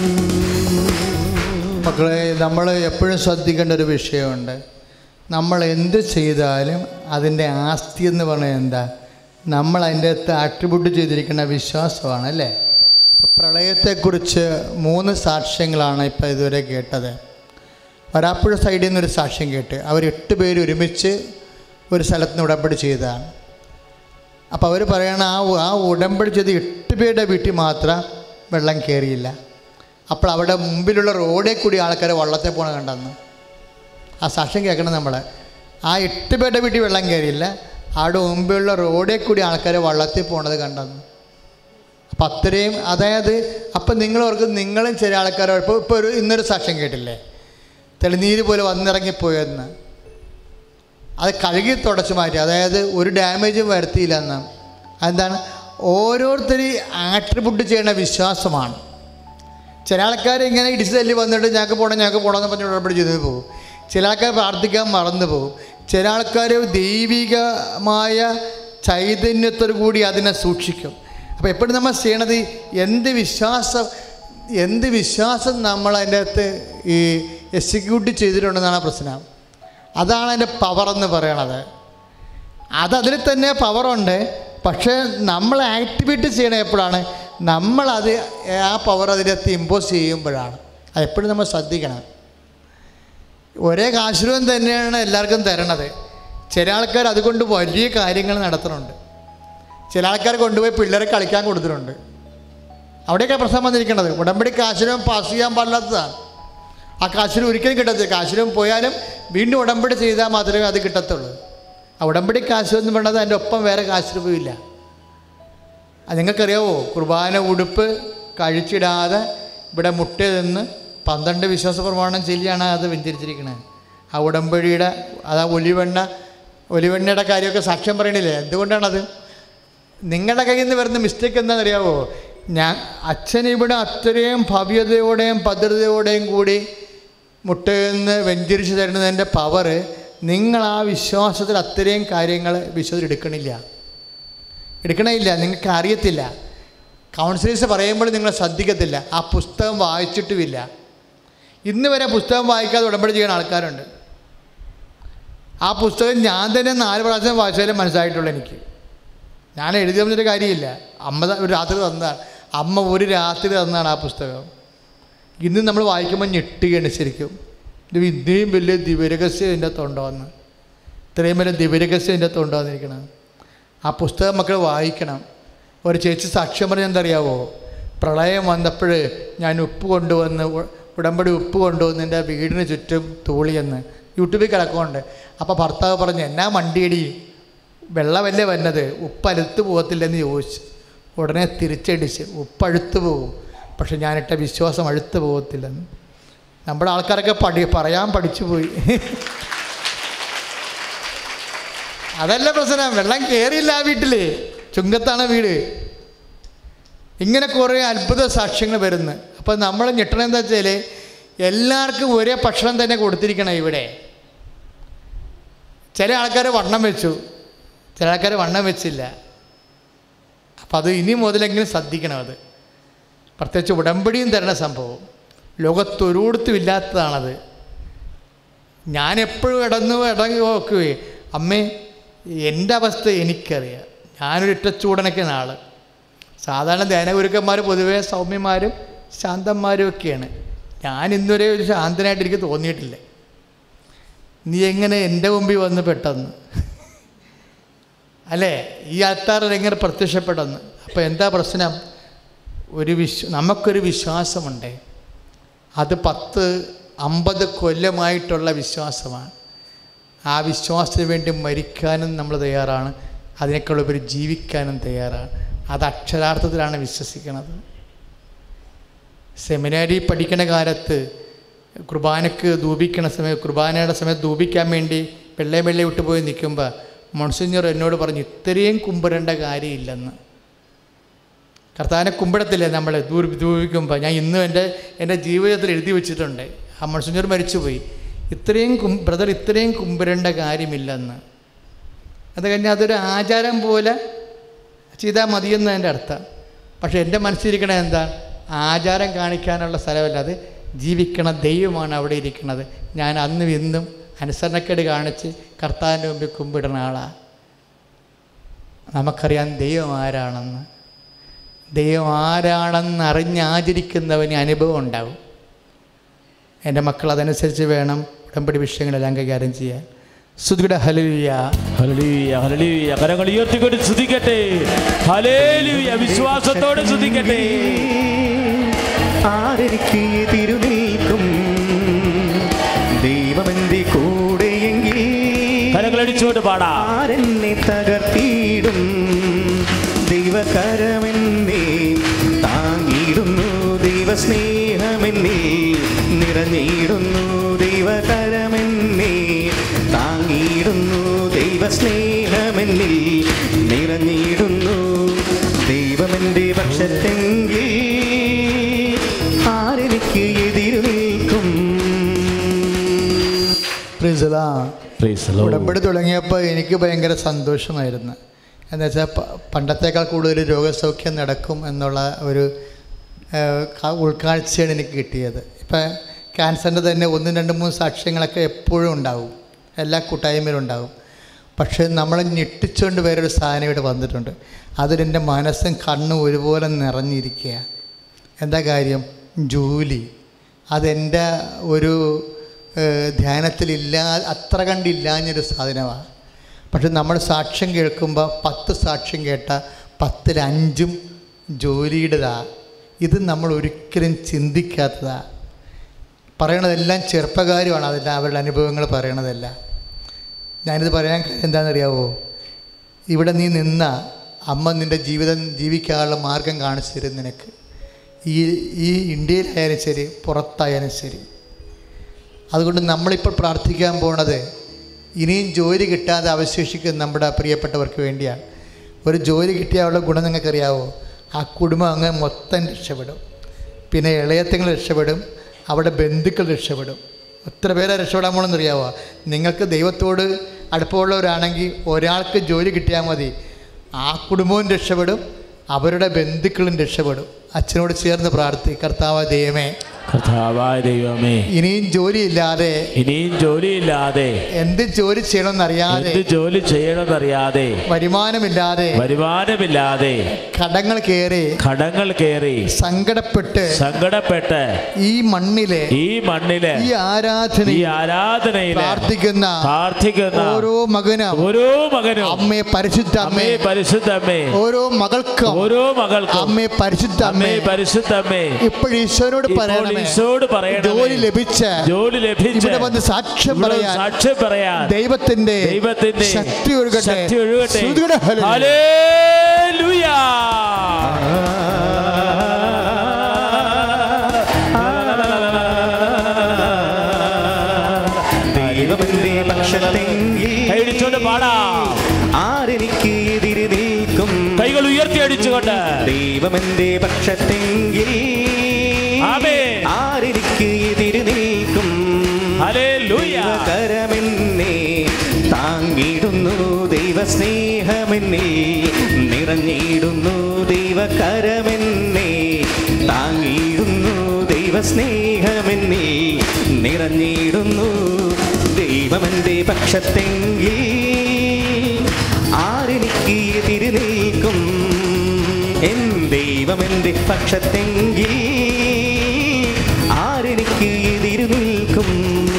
മക്കളെ നമ്മൾ എപ്പോഴും ശ്രദ്ധിക്കേണ്ട ഒരു വിഷയമുണ്ട് നമ്മൾ എന്ത് ചെയ്താലും അതിൻ്റെ ആസ്തി എന്ന് പറഞ്ഞാൽ എന്താ നമ്മൾ അതിൻ്റെ അകത്ത് അട്രിബ്യൂട്ട് ചെയ്തിരിക്കുന്ന വിശ്വാസമാണ് അല്ലേ ഇപ്പം പ്രളയത്തെക്കുറിച്ച് മൂന്ന് സാക്ഷ്യങ്ങളാണ് ഇപ്പോൾ ഇതുവരെ കേട്ടത് വരാപ്പുഴ സൈഡിൽ നിന്നൊരു സാക്ഷ്യം കേട്ട് അവർ എട്ട് പേര് ഒരുമിച്ച് ഒരു സ്ഥലത്ത് നിന്ന് ഉടമ്പടി ചെയ്തതാണ് അപ്പോൾ അവർ പറയണ ആ ഉ- ആ ഉടമ്പടി ചെയ്ത് എട്ട് പേരുടെ വീട്ടിൽ മാത്രം വെള്ളം കയറിയില്ല അപ്പോൾ അവിടെ മുമ്പിലുള്ള റോഡിൽ കൂടി ആൾക്കാർ വള്ളത്തെ പോണ കണ്ടെന്ന് ആ സാക്ഷ്യം കേൾക്കണം നമ്മൾ ആ എട്ട് പേരുടെ വീട്ടിൽ വെള്ളം കയറിയില്ല അവിടെ മുമ്പിലുള്ള റോഡിൽ കൂടി ആൾക്കാർ വള്ളത്തിൽ പോണത് കണ്ടെന്ന് അപ്പം അത്രയും അതായത് അപ്പം നിങ്ങൾ ഓർക്കും നിങ്ങളും ചില ആൾക്കാർ ഇപ്പോൾ ഇപ്പോൾ ഒരു ഇന്നൊരു സാക്ഷ്യം കേട്ടില്ലേ തെളിനീര് പോലെ വന്നിറങ്ങിപ്പോയെന്ന് അത് കഴുകി തുടച്ച് മാറ്റി അതായത് ഒരു ഡാമേജും വരുത്തിയില്ല എന്ന് അതെന്താണ് ഓരോരുത്തരും ആട്രിബ്യൂട്ട് ചെയ്യുന്ന വിശ്വാസമാണ് ചില ആൾക്കാർ ഇങ്ങനെ ഇടിച്ചു തല്ലി വന്നിട്ട് ഞങ്ങൾക്ക് പോകണം ഞങ്ങൾക്ക് പോകണം എന്ന് പറഞ്ഞ് ഉടമ്പടി ചെയ്ത് പോകും ചില ആൾക്കാർ പ്രാർത്ഥിക്കാൻ മറന്നു പോകും ചില ആൾക്കാർ ദൈവികമായ ചൈതന്യത്തോടു കൂടി അതിനെ സൂക്ഷിക്കും അപ്പോൾ എപ്പോഴും നമ്മൾ ചെയ്യണത് എന്ത് വിശ്വാസം എന്ത് വിശ്വാസം നമ്മൾ അതിൻ്റെ അകത്ത് ഈ എക്സിക്യൂട്ട് ചെയ്തിട്ടുണ്ടെന്നാണ് പ്രശ്നം അതാണ് അതിൻ്റെ പവർ എന്ന് പറയണത് അത് അതിൽ തന്നെ പവറുണ്ട് പക്ഷേ നമ്മൾ ആക്ടിവേറ്റ് ചെയ്യണത് എപ്പോഴാണ് നമ്മളത് ആ പവർ അതിനകത്ത് ഇമ്പോസ് ചെയ്യുമ്പോഴാണ് അത് എപ്പോഴും നമ്മൾ ശ്രദ്ധിക്കണം ഒരേ കാശുരൂപം തന്നെയാണ് എല്ലാവർക്കും തരണത് ചില ആൾക്കാർ അതുകൊണ്ട് വലിയ കാര്യങ്ങൾ നടത്തുന്നുണ്ട് ചില ആൾക്കാർ കൊണ്ടുപോയി പിള്ളേരെ കളിക്കാൻ കൊടുത്തിട്ടുണ്ട് അവിടെയൊക്കെ പ്രശ്നം വന്നിരിക്കുന്നത് ഉടമ്പടി കാശിനും പാസ് ചെയ്യാൻ പാടില്ലാത്തതാണ് ആ കാശിന് ഒരിക്കലും കിട്ടത്തില്ല കാശിനും പോയാലും വീണ്ടും ഉടമ്പടി ചെയ്താൽ മാത്രമേ അത് കിട്ടത്തുള്ളൂ ആ ഉടമ്പടി കാശ് എന്ന് പറയുന്നത് അതിൻ്റെ ഒപ്പം വേറെ കാശുരൂപമില്ല അത് നിങ്ങൾക്കറിയാവോ കുർബാന ഉടുപ്പ് കഴിച്ചിടാതെ ഇവിടെ മുട്ട നിന്ന് പന്ത്രണ്ട് വിശ്വാസ പ്രമാണം ചൊല്ലിയാണ് അത് വെഞ്ചരിച്ചിരിക്കുന്നത് ആ ഉടമ്പടിയുടെ അത് ആ ഒലിവെണ്ണ ഒലിവെണ്ണയുടെ കാര്യമൊക്കെ സാക്ഷ്യം പറയണില്ലേ എന്തുകൊണ്ടാണത് നിങ്ങളുടെ കയ്യിൽ നിന്ന് വരുന്ന മിസ്റ്റേക്ക് എന്താണെന്നറിയാവോ ഞാൻ അച്ഛൻ ഇവിടെ അത്രയും ഭവ്യതയോടെയും ഭദ്രതയോടെയും കൂടി മുട്ടയിൽ നിന്ന് വെഞ്ചരിച്ച് തരുന്നതിൻ്റെ പവറ് നിങ്ങൾ ആ വിശ്വാസത്തിൽ അത്രയും കാര്യങ്ങൾ വിശ്വാസത്തിൽ എടുക്കണില്ല എടുക്കണില്ല നിങ്ങൾക്ക് അറിയത്തില്ല കൗൺസിലേഴ്സ് പറയുമ്പോൾ നിങ്ങൾ ശ്രദ്ധിക്കത്തില്ല ആ പുസ്തകം വായിച്ചിട്ടുമില്ല ഇന്ന് വരെ പുസ്തകം വായിക്കാതെ ഉടമ്പടി ചെയ്യുന്ന ആൾക്കാരുണ്ട് ആ പുസ്തകം ഞാൻ തന്നെ നാല് പ്രാവശ്യം വായിച്ചാലേ മനസ്സിലായിട്ടുള്ളൂ എനിക്ക് ഞാൻ എഴുതി തന്നിട്ട് കാര്യമില്ല അമ്മ ത- ഒരു രാത്രി തന്നതാണ് അമ്മ ഒരു രാത്രി തന്നതാണ് ആ പുസ്തകം ഇന്ന് നമ്മൾ വായിക്കുമ്പോൾ ഞെട്ടുകയാണ് ശരിക്കും ഇത് ഇത്രയും വലിയ ദിവ്യരഹസ്യം ഇതിൻ്റെ അകത്തുണ്ടോ എന്ന് ഇത്രയും വലിയ ദിവ്യരഹസ്യം ഇതിൻ്റെ അകത്തുണ്ടോ എന്നിരിക്കണം ആ പുസ്തകം മക്കൾ വായിക്കണം ഒരു ചേച്ചി സാക്ഷ്യം പറഞ്ഞ എന്തറിയാവോ പ്രളയം വന്നപ്പോൾ ഞാൻ ഉപ്പ് കൊണ്ടുവന്ന് ഉ- ഉടമ്പടി ഉപ്പ് കൊണ്ടുവന്ന് എൻ്റെ വീടിന് ചുറ്റും തൂളിയെന്ന് യൂട്യൂബിൽ കിടക്കുന്നുണ്ട് അപ്പോൾ ഭർത്താവ് പറഞ്ഞു എന്നാ വണ്ടിയടി വെള്ളമല്ലേ വന്നത് ഉപ്പ് അലുത്ത് പോകത്തില്ലെന്ന് ചോദിച്ചു ഉടനെ തിരിച്ചടിച്ച് ഉപ്പ് അഴുത്ത് പോകും പക്ഷെ ഞാനിട്ട വിശ്വാസം അഴുത്ത് പോകത്തില്ലെന്ന് നമ്മുടെ ആൾക്കാരൊക്കെ പഠി പറയാൻ പഠിച്ചു പോയി അതല്ല പ്രശ്നം വെള്ളം കയറിയില്ല ആ വീട്ടിൽ ചുങ്കത്താണ് വീട് ഇങ്ങനെ കുറേ അത്ഭുത സാക്ഷ്യങ്ങൾ വരുന്നു അപ്പോൾ നമ്മൾ ഞെട്ടണം എന്താ വെച്ചാൽ എല്ലാവർക്കും ഒരേ ഭക്ഷണം തന്നെ കൊടുത്തിരിക്കണം ഇവിടെ ചില ആൾക്കാർ വണ്ണം വെച്ചു ചില ആൾക്കാർ വണ്ണം വെച്ചില്ല അപ്പം അത് ഇനി മുതലെങ്കിലും ശ്രദ്ധിക്കണം അത് പ്രത്യേകിച്ച് ഉടമ്പടിയും തരണ സംഭവം ലോകത്തൊരിടത്തും ഇല്ലാത്തതാണത് ഞാൻ എപ്പോഴും ഇടന്നു ഇടങ്ങി നോക്കുകയെ അമ്മേ എൻ്റെ അവസ്ഥ എനിക്കറിയാം ഞാനൊരു ഇട്ടച്ചൂടനൊക്കെ നാള് സാധാരണ ധ്യാനഗുരുക്കന്മാർ പൊതുവേ സൗമ്യന്മാരും ശാന്തന്മാരും ഒക്കെയാണ് ഞാൻ ഇന്നുവരെ ഒരു ശാന്തനായിട്ട് എനിക്ക് തോന്നിയിട്ടില്ല നീ എങ്ങനെ എൻ്റെ മുമ്പിൽ വന്ന് പെട്ടെന്ന് അല്ലേ ഈ ആൾക്കാരിൽ എങ്ങനെ പ്രത്യക്ഷപ്പെട്ടെന്ന് അപ്പോൾ എന്താ പ്രശ്നം ഒരു വിശ്വ നമുക്കൊരു വിശ്വാസമുണ്ട് അത് പത്ത് അമ്പത് കൊല്ലമായിട്ടുള്ള വിശ്വാസമാണ് ആ വിശ്വാസത്തിന് വേണ്ടി മരിക്കാനും നമ്മൾ തയ്യാറാണ് അതിനേക്കാൾ ഉപരി ജീവിക്കാനും തയ്യാറാണ് അത് അക്ഷരാർത്ഥത്തിലാണ് വിശ്വസിക്കുന്നത് സെമിനാരി പഠിക്കുന്ന കാലത്ത് കുർബാനക്ക് ധൂപിക്കണ സമയത്ത് കുർബാനയുടെ സമയത്ത് ധൂപിക്കാൻ വേണ്ടി വെള്ളേ വെള്ളേ വിട്ട് പോയി നിൽക്കുമ്പോൾ മൺസിഞ്ഞർ എന്നോട് പറഞ്ഞു ഇത്രയും കുമ്പിടേണ്ട കാര്യമില്ലെന്ന് കർത്താവിനെ കുമ്പിടത്തില്ലേ നമ്മൾ ദൂർ ധൂപിക്കുമ്പോൾ ഞാൻ ഇന്നും എൻ്റെ എൻ്റെ ജീവിതത്തിൽ എഴുതി വെച്ചിട്ടുണ്ട് ആ മൺസിഞ്ഞർ മരിച്ചുപോയി ഇത്രയും കും ബ്രദർ ഇത്രയും കുമ്പിടേണ്ട കാര്യമില്ലെന്ന് അത് കഴിഞ്ഞാൽ അതൊരു ആചാരം പോലെ ചെയ്താൽ മതിയെന്ന് എൻ്റെ അർത്ഥം പക്ഷേ എൻ്റെ മനസ്സിലിരിക്കണ എന്താ ആചാരം കാണിക്കാനുള്ള സ്ഥലമല്ല അത് ജീവിക്കണ ദൈവമാണ് അവിടെ ഇരിക്കുന്നത് ഞാൻ അന്നും ഇന്നും അനുസരണക്കേട് കാണിച്ച് കർത്താവിൻ്റെ മുമ്പിൽ കുമ്പിടുന്ന ആളാണ് നമുക്കറിയാം ദൈവം ആരാണെന്ന് ദൈവം ആരാണെന്ന് അറിഞ്ഞ് ആചരിക്കുന്നവന് അനുഭവം ഉണ്ടാവും എൻ്റെ മക്കൾ അതനുസരിച്ച് വേണം ഉടമ്പടി വിഷയങ്ങളെല്ലാം കൈകാര്യം ചെയ്യാൻ സുധിയുടെ ഹലുയ ഹല്ലേലൂയ, ഹല്ലേലൂയ. കരങ്ങൾ ഉയർത്തിക്കൊണ്ട് സ്തുതിക്കട്ടെ ഹല്ലേലൂയ വിശ്വാസത്തോടെ സ്തുതിക്കട്ടെ ആരെനിക്ക് തിരുനിൽക്കും ദൈവമെന്റെ കൂടെയെങ്കിൽ കരങ്ങളടിച്ചുകൊണ്ട് പാടാം ആരെന്നെ തകർത്തിയിടും ദൈവകരമെന്നെ താങ്ങിയിടുന്നു ദൈവസ്നേഹമെന്നിൽ നിറഞ്ഞിടുന്നു ദൈവകരമെന്നെ താങ്ങിയിടുന്നു ദൈവസ്നേഹമെന്നിൽ നിറഞ്ഞിടുന്നു ദൈവമെന്റെ പക്ഷത്തെങ്കിൽ ആരെനിക്ക് എതിരു നിൽക്കും പ്രിസലാ Praise the Lord. ഉടമ്പടി തുടങ്ങിയപ്പോൾ എനിക്ക് ഭയങ്കര സന്തോഷമായിരുന്നു എന്ന് വെച്ചാൽ പ- പണ്ടത്തേക്കാൾ കൂടുതൽ രോഗസൗഖ്യം നടക്കും എന്നുള്ള ഒരു ആ, ക- ഉൾക്കാഴ്ചയാണ് എനിക്ക് കിട്ടിയത് ഇപ്പം ക്യാൻസറിൻ്റെ തന്നെ ഒന്നും രണ്ട് മൂന്ന് സാക്ഷ്യങ്ങളൊക്കെ എപ്പോഴും ഉണ്ടാവും എല്ലാ കൂട്ടായ്മയിലും ഉണ്ടാവും പക്ഷേ നമ്മളെ ഞെട്ടിച്ചുകൊണ്ട് വേറൊരു സാധനം ഇവിടെ വന്നിട്ടുണ്ട് അതിലെൻ്റെ മനസ്സും കണ്ണും ഒരുപോലെ നിറഞ്ഞിരിക്കുക എന്താ കാര്യം ജോലി അതെൻ്റെ ഒരു ഏഹ്, ധ്യാനത്തിലില്ലാ അത്ര കണ്ടില്ലാഞ്ഞൊരു സാധനമാണ് പക്ഷെ നമ്മൾ സാക്ഷ്യം കേൾക്കുമ്പോൾ പത്ത് സാക്ഷ്യം കേട്ട പത്തിൽ അഞ്ചും ജോലിയുടേതാ ഇത് നമ്മൾ ഒരിക്കലും ചിന്തിക്കാത്തതാ പറയണതെല്ലാം ചെറുപ്പകാര്യമാണ് അതെല്ലാം അവരുടെ അനുഭവങ്ങൾ പറയണതെല്ലാം ഞാനിത് പറയാൻ കാര്യം എന്താണെന്നറിയാവോ ഇവിടെ നീ നിന്ന അമ്മ നിൻ്റെ ജീവിതം ജീവിക്കാനുള്ള മാർഗം കാണിച്ചു തരും നിനക്ക് ഈ ഈ ഇന്ത്യയിലായാലും ശരി പുറത്തായാലും ശരി അതുകൊണ്ട് നമ്മളിപ്പോൾ പ്രാർത്ഥിക്കാൻ പോണത് ഇനിയും ജോലി കിട്ടാതെ അവശേഷിക്കുന്ന നമ്മുടെ പ്രിയപ്പെട്ടവർക്ക് വേണ്ടിയാണ് ഒരു ജോലി കിട്ടിയാലുള്ള ഗുണം നിങ്ങൾക്കറിയാവോ ആ കുടുംബം അങ്ങ് മൊത്തം രക്ഷപ്പെടും പിന്നെ ഇളയത്തങ്ങൾ രക്ഷപ്പെടും അവിടെ ബന്ധുക്കൾ രക്ഷപ്പെടും എത്ര പേരെ രക്ഷപ്പെടാൻ പോകണമെന്ന് അറിയാവോ നിങ്ങൾക്ക് ദൈവത്തോട് അടുപ്പമുള്ളവരാണെങ്കിൽ ഒരാൾക്ക് ജോലി കിട്ടിയാൽ മതി ആ കുടുംബവും രക്ഷപ്പെടും അവരുടെ ബന്ധുക്കളും രക്ഷപ്പെടും അച്ഛനോട് ചേർന്ന് പ്രാർത്ഥി കർത്താവ് ദൈവമേ കർത്താവായ ദൈവമേ ഇനിയും ജോലിയില്ലാതെ ഇനിയും ജോലിയില്ലാതെ എന്ത് ജോലി ചെയ്യണമെന്നറിയാതെ എന്ത് ജോലി ചെയ്യണമെന്നറിയാതെ വരുമാനമില്ലാതെ വരുമാനമില്ലാതെ കടങ്ങൾ കയറി കടങ്ങൾ കയറി സങ്കടപ്പെട്ട് സങ്കടപ്പെട്ട് ഈ മണ്ണിലെ ഈ മണ്ണില് ഈ ഈ ആരാധനയിൽ ആരാധനയില് പ്രാർത്ഥിക്കുന്ന പ്രാർത്ഥിക്കുന്ന ഓരോ മകനും ഓരോ മകനും അമ്മേ പരിശുദ്ധ അമ്മേ അമ്മേ പരിശുദ്ധമ്മേ ഓരോ മകൾക്കും ഓരോ മകൾക്കും അമ്മേ പരിശുദ്ധ അമ്മേ അമ്മേ പരിശുദ്ധമ്മേ ഇപ്പോൾ ഈശോനോട് ഇപ്പോൾ പറയണമേ പറയണമേ ഈശോട് പറയണമേ. ജോലി ലഭിച്ച ജോലി ലഭിച്ച് ഇവിടെ വന്ന് സാക്ഷ്യം ഇവിടെ പറയാൻ സാക്ഷ്യം പറയാൻ ദൈവത്തിന്റെ ദൈവത്തിന്റെ ശക്തി ഒഴുകട്ടെ ശക്തി ഒഴുകട്ടെ ശ്രുതിയുടെ ഹല്ലേലൂയ. ഹല്ലേലൂയ. ദൈവമെന്റെ പക്ഷത്തെങ്കിൽ കൈയടിച്ചോണ്ട് പാടാം ആരെനിക്ക് എതിര് നിൽക്കും കൈകൾ ഉയർത്തി അടിച്ചുകൊണ്ട് ദൈവമെന്റെ പക്ഷത്തെങ്കിൽ ആമേൻ. ആരെനിക്ക് എതിര് നിൽക്കും ഹല്ലേലൂയ. ദൈവകരമെന്നെ താങ്ങിടുന്നു ദൈവസ്നേഹമെന്നിൽ നിറഞ്ഞിടുന്നു ദൈവകരമെന്നെ താങ്ങിടുന്നു ദൈവസ്നേഹമെന്നിൽ നിറഞ്ഞിടുന്നു ദൈവമെന്റെ പക്ഷത്തെങ്കിൽ ആരെനിക്ക് എതിര് നിൽക്കും എൻ ദൈവമെന്റെ പക്ഷത്തെങ്കിൽ ആരെനിക്ക് എതിര് നിൽക്കും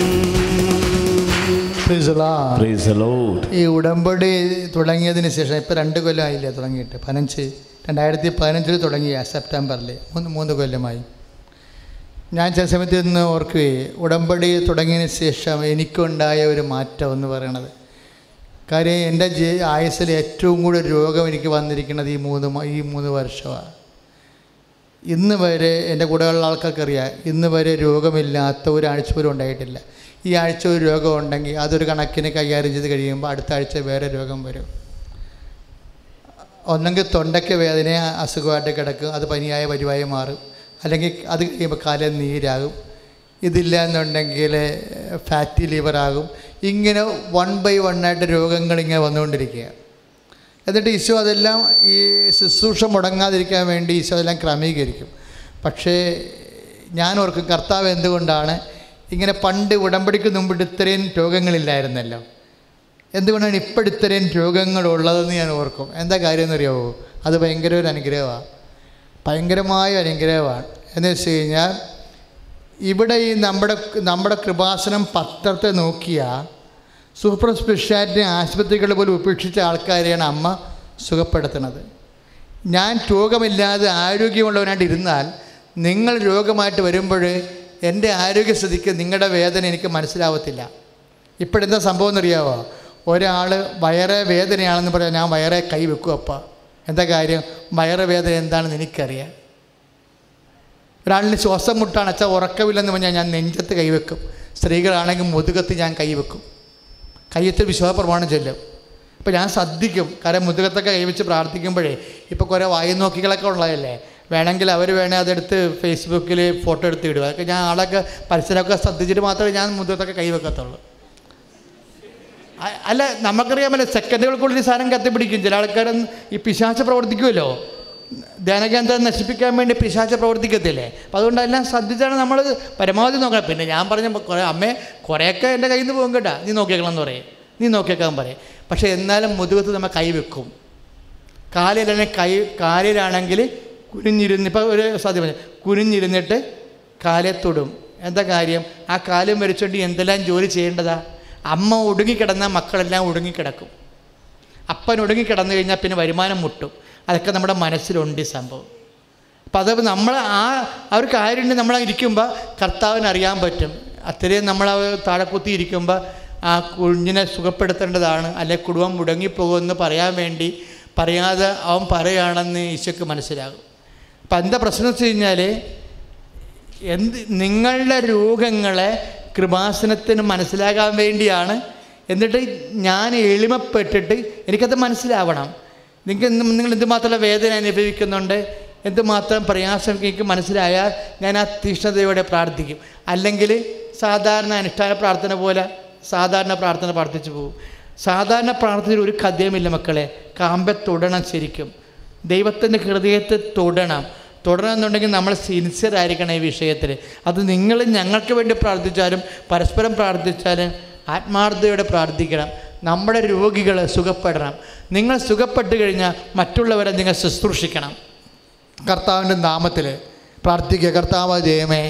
Praise the Lord. Praise the Lord. ഈ ഉടമ്പടി തുടങ്ങിയതിന് ശേഷം ഇപ്പോൾ രണ്ട് കൊല്ലമായില്ലേ തുടങ്ങിയിട്ട് പതിനഞ്ച് രണ്ടായിരത്തി പതിനഞ്ചിൽ തുടങ്ങിയ സെപ്റ്റംബറിൽ മൂന്ന് മൂന്ന് കൊല്ലമായി ഞാൻ ചില സമയത്ത് നിന്ന് ഓർക്കുകയെ ഉടമ്പടി തുടങ്ങിയതിന് ശേഷം എനിക്കുണ്ടായ ഒരു മാറ്റം എന്ന് പറയണത് കാര്യം എൻ്റെ ജീ ആയുസ്സിൽ ഏറ്റവും കൂടുതൽ രോഗം എനിക്ക് വന്നിരിക്കുന്നത് ഈ മൂന്ന് മ- ഈ മൂന്ന് വർഷമാണ് ഇന്ന് വരെ എൻ്റെ കൂടെയുള്ള ആൾക്കാർക്കറിയാം ഇന്ന് വരെ രോഗമില്ലാത്ത ഒരാഴ്ച പോലും ഉണ്ടായിട്ടില്ല ഈ ആഴ്ച ഒരു രോഗം ഉണ്ടെങ്കിൽ അതൊരു കണക്കിന് കൈകാര്യം ചെയ്ത് കഴിയുമ്പോൾ അടുത്ത ആഴ്ച വേറെ രോഗം വരും ഒന്നെങ്കിൽ തൊണ്ടയ്ക്ക് വേദന അസുഖമായിട്ട് കിടക്കും അത് പനിയായ പരിവായി മാറും അല്ലെങ്കിൽ അത് കഴിയുമ്പോൾ കാലം നീരാകും ഇതില്ല എന്നുണ്ടെങ്കിൽ ഫാറ്റി ലിവറാകും ഇങ്ങനെ വൺ ബൈ വൺ ആയിട്ട് രോഗങ്ങൾ ഇങ്ങനെ വന്നുകൊണ്ടിരിക്കുക എന്നിട്ട് ഈശോ അതെല്ലാം ഈ ശുശ്രൂഷ മുടങ്ങാതിരിക്കാൻ വേണ്ടി ഈശോ അതെല്ലാം ക്രമീകരിക്കും പക്ഷേ ഞാൻ ഓർക്കും കർത്താവ് എന്തുകൊണ്ടാണ് ഇങ്ങനെ പണ്ട് ഉടമ്പടിക്ക് മുമ്പിട്ട് ഇത്രയും രോഗങ്ങളില്ലായിരുന്നല്ലോ എന്തുകൊണ്ടാണ് ഇപ്പോൾ ഇത്രയും രോഗങ്ങളുള്ളതെന്ന് ഞാൻ ഓർക്കും എന്താ കാര്യം എന്നറിയാവോ അത് ഭയങ്കര ഒരു അനുഗ്രഹമാണ് ഭയങ്കരമായ അനുഗ്രഹമാണ് എന്ന് വെച്ച് കഴിഞ്ഞാൽ ഇവിടെ ഈ നമ്മുടെ നമ്മുടെ കൃപാസനം പത്രത്തെ നോക്കിയാൽ സൂപ്പർ സ്പെഷ്യാലിറ്റി ആശുപത്രികൾ പോലും ഉപേക്ഷിച്ച ആൾക്കാരെയാണ് അമ്മ സുഖപ്പെടുത്തുന്നത് ഞാൻ രോഗമില്ലാതെ ആരോഗ്യമുള്ളവനായിട്ട് ഇരുന്നാൽ നിങ്ങൾ രോഗമായിട്ട് വരുമ്പോൾ എൻ്റെ ആരോഗ്യസ്ഥിതിക്ക് നിങ്ങളുടെ വേദന എനിക്ക് മനസ്സിലാവത്തില്ല ഇപ്പോഴെന്താ സംഭവം എന്നറിയാവോ ഒരാൾ വയറെ വേദനയാണെന്ന് പറയാം ഞാൻ വയറെ കൈ വെക്കും അപ്പ എന്താ കാര്യം വയറ് വേദന എന്താണെന്ന് എനിക്കറിയാം ഒരാളിന് ശ്വാസം മുട്ടാണ് അച്ഛാ ഉറക്കമില്ലെന്ന് പറഞ്ഞാൽ ഞാൻ നെഞ്ചത്ത് കൈവെക്കും സ്ത്രീകളാണെങ്കിൽ മുതുകത്ത് ഞാൻ കൈവെക്കും കയ്യത്തിൽ വിശ്വാസപ്രമാണം ചെല്ലും ഇപ്പം ഞാൻ ശ്രദ്ധിക്കും കാരണം മുതുകത്തൊക്കെ കൈവച്ച് പ്രാർത്ഥിക്കുമ്പോഴേ ഇപ്പോൾ കുറേ വായു നോക്കികളൊക്കെ ഉള്ളതല്ലേ വേണമെങ്കിൽ അവർ വേണേൽ അതെടുത്ത് ഫേസ്ബുക്കിൽ ഫോട്ടോ എടുത്ത് ഇടുക അതൊക്കെ ഞാൻ ആളൊക്കെ പരിസരമൊക്കെ ശ്രദ്ധിച്ചിട്ട് മാത്രമേ ഞാൻ മുതുകത്തൊക്കെ കൈവെക്കത്തുള്ളൂ അ- അല്ല നമുക്കറിയാമല്ലോ സെക്കൻഡുകൾക്കുള്ളിൽ ഈ സാധനം കത്തിപ്പിടിക്കും ചില ആൾക്കാർ ഈ പിശാച പ്രവർത്തിക്കുമല്ലോ ധ്യാനകേന്ദ്രം നശിപ്പിക്കാൻ വേണ്ടി പിശാച പ്രവർത്തിക്കത്തില്ലേ അപ്പം അതുകൊണ്ട് എല്ലാം ശ്രദ്ധിച്ചാണ് നമ്മൾ പരമാവധി നോക്കണം പിന്നെ ഞാൻ പറഞ്ഞ കുറേ അമ്മേ കുറേയൊക്കെ എൻ്റെ കയ്യിൽ നിന്ന് പോകും കേട്ടാ നീ നോക്കിയേക്കണം എന്ന് പറയും നീ നോക്കിയേക്കാൻ പറയും പക്ഷേ എന്നാലും മുതുകത്ത് നമ്മൾ കൈ വെക്കും കാലിലാണെങ്കിൽ കൈ കാലിലാണെങ്കിൽ കുനിഞ്ഞിരുന്ന് ഇപ്പോൾ ഒരു സാധ്യത പറഞ്ഞു കുനിഞ്ഞിരുന്നിട്ട് കാലെ തൊടും എന്താ കാര്യം ആ കാലും വരച്ചുകൊണ്ട് എന്തെല്ലാം ജോലി ചെയ്യേണ്ടതാ അമ്മ ഒടുങ്ങിക്കിടന്നാൽ മക്കളെല്ലാം ഒടുങ്ങിക്കിടക്കും അപ്പൻ ഒടുങ്ങിക്കിടന്നു കഴിഞ്ഞാൽ പിന്നെ വരുമാനം മുട്ടും അതൊക്കെ നമ്മുടെ മനസ്സിലുണ്ട് ഈ സംഭവം അപ്പം അത് നമ്മൾ ആ ആ ഒരു കാര്യം നമ്മൾ ഇരിക്കുമ്പോൾ കർത്താവിന് അറിയാൻ പറ്റും അത്രയും നമ്മൾ ആ താഴെ കുത്തി ഇരിക്കുമ്പോൾ ആ കുഞ്ഞിനെ സുഖപ്പെടുത്തേണ്ടതാണ് അല്ലെ കുടുംബം മുടങ്ങിപ്പോകുമെന്ന് പറയാൻ വേണ്ടി പറയാതെ അവൻ പറയുകയാണെന്ന് ഈശോക്ക് മനസ്സിലാകും അപ്പം എന്താ പ്രശ്നം വെച്ച് കഴിഞ്ഞാൽ എന്ത് നിങ്ങളുടെ രോഗങ്ങളെ കൃപാസനത്തിന് മനസ്സിലാകാൻ വേണ്ടിയാണ് എന്നിട്ട് ഞാൻ എളിമപ്പെട്ടിട്ട് എനിക്കത് മനസ്സിലാവണം നിങ്ങൾക്ക് എന്ത് നിങ്ങൾ എന്തുമാത്രം വേദന അനുഭവിക്കുന്നുണ്ട് എന്തുമാത്രം പ്രയാസം എനിക്ക് മനസ്സിലായാൽ ഞാൻ ആ തീഷ്ണതയോടെ പ്രാർത്ഥിക്കും അല്ലെങ്കിൽ സാധാരണ അനുഷ്ഠാന പ്രാർത്ഥന പോലെ സാധാരണ പ്രാർത്ഥന പ്രാർത്ഥിച്ചു പോകും സാധാരണ പ്രാർത്ഥനയിൽ ഒരു കഥയുമില്ല മക്കളെ കാമ്പെ തൊടണം ശരിക്കും ദൈവത്തിൻ്റെ ഹൃദയത്തെ തൊടണം തൊടണം എന്നുണ്ടെങ്കിൽ നമ്മൾ സിൻസിയർ ആയിരിക്കണം ഈ വിഷയത്തിൽ അത് നിങ്ങൾ ഞങ്ങൾക്ക് വേണ്ടി പ്രാർത്ഥിച്ചാലും പരസ്പരം പ്രാർത്ഥിച്ചാലും ആത്മാർത്ഥതയോടെ പ്രാർത്ഥിക്കണം നമ്മുടെ രോഗികൾ സുഖപ്പെടണം നിങ്ങൾ സുഖപ്പെട്ട് കഴിഞ്ഞാൽ മറ്റുള്ളവരെ നിങ്ങൾ ശുശ്രൂഷിക്കണം കർത്താവിൻ്റെ നാമത്തിൽ പ്രാർത്ഥിക്കുക കർത്താവ് ജയമേ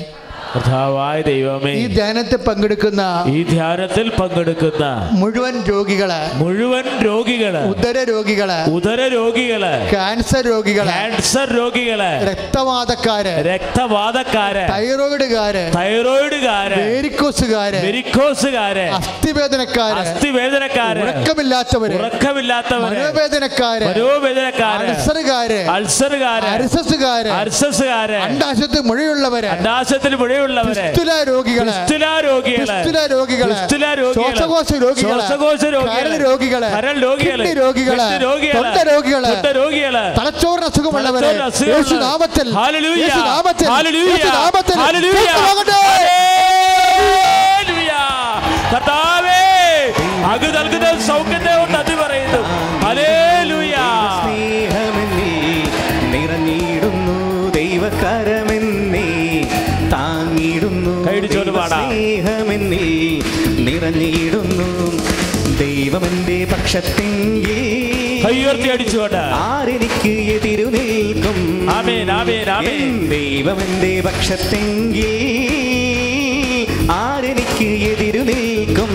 കർത്താവായ ദൈവമേ ഈ ധ്യാനത്തിൽ പങ്കെടുക്കുന്ന ഈ ധ്യാനത്തിൽ പങ്കെടുക്കുന്ന മുഴുവൻ രോഗികള് മുഴുവൻ രോഗികള് ഉദര രോഗികള് ഉദര രോഗികള് ക്യാൻസർ രോഗികള് ക്യാൻസർ രോഗികള് രക്തവാതക്കാര് രക്തവാതക്കാര് തൈറോയിഡുകാര് തൈറോയിഡുകാര് വേരിക്കോസുകാര് വെരിക്കോസുകാര് അസ്ഥിവേദനക്കാര് അസ്ഥിവേദനക്കാര് ഉറക്കമില്ലാത്തവര് ഉറക്കമില്ലാത്തവര് മനോവേദനക്കാര് മനോവേദനക്കാര് അൾസറുകാര് അൾസറുകാര് അരിസസുകാര് അർസസുകാര് അണ്ടാശത്ത് മുഴയുള്ളവര് അണ്ടാശത്തിൽ മുഴയുള്ളവര് ഫിസ്റ്റുല രോഗികള് ഫിസ്റ്റുല രോഗികള് ഫിസ്റ്റുല രോഗികള് ഫിസ്റ്റുല രോഗികള് ശ്വാസകോശ രോഗികള് ശ്വാസകോശ രോഗികള് കരൾ രോഗികള് കരൾ രോഗികള് കിഡ്നി രോഗികള് കിഡ്നി രോഗികള് തൊണ്ട രോഗികള് തൊണ്ട രോഗികള് തലച്ചോറിന് അസുഖമുള്ളവര് തലച്ചോറിന് അസുഖമുള്ളവര്. യേശു നാമത്തിൽ ഹല്ലേലൂയ. യേശു നാമത്തിൽ ഹല്ലേലൂയ. യേശു നാമത്തിൽ ഹല്ലേലൂയ. സുഖമാകട്ടെ. ഹല്ലേലൂയ. കർത്താവേ അങ്ങ് നൽകുന്ന സൗഖ്യത്തെ കൊണ്ട് നന്ദി പറയുന്നു ഹല്ലേലൂയ സ്നേഹമെന്നേ നിറഞ്ഞിടുന്നു ദൈവകരമെന്നേ താങ്ങിടുന്നു കൈയടിച്ചോണ്ട് പാടാം. സ്നേഹമെന്നേ നിറഞ്ഞിടുന്നു ദൈവമെന്റെ പക്ഷത്തെങ്കിൽ കൈയുയർത്തി അടിച്ചുകൊണ്ട് ആരെനിക്ക് എതിരു നിൽക്കും ആമേൻ, ആമേൻ, ആമേൻ. എൻ ദൈവമെന്റെ പക്ഷത്തെങ്കിൽ ആരെനിക്ക് എതിരു നിൽക്കും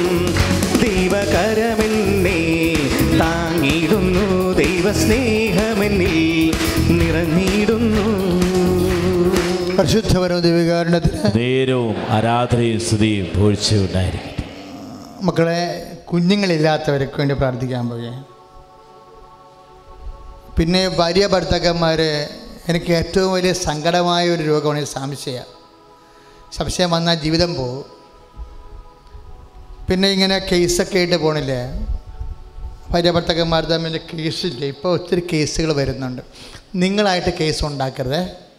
ദൈവകരമെന്നേ താങ്ങിടുന്നു ദൈവസ്നേഹമെന്നിൽ നിറഞ്ഞിടുന്നു പരിശുദ്ധപരമ ദിവ്യകാരണത്തിന് നേരവും ആരാധനയും സ്തുതിയും പൂഴ്ചയും ഉണ്ടായിരിക്കും മക്കളെ കുഞ്ഞുങ്ങളില്ലാത്തവർക്ക് വേണ്ടി പ്രാർത്ഥിക്കാൻ പോവുകയാണ് പിന്നെ ഭാര്യ ഭർത്താക്കന്മാർ എനിക്ക് ഏറ്റവും വലിയ സങ്കടമായ ഒരു രോഗമാണ് ഈ സംശയ സംശയം വന്നാൽ ജീവിതം പോകും പിന്നെ ഇങ്ങനെ കേസൊക്കെ ആയിട്ട് പോണില്ലേ ഭാര്യ ഭർത്താക്കന്മാർ തമ്മിൽ കേസില്ല ഇപ്പോൾ ഒത്തിരി കേസുകൾ വരുന്നുണ്ട് നിങ്ങളായിട്ട് കേസ് ഉണ്ടാക്കരുത്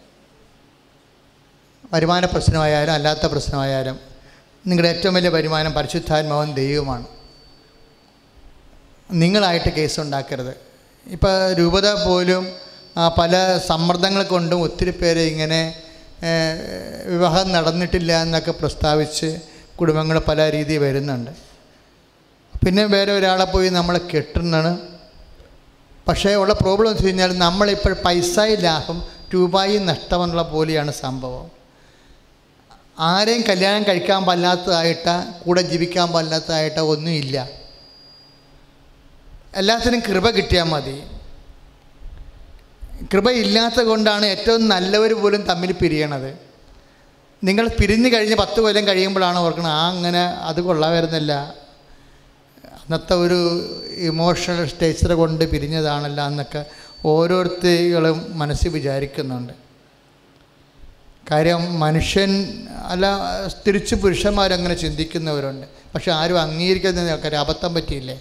വരുമാന പ്രശ്നമായാലും അല്ലാത്ത പ്രശ്നമായാലും നിങ്ങളുടെ ഏറ്റവും വലിയ വരുമാനം പരിശുദ്ധാത്മാവൻ ദൈവമാണ് നിങ്ങളായിട്ട് കേസ് ഉണ്ടാക്കരുത് ഇപ്പോൾ രൂപത പോലും ആ, പല സമ്മർദ്ദങ്ങൾ കൊണ്ടും ഒത്തിരി പേര് ഇങ്ങനെ ഏ, വിവാഹം നടന്നിട്ടില്ല എന്നൊക്കെ പ്രസ്താവിച്ച് കുടുംബങ്ങൾ പല രീതിയിൽ വരുന്നുണ്ട് പിന്നെ വേറെ ഒരാളെ പോയി നമ്മൾ കെട്ടുന്നതാണ് പക്ഷേ ഉള്ള പ്രോബ്ലം എന്ന് വെച്ച് കഴിഞ്ഞാൽ നമ്മളിപ്പോൾ പൈസയും ലാഭം രൂപയും നഷ്ടമെന്നുള്ള പോലെയാണ് സംഭവം ആരെയും കല്യാണം കഴിക്കാൻ പാടില്ലാത്തതായിട്ട് കൂടെ ജീവിക്കാൻ പാടില്ലാത്തതായിട്ട് ഒന്നുമില്ല എല്ലാത്തിനും കൃപ കിട്ടിയാൽ മതി കൃപ ഇല്ലാത്ത കൊണ്ടാണ് ഏറ്റവും നല്ലവർ പോലും തമ്മിൽ പിരിയണത് നിങ്ങൾ പിരിഞ്ഞു കഴിഞ്ഞ് പത്ത് കൊല്ലം കഴിയുമ്പോഴാണ് ഓർക്കണം ആ അങ്ങനെ അത് കൊള്ളാമായിരുന്നില്ല അന്നത്തെ ഒരു ഇമോഷണൽ സ്റ്റേച്ചർ കൊണ്ട് പിരിഞ്ഞതാണല്ലോ എന്നൊക്കെ ഓരോരുത്തരും മനസ്സിൽ വിചാരിക്കുന്നുണ്ട് കാര്യം മനുഷ്യൻ അല്ല തിരിച്ച് പുരുഷന്മാരങ്ങനെ ചിന്തിക്കുന്നവരുണ്ട് പക്ഷെ ആരും അംഗീകരിക്കുന്ന കാര്യം അബദ്ധം പറ്റിയില്ലേ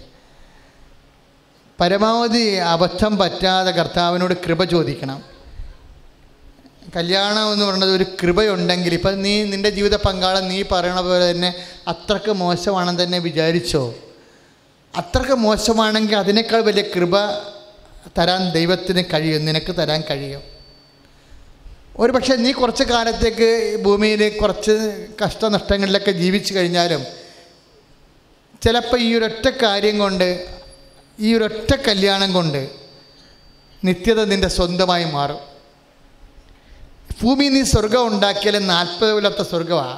പരമാവധി അബദ്ധം പറ്റാതെ കർത്താവിനോട് കൃപ ചോദിക്കണം കല്യാണം എന്ന് പറയുന്നത് ഒരു കൃപയുണ്ടെങ്കിൽ ഇപ്പം നീ നിൻ്റെ ജീവിത പങ്കാളി നീ പറയണ പോലെ തന്നെ അത്രക്ക് മോശമാണെന്ന് തന്നെ വിചാരിച്ചോ അത്രക്ക് മോശമാണെങ്കിൽ അതിനേക്കാൾ വലിയ കൃപ തരാൻ ദൈവത്തിന് കഴിയും നിനക്ക് തരാൻ കഴിയും ഒരു പക്ഷേ നീ കുറച്ച് കാലത്തേക്ക് ഭൂമിയിൽ കുറച്ച് കഷ്ടനഷ്ടങ്ങളിലൊക്കെ ജീവിച്ചു കഴിഞ്ഞാലും ചിലപ്പോൾ ഈ ഒരൊറ്റ കാര്യം കൊണ്ട് ഈ ഒരൊറ്റ കല്യാണം കൊണ്ട് നിത്യത നിൻ്റെ സ്വന്തമായി മാറും ഭൂമി നീ സ്വർഗം ഉണ്ടാക്കിയാലും നാൽപ്പത് കൊല്ലത്തെ സ്വർഗമാണ്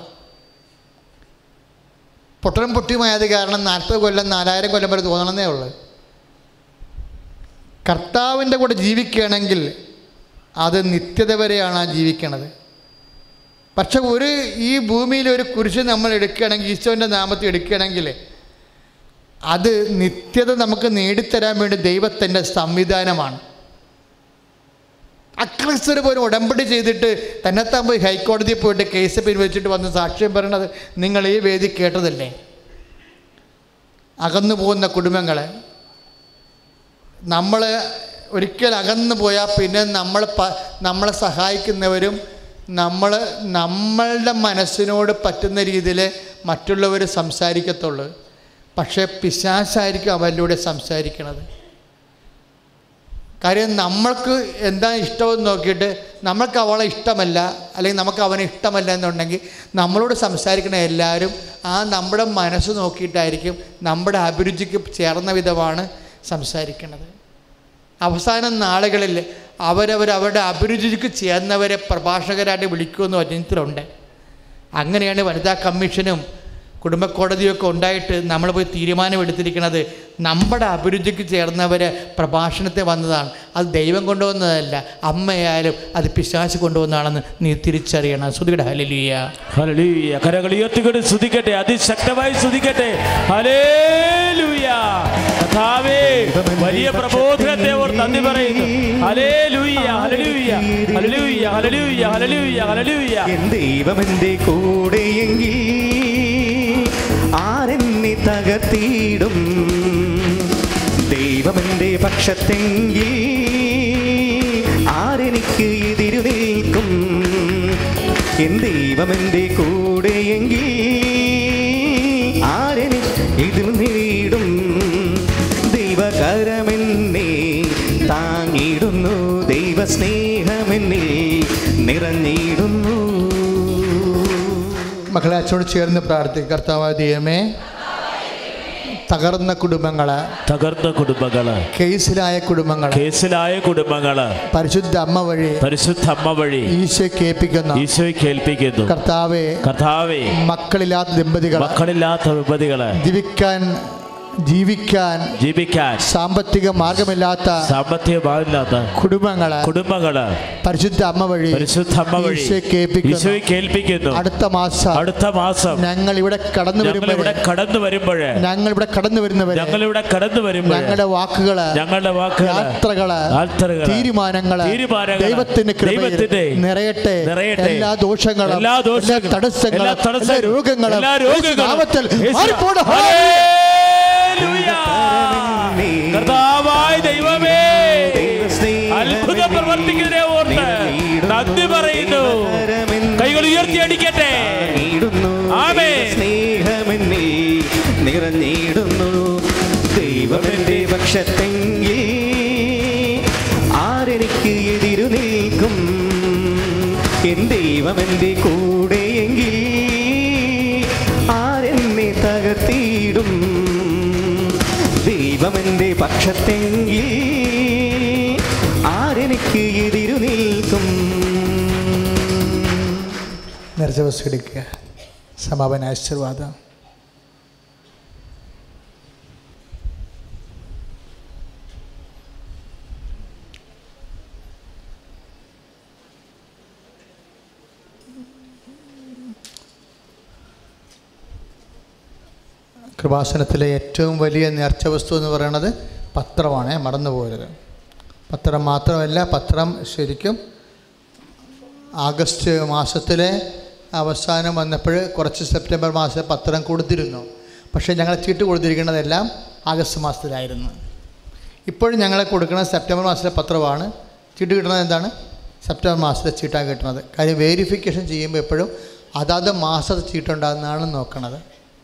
പൊട്ടലും പൊട്ടിയുമായത് കാരണം നാൽപ്പത് കൊല്ലം നാലായിരം കൊല്ലം വരെ തോന്നണമെന്നേ ഉള്ളൂ കർത്താവിൻ്റെ കൂടെ ജീവിക്കുകയാണെങ്കിൽ അത് നിത്യത വരെയാണ് ആ ജീവിക്കണത് പക്ഷെ ഒരു ഈ ഭൂമിയിൽ ഒരു കുരിശ് നമ്മൾ എടുക്കുകയാണെങ്കിൽ ഈശോൻ്റെ നാമത്തിൽ എടുക്കുകയാണെങ്കിൽ അത് നിത്യത നമുക്ക് നേടിത്തരാൻ വേണ്ടി ദൈവത്തിൻ്റെ സംവിധാനമാണ് അക്രിസ്തർ പോലും ഉടമ്പടി ചെയ്തിട്ട് തന്നെത്താൻ പോയി ഹൈക്കോടതിയിൽ പോയിട്ട് കേസ് പിൻവലിച്ചിട്ട് വന്ന് സാക്ഷ്യം പറയണത് നിങ്ങൾ ഈ വേദി കേട്ടതല്ലേ അകന്നു പോകുന്ന കുടുംബങ്ങളെ നമ്മൾ ഒരിക്കൽ അകന്നു പോയാൽ പിന്നെ നമ്മൾ പ നമ്മളെ സഹായിക്കുന്നവരും നമ്മൾ നമ്മളുടെ മനസ്സിനോട് പറ്റുന്ന രീതിയിൽ മറ്റുള്ളവർ സംസാരിക്കത്തുള്ളൂ പക്ഷേ പിശാശായിരിക്കും അവരിലൂടെ സംസാരിക്കണത് കാര്യം നമ്മൾക്ക് എന്താ ഇഷ്ടമെന്ന് നോക്കിയിട്ട് നമ്മൾക്ക് അവളെ ഇഷ്ടമല്ല അല്ലെങ്കിൽ നമുക്ക് അവനെ ഇഷ്ടമല്ല എന്നുണ്ടെങ്കിൽ നമ്മളോട് സംസാരിക്കുന്ന എല്ലാവരും ആ നമ്മുടെ മനസ്സ് നോക്കിയിട്ടായിരിക്കും നമ്മുടെ അഭിരുചിക്ക് ചേർന്ന വിധമാണ് സംസാരിക്കുന്നത് അവസാനം നാളുകളിൽ അവരവർ അവരുടെ അഭിരുചിക്ക് ചേർന്നവരെ പ്രഭാഷകരായിട്ട് വിളിക്കുമെന്ന് വചനത്തിലുണ്ട് അങ്ങനെയാണ് വനിതാ കമ്മീഷനും കുടുംബ കോടതിയൊക്കെ ഉണ്ടായിട്ട് നമ്മൾ പോയി തീരുമാനമെടുത്തിരിക്കുന്നത് നമ്മുടെ അഭിരുചിക്ക് ചേർന്നവർ പ്രഭാഷണത്തെ വന്നതാണ് അത് ദൈവം കൊണ്ടുവന്നതല്ല അമ്മയായാലും അത് പിശാച്ച് കൊണ്ടുവന്നതാണെന്ന് നീ തിരിച്ചറിയണം ശ്രുതിയുടെ ഹലിയ ഹല്ലേലൂയ കരങ്ങൾ ഉയർത്തിക്കൊണ്ട് സ്തുതിക്കട്ടെ അതിശക്തമായി സ്തുതിക്കട്ടെ ഹല്ലേലൂയ കർത്താവേ വലിയ പ്രബോധനത്തെ ഓർ നന്ദി പറയുന്നു hallelujah hallelujah hallelujah hallelujah hallelujah hallelujah എൻ ദൈവം എൻ്റെ കൂടെയെങ്കിൽ ആരെന്നെ തകർത്തിയിടും ദൈവം എൻ്റെ പക്ഷത്തെങ്കിൽ ആരെനിക്ക് എതിരു നിൽക്കും എൻ ദൈവം എൻ്റെ കൂടെയെങ്കിൽ ആരെനി എതിർ നേടും ദൈവകരമെന്നെ താങ്ങിടുന്നു ദൈവ സ്നേഹമെന്നിൽ നിറഞ്ഞിടുന്നു മക്കളെ അച്ഛനോട് ചേർന്ന് പ്രാർത്ഥിക്കും കർത്താവായ ദൈവമേ തകർന്ന കുടുംബങ്ങള് തകർന്ന കുടുംബങ്ങള് കേസിലായ കുടുംബങ്ങള് കേസിലായ കുടുംബങ്ങള് പരിശുദ്ധ അമ്മ വഴി പരിശുദ്ധ അമ്മ വഴി ഈശോ കേൾപ്പിക്കുന്ന ഈശോയെ കേൾപ്പിക്കുന്നു കർത്താവെ കർത്താവേ മക്കളില്ലാത്ത ദമ്പതികൾ മക്കളില്ലാത്ത വിപതികള് ജീവിക്കാൻ ജീവിക്കാൻ ജീവിക്കാൻ സാമ്പത്തിക മാർഗമില്ലാത്ത സാമ്പത്തികമായില്ലാത്ത കുടുംബങ്ങള് കുടുംബങ്ങള് പരിശുദ്ധ അമ്മ വഴി പരിശുദ്ധ അമ്മ വഴി ഈശോയെ കേൾപ്പിക്കുന്നു ഈശോയെ കേൾപ്പിക്കുന്നു അടുത്ത മാസം അടുത്ത മാസം ഞങ്ങൾ ഇവിടെ കടന്നു ഞങ്ങൾ ഇവിടെ വരുമ്പോൾ കടന്നു വരുമ്പോഴ് ഞങ്ങൾ ഇവിടെ കടന്നു വരുന്നവരെ ഞങ്ങൾ ഇവിടെ കടന്നു വരുമ്പോൾ ഞങ്ങളുടെ വാക്കുകള് ഞങ്ങളുടെ വാക്കുകള് യാത്രകള് യാത്രകള്, തീരുമാനങ്ങള് തീരുമാനങ്ങള്, ദൈവത്തിന്റെ കൃപയിൽ ദൈവത്തിന്റെ നിറയട്ടെ നിറയട്ടെ. എല്ലാ ദോഷങ്ങളും എല്ലാ ദോഷങ്ങളും, തടസ്സങ്ങളും എല്ലാ തടസ്സങ്ങളും, എല്ലാ രോഗങ്ങളും എല്ലാ രോഗങ്ങളും, നാമത്തിൽ യേശു- മാറിപ്പോണ്. ഹല്ലേലൂയ. കർത്താവായ ദൈവമേ അത്ഭുതം പ്രവർത്തിക്കുന്നതിനെ ഓർത്ത് നന്ദി പറയുന്നു കൈകൾ ഉയർത്തി അടിക്കട്ടെ നീടുന്നു ആമേൻ. സ്നേഹമെന്നിൽ നിറഞ്ഞിടുന്നു ദൈവമെന്റെ പക്ഷത്തെങ്കിൽ ആരെനിക്ക് എതിരു നിൽക്കും എൻ ദൈവമെന്റെ കൂടെയെങ്കിൽ ആരെന്നെ തകർത്തിയിടും ദൈവമെന്റെ പക്ഷത്തെങ്കിൽ ആരെനിക്ക് എതിരു നിൽക്കും നിറച്ച ബസ് എടുക്കുക സമാപന ആശീർവാദം കൃപാസനത്തിലെ ഏറ്റവും വലിയ നേർച്ച വസ്തു എന്ന് പറയുന്നത് പത്രമാണ് മറന്നു പോരുത് പത്രം മാത്രമല്ല പത്രം ശരിക്കും ആഗസ്റ്റ് മാസത്തിലെ അവസാനം വന്നപ്പോൾ കുറച്ച് സെപ്റ്റംബർ മാസം പത്രം കൊടുത്തിരുന്നു പക്ഷേ ഞങ്ങൾ ചീട്ട് കൊടുത്തിരിക്കുന്നതെല്ലാം ആഗസ്റ്റ് മാസത്തിലായിരുന്നു ഇപ്പോഴും ഞങ്ങളെ കൊടുക്കുന്നത് സെപ്റ്റംബർ മാസത്തിലെ പത്രമാണ് ചീട്ട് കിട്ടുന്നത് എന്താണ് സെപ്റ്റംബർ മാസത്തിലെ ചീട്ടാണ് കിട്ടുന്നത് കാര്യം വേരിഫിക്കേഷൻ ചെയ്യുമ്പോൾ എപ്പോഴും അതാത് മാസത്തെ ചീട്ടുണ്ടാകുന്നതാണ് നോക്കണത്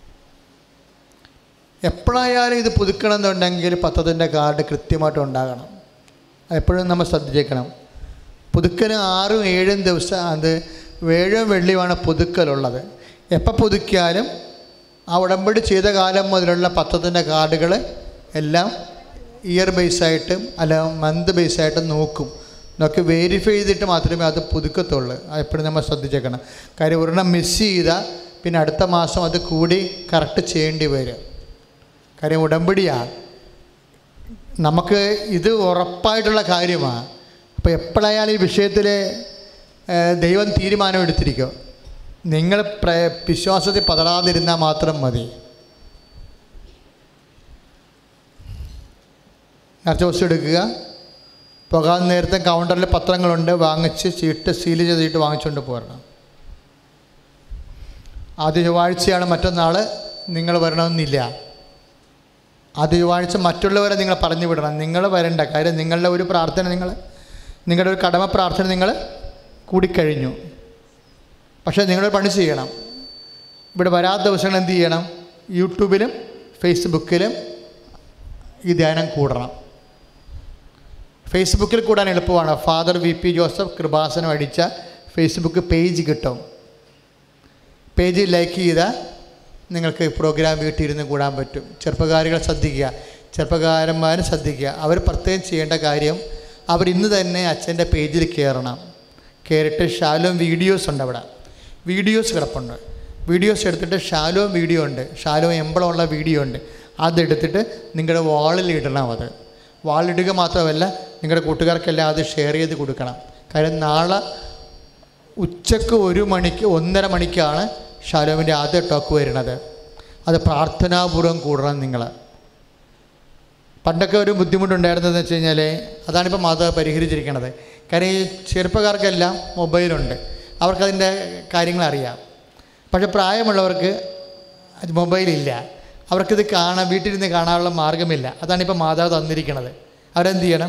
എപ്പോഴായാലും ഇത് പുതുക്കണം എന്നുണ്ടെങ്കിൽ പത്രത്തിൻ്റെ കാർഡ് കൃത്യമായിട്ട് ഉണ്ടാകണം എപ്പോഴും നമ്മൾ ശ്രദ്ധിച്ചേക്കണം പുതുക്കന് ആറും ഏഴും ദിവസം അത് ഏഴും വെള്ളിയുമാണ് പുതുക്കലുള്ളത് എപ്പോൾ പുതുക്കിയാലും ആ ഉടമ്പടി ചെയ്ത കാലം മുതലുള്ള പത്രത്തിൻ്റെ കാർഡുകൾ എല്ലാം ഇയർ ബേസായിട്ടും അല്ല മന്ത് ബേസായിട്ടും നോക്കും നോക്കി വെരിഫൈ ചെയ്തിട്ട് മാത്രമേ അത് പുതുക്കത്തുള്ളൂ അത് എപ്പോഴും നമ്മൾ ശ്രദ്ധിച്ചേക്കണം കാര്യം ഒരെണ്ണം മിസ് ചെയ്താൽ പിന്നെ അടുത്ത മാസം അത് കൂടി കറക്റ്റ് ചെയ്യേണ്ടി വരും കാര്യം ഉടമ്പടിയാണ് നമുക്ക് ഇത് ഉറപ്പായിട്ടുള്ള കാര്യമാണ് അപ്പോൾ എപ്പോഴായാലും ഈ വിഷയത്തിൽ ദൈവം തീരുമാനമെടുത്തിരിക്കും നിങ്ങൾ പ്ര വിശ്വാസത്തിൽ പതറാതിരുന്നാൽ മാത്രം മതി നേർച്ച വസ്തു എടുക്കുക പോകാൻ നേരത്തെ കൗണ്ടറിൽ പത്രങ്ങളുണ്ട് വാങ്ങിച്ച് ചീട്ട് സീൽ ചെയ്തിട്ട് വാങ്ങിച്ചുകൊണ്ട് പോരണം ആദ്യ ചൊവ്വാഴ്ചയാണ് മറ്റന്നാൾ നിങ്ങൾ വരണമെന്നില്ല ആദ്യ ചൊവ്വാഴ്ച മറ്റുള്ളവരെ നിങ്ങൾ പറഞ്ഞു വിടണം നിങ്ങൾ വരണ്ട കാര്യം നിങ്ങളുടെ ഒരു പ്രാർത്ഥന നിങ്ങൾ നിങ്ങളുടെ ഒരു കടമ പ്രാർത്ഥന നിങ്ങൾ കൂടിക്കഴിഞ്ഞു പക്ഷേ നിങ്ങളൊരു പണി ചെയ്യണം ഇവിടെ വരാത്ത ദിവസങ്ങൾ എന്ത് ചെയ്യണം യൂട്യൂബിലും ഫേസ്ബുക്കിലും ഈ ധ്യാനം കൂടണം ഫേസ്ബുക്കിൽ കൂടാൻ എളുപ്പമാണ് father V P Joseph Kripasanam അടിച്ച ഫേസ്ബുക്ക് പേജ് കിട്ടും പേജ് ലൈക്ക് ചെയ്താൽ നിങ്ങൾക്ക് പ്രോഗ്രാം വീട്ടിലിരുന്ന് കൂടാൻ പറ്റും ചെറുപ്പക്കാരികൾ ശ്രദ്ധിക്കുക ചെറുപ്പക്കാരന്മാർ ശ്രദ്ധിക്കുക അവർ പ്രത്യേകം ചെയ്യേണ്ട കാര്യം അവർ ഇന്ന് തന്നെ അച്ഛൻ്റെ പേജിൽ കയറണം കയറിയിട്ട് ശാലും വീഡിയോസ് ഉണ്ട് അവിടെ വീഡിയോസ് കിടപ്പുണ്ട് വീഡിയോസ് എടുത്തിട്ട് ഷാലോ വീഡിയോ ഉണ്ട് ഷാലോ എമ്പളമുള്ള വീഡിയോ ഉണ്ട് അതെടുത്തിട്ട് നിങ്ങളുടെ വാളിൽ ഇടണം അത് വാളിടുക മാത്രമല്ല നിങ്ങളുടെ കൂട്ടുകാർക്കെല്ലാം അത് ഷെയർ ചെയ്ത് കൊടുക്കണം കാര്യം നാളെ ഉച്ചക്ക് ഒരു മണിക്ക് ഒന്നര മണിക്കാണ് ഷാലോമിൻ്റെ ആദ്യ ടോക്ക് വരുന്നത് അത് പ്രാർത്ഥനാപൂർവ്വം കൂടണം നിങ്ങൾ പണ്ടൊക്കെ ഒരു ബുദ്ധിമുട്ടുണ്ടായിരുന്നതെന്ന് വെച്ച് കഴിഞ്ഞാൽ അതാണിപ്പോൾ മാതാവ് പരിഹരിച്ചിരിക്കുന്നത് കാര്യം ഈ ചെറുപ്പക്കാർക്കെല്ലാം മൊബൈലുണ്ട് അവർക്കതിൻ്റെ കാര്യങ്ങൾ അറിയാം പക്ഷേ പ്രായമുള്ളവർക്ക് അത് മൊബൈലില്ല അവർക്കിത് കാണാൻ വീട്ടിലിരുന്ന് കാണാനുള്ള മാർഗമില്ല അതാണിപ്പോൾ മാതാവ് തന്നിരിക്കുന്നത് അവരെന്ത് ചെയ്യണം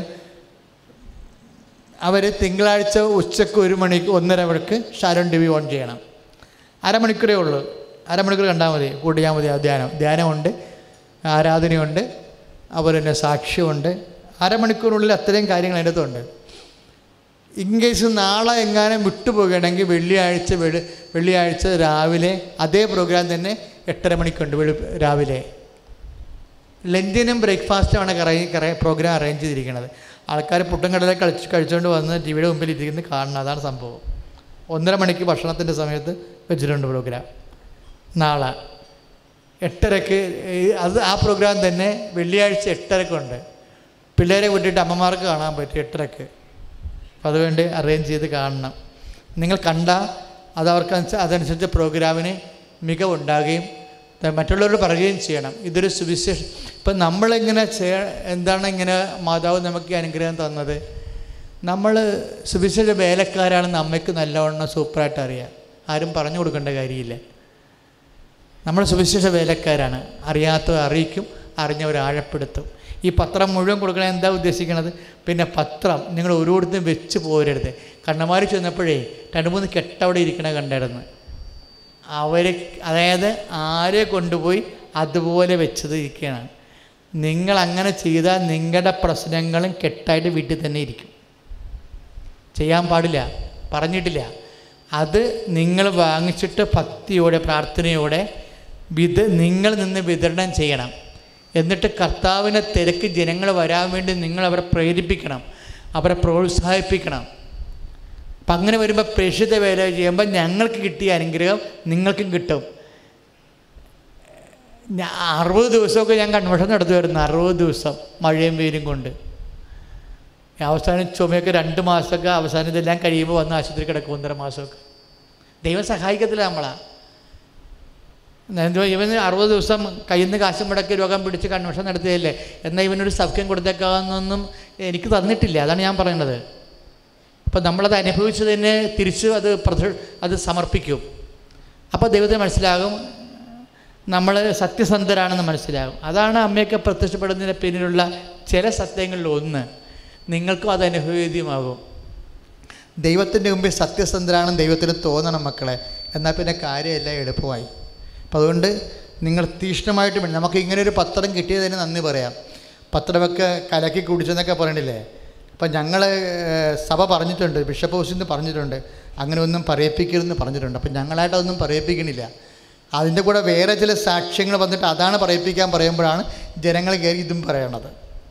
അവർ തിങ്കളാഴ്ച ഉച്ചക്ക് ഒരു മണിക്ക് ഒന്നര മണിക്ക് ഷാരോൺ ടി വി ഓൺ ചെയ്യണം അരമണിക്കൂറേ ഉള്ളൂ അരമണിക്കൂർ കണ്ടാൽ മതി കൂട്ടിയാൽ മതി ആ ധ്യാനം ധ്യാനമുണ്ട് ആരാധനയുണ്ട് അതുപോലെ തന്നെ സാക്ഷ്യമുണ്ട് അരമണിക്കൂറിനുള്ളിൽ അത്രയും കാര്യങ്ങൾ അതിൻ്റെ അകത്തുണ്ട് ഇൻ കേസ് നാളെ എങ്ങാനും വിട്ടുപോകുകയാണെങ്കിൽ വെള്ളിയാഴ്ച വെളി വെള്ളിയാഴ്ച രാവിലെ അതേ പ്രോഗ്രാം തന്നെ എട്ടര മണിക്കുണ്ട് വെളി രാവിലെ ലഞ്ചിനും ബ്രേക്ക്ഫാസ്റ്റുമാണ് കറ പ്രോഗ്രാം അറേഞ്ച് ചെയ്തിരിക്കുന്നത് ആൾക്കാർ പുട്ടും കടലെ കളിച്ച് കഴിച്ചുകൊണ്ട് വന്ന് ടി വിയുടെ മുമ്പിൽ ഇരിക്കുന്ന കാണണം അതാണ് സംഭവം ഒന്നര മണിക്ക് ഭക്ഷണത്തിൻ്റെ സമയത്ത് വെച്ചിട്ടുണ്ട് പ്രോഗ്രാം നാളെ എട്ടരക്ക് ഈ അത് ആ പ്രോഗ്രാം തന്നെ വെള്ളിയാഴ്ച എട്ടരക്കുണ്ട് പിള്ളേരെ വിട്ടിട്ട് അമ്മമാർക്ക് കാണാൻ പറ്റും എട്ടരക്ക് അപ്പോൾ അതുവേണ്ടി അറേഞ്ച് ചെയ്ത് കാണണം നിങ്ങൾ കണ്ടാൽ അത് അവർക്ക് അതനുസരിച്ച് പ്രോഗ്രാമിന് മികവുണ്ടാകുകയും ത- മറ്റുള്ളവരോട് പറയുകയും ചെയ്യണം ഇതൊരു സുവിശേഷം ഇപ്പം നമ്മളിങ്ങനെ ചെയ്യ എന്താണ് ഇങ്ങനെ മാതാവ് നമുക്ക് ഈ അനുഗ്രഹം തന്നത് നമ്മൾ സുവിശേഷ വേലക്കാരാണെന്ന് അമ്മയ്ക്ക് നല്ലവണ്ണം സൂപ്പറായിട്ട് അറിയാം ആരും പറഞ്ഞു കൊടുക്കേണ്ട കാര്യമില്ല നമ്മൾ സുവിശേഷ വേലക്കാരാണ് അറിയാത്തവർ അറിയിക്കും അറിഞ്ഞവർ ആഴപ്പെടുത്തും ഈ പത്രം മുഴുവൻ കൊടുക്കണ എന്താ ഉദ്ദേശിക്കുന്നത് പിന്നെ പത്രം നിങ്ങൾ ഓരോരുത്തരും വെച്ച് പോരരുത് കണ്ണമാരി ചെന്നപ്പോഴേ രണ്ട് മൂന്ന് കെട്ടവിടെ ഇരിക്കണ കണ്ടായിരുന്നു അവർ അതായത് ആരെ കൊണ്ടുപോയി അതുപോലെ വെച്ചത് ഇരിക്കുകയാണ് നിങ്ങൾ അങ്ങനെ ചെയ്താൽ നിങ്ങളുടെ പ്രശ്നങ്ങളും കെട്ടായിട്ട് വീട്ടിൽ തന്നെ ഇരിക്കും ചെയ്യാൻ പാടില്ല പറഞ്ഞിട്ടില്ല അത് നിങ്ങൾ വാങ്ങിച്ചിട്ട് ഭക്തിയോടെ പ്രാർത്ഥനയോടെ വിത നിങ്ങൾ നിന്ന് വിതരണം ചെയ്യണം എന്നിട്ട് കർത്താവിനെ തിരക്ക് ജനങ്ങൾ വരാൻ വേണ്ടി നിങ്ങൾ അവരെ പ്രേരിപ്പിക്കണം അവരെ പ്രോത്സാഹിപ്പിക്കണം അപ്പം അങ്ങനെ വരുമ്പോൾ പ്രേക്ഷിത വേല ചെയ്യുമ്പോൾ ഞങ്ങൾക്ക് കിട്ടിയ അനുഗ്രഹം നിങ്ങൾക്കും കിട്ടും ഞാ അറുപത് ദിവസമൊക്കെ ഞാൻ കൺവെൻഷൻ നടത്തുമായിരുന്നു അറുപത് ദിവസം മഴയും വെയിലും കൊണ്ട് അവസാനം ചുമയൊക്കെ രണ്ട് മാസമൊക്കെ അവസാനം ഇതെല്ലാം കഴിയുമ്പോൾ വന്ന് ആശുപത്രി കിടക്കും ഒന്നര മാസമൊക്കെ ദൈവം സഹായിക്കത്തില്ല നമ്മളാ എന്തുവാ ഇവന് അറുപത് ദിവസം കയ്യിൽ നിന്ന് കാശും മുടക്കി രോഗം പിടിച്ച് കൺവെൻഷൻ നടത്തിയതല്ലേ എന്നാൽ ഇവനൊരു സൗഖ്യം കൊടുത്തേക്കാമെന്നൊന്നും എനിക്ക് തന്നിട്ടില്ല അതാണ് ഞാൻ പറയുന്നത് അപ്പം നമ്മളത് അനുഭവിച്ചതിനെ തിരിച്ച് അത് പ്രധ അത് സമർപ്പിക്കും അപ്പോൾ ദൈവത്തിന് മനസ്സിലാകും നമ്മൾ സത്യസന്ധരാണെന്ന് മനസ്സിലാകും അതാണ് അമ്മയൊക്കെ പ്രത്യക്ഷപ്പെടുന്നതിന് പിന്നിലുള്ള ചില സത്യങ്ങളിൽ ഒന്ന് നിങ്ങൾക്കും അത് അനുഭവേദ്യമാകും ദൈവത്തിൻ്റെ മുമ്പിൽ സത്യസന്ധരാണെന്ന് ദൈവത്തിന് തോന്നണം മക്കളെ എന്നാൽ പിന്നെ കാര്യമെല്ലാം എളുപ്പമായി അപ്പം അതുകൊണ്ട് നിങ്ങൾ തീക്ഷ്ണമായിട്ട് വേണം നമുക്ക് ഇങ്ങനെ ഒരു പത്രം കിട്ടിയതിന് നന്ദി പറയാം പത്രമൊക്കെ കലക്കി കുടിച്ചെന്നൊക്കെ പറയണില്ലേ അപ്പം ഞങ്ങൾ സഭ പറഞ്ഞിട്ടുണ്ട് ബിഷപ്പ് ഹൗസിൽ നിന്ന് പറഞ്ഞിട്ടുണ്ട് അങ്ങനെ ഒന്നും പറയിപ്പിക്കരുതെന്ന് പറഞ്ഞിട്ടുണ്ട് അപ്പം ഞങ്ങളായിട്ട് അതൊന്നും പറയിപ്പിക്കണില്ല അതിൻ്റെ കൂടെ വേറെ ചില സാക്ഷ്യങ്ങൾ വന്നിട്ട് അതാണ് പറയിപ്പിക്കാൻ പറയുമ്പോഴാണ് ജനങ്ങൾ കയറി ഇതും പറയണത്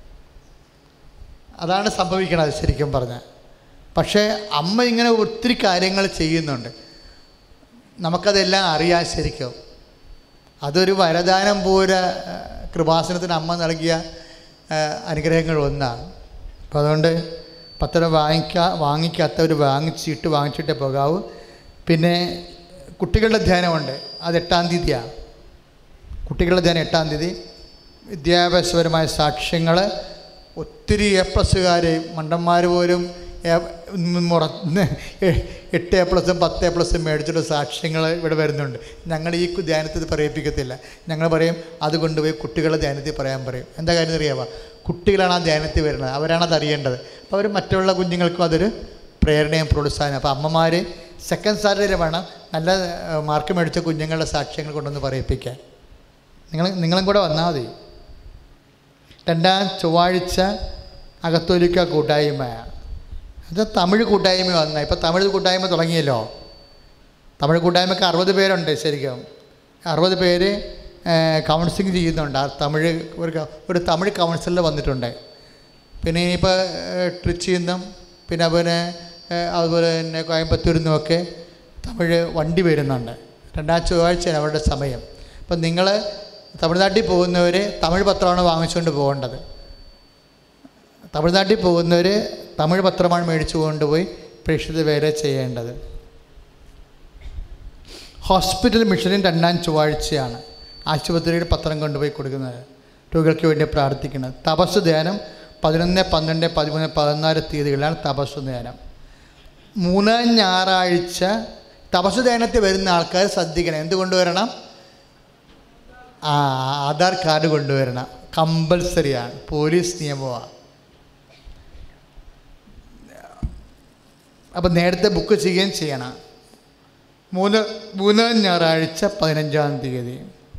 അതാണ് സംഭവിക്കണത് ശരിക്കും പറഞ്ഞാൽ പക്ഷേ അമ്മ ഇങ്ങനെ ഒത്തിരി കാര്യങ്ങൾ ചെയ്യുന്നുണ്ട് നമുക്കതെല്ലാം അറിയാൻ ശരിക്കും അതൊരു വരദാനം പോലെ ആ, കൃപാസനത്തിന് അമ്മ നൽകിയ ആ, അനുഗ്രഹങ്ങൾ ഒന്നാണ് അപ്പോൾ അതുകൊണ്ട് പത്രം വാങ്ങിക്കാ വാങ്ങിക്കാത്തവർ വാങ്ങിച്ചിട്ട് വാങ്ങിച്ചിട്ടേ പോകാവൂ പിന്നെ കുട്ടികളുടെ ധ്യാനമുണ്ട് അത് എട്ടാം തീയതിയാണ് കുട്ടികളുടെ ധ്യാനം എട്ടാം തീയതി വിദ്യാഭ്യാസപരമായ സാക്ഷ്യങ്ങൾ ഒത്തിരി എ പ്ലസ്സുകാർ മണ്ടന്മാർ പോലും എ- മുറ എട്ട് എ പ്ലസും പത്ത് എ പ്ലസും മേടിച്ചിട്ട് സാക്ഷ്യങ്ങൾ ഇവിടെ വരുന്നുണ്ട് ഞങ്ങൾ ഈ ധ്യാനത്തിൽ ഇത് പറയിപ്പിക്കത്തില്ല ഞങ്ങൾ പറയും അത് കൊണ്ടുപോയി കുട്ടികളുടെ ധ്യാനത്തിൽ പറയാൻ പറയും എന്താ കാര്യം അറിയാമോ കുട്ടികളാണ് ആ ധ്യാനത്തിൽ വരുന്നത് അവരാണ് അത് അറിയേണ്ടത് അപ്പോൾ അവർ മറ്റുള്ള കുഞ്ഞുങ്ങൾക്കും അതൊരു പ്രേരണയും പ്രോത്സാഹനം അപ്പോൾ അമ്മമാർ സെക്കൻഡ് സാലറി വേണം നല്ല ഏഹ്, മാർക്ക് മേടിച്ച കുഞ്ഞുങ്ങളുടെ സാക്ഷ്യങ്ങൾ കൊണ്ടൊന്ന് പറയിപ്പിക്കാൻ നിങ്ങൾ നിങ്ങളും കൂടെ വന്നാൽ മതി രണ്ടാം ചൊവ്വാഴ്ച അകത്തോലിക്ക കൂട്ടായ്മയാണ് അത് തമിഴ് കൂട്ടായ്മ വന്ന ഇപ്പോൾ തമിഴ് കൂട്ടായ്മ തുടങ്ങിയല്ലോ തമിഴ് കൂട്ടായ്മക്ക് അറുപത് പേരുണ്ട് ശരിക്കും അറുപത് പേര് കൗൺസിലിംഗ് ചെയ്യുന്നുണ്ട് ആ തമിഴ് ഒരു ക- ഒരു തമിഴ് കൗൺസിലർ വന്നിട്ടുണ്ട് പിന്നെ ഇനിയിപ്പോൾ ട്രിച്ചിയിൽ നിന്നും പിന്നെ അതുപോലെ ഏഹ്, അതുപോലെ തന്നെ കോയമ്പത്തൂരിൽ നിന്നുമൊക്കെ തമിഴ് വണ്ടി വരുന്നുണ്ട് രണ്ടാം ചൊവ്വാഴ്ചയാണ് അവരുടെ സമയം അപ്പം നിങ്ങൾ തമിഴ്നാട്ടിൽ പോകുന്നവർ തമിഴ് പത്രമാണ് വാങ്ങിച്ചുകൊണ്ട് പോകേണ്ടത് തമിഴ്നാട്ടിൽ പോകുന്നവർ തമിഴ് പത്രമാണ് മേടിച്ചു കൊണ്ടുപോയി പ്രേക്ഷിത വേല ചെയ്യേണ്ടത് ഹോസ്പിറ്റൽ മിഷനും രണ്ടാം ചൊവ്വാഴ്ചയാണ് ആശുപത്രിയുടെ പത്രം കൊണ്ടുപോയി കൊടുക്കുന്നത് രോഗികൾക്ക് വേണ്ടി പ്രാർത്ഥിക്കുന്നത് തപസ് ധ്യാനം പതിനൊന്ന് പന്ത്രണ്ട് പതിമൂന്ന് പതിനാല് തീയതികളിലാണ് തപസ് ധ്യാനം മൂന്നാം ഞായറാഴ്ച തപസ് ധ്യാനത്തിൽ വരുന്ന ആൾക്കാർ ശ്രദ്ധിക്കണം എന്ത് കൊണ്ടുവരണം ആ ആധാർ കാർഡ് കൊണ്ടുവരണം കമ്പൽസറിയാണ് പോലീസ് നിയമമാണ് അപ്പം നേരത്തെ ബുക്ക് ചെയ്യുകയും ചെയ്യണം മൂന്ന് മൂന്നാം ഞായറാഴ്ച പതിനഞ്ചാം തീയതി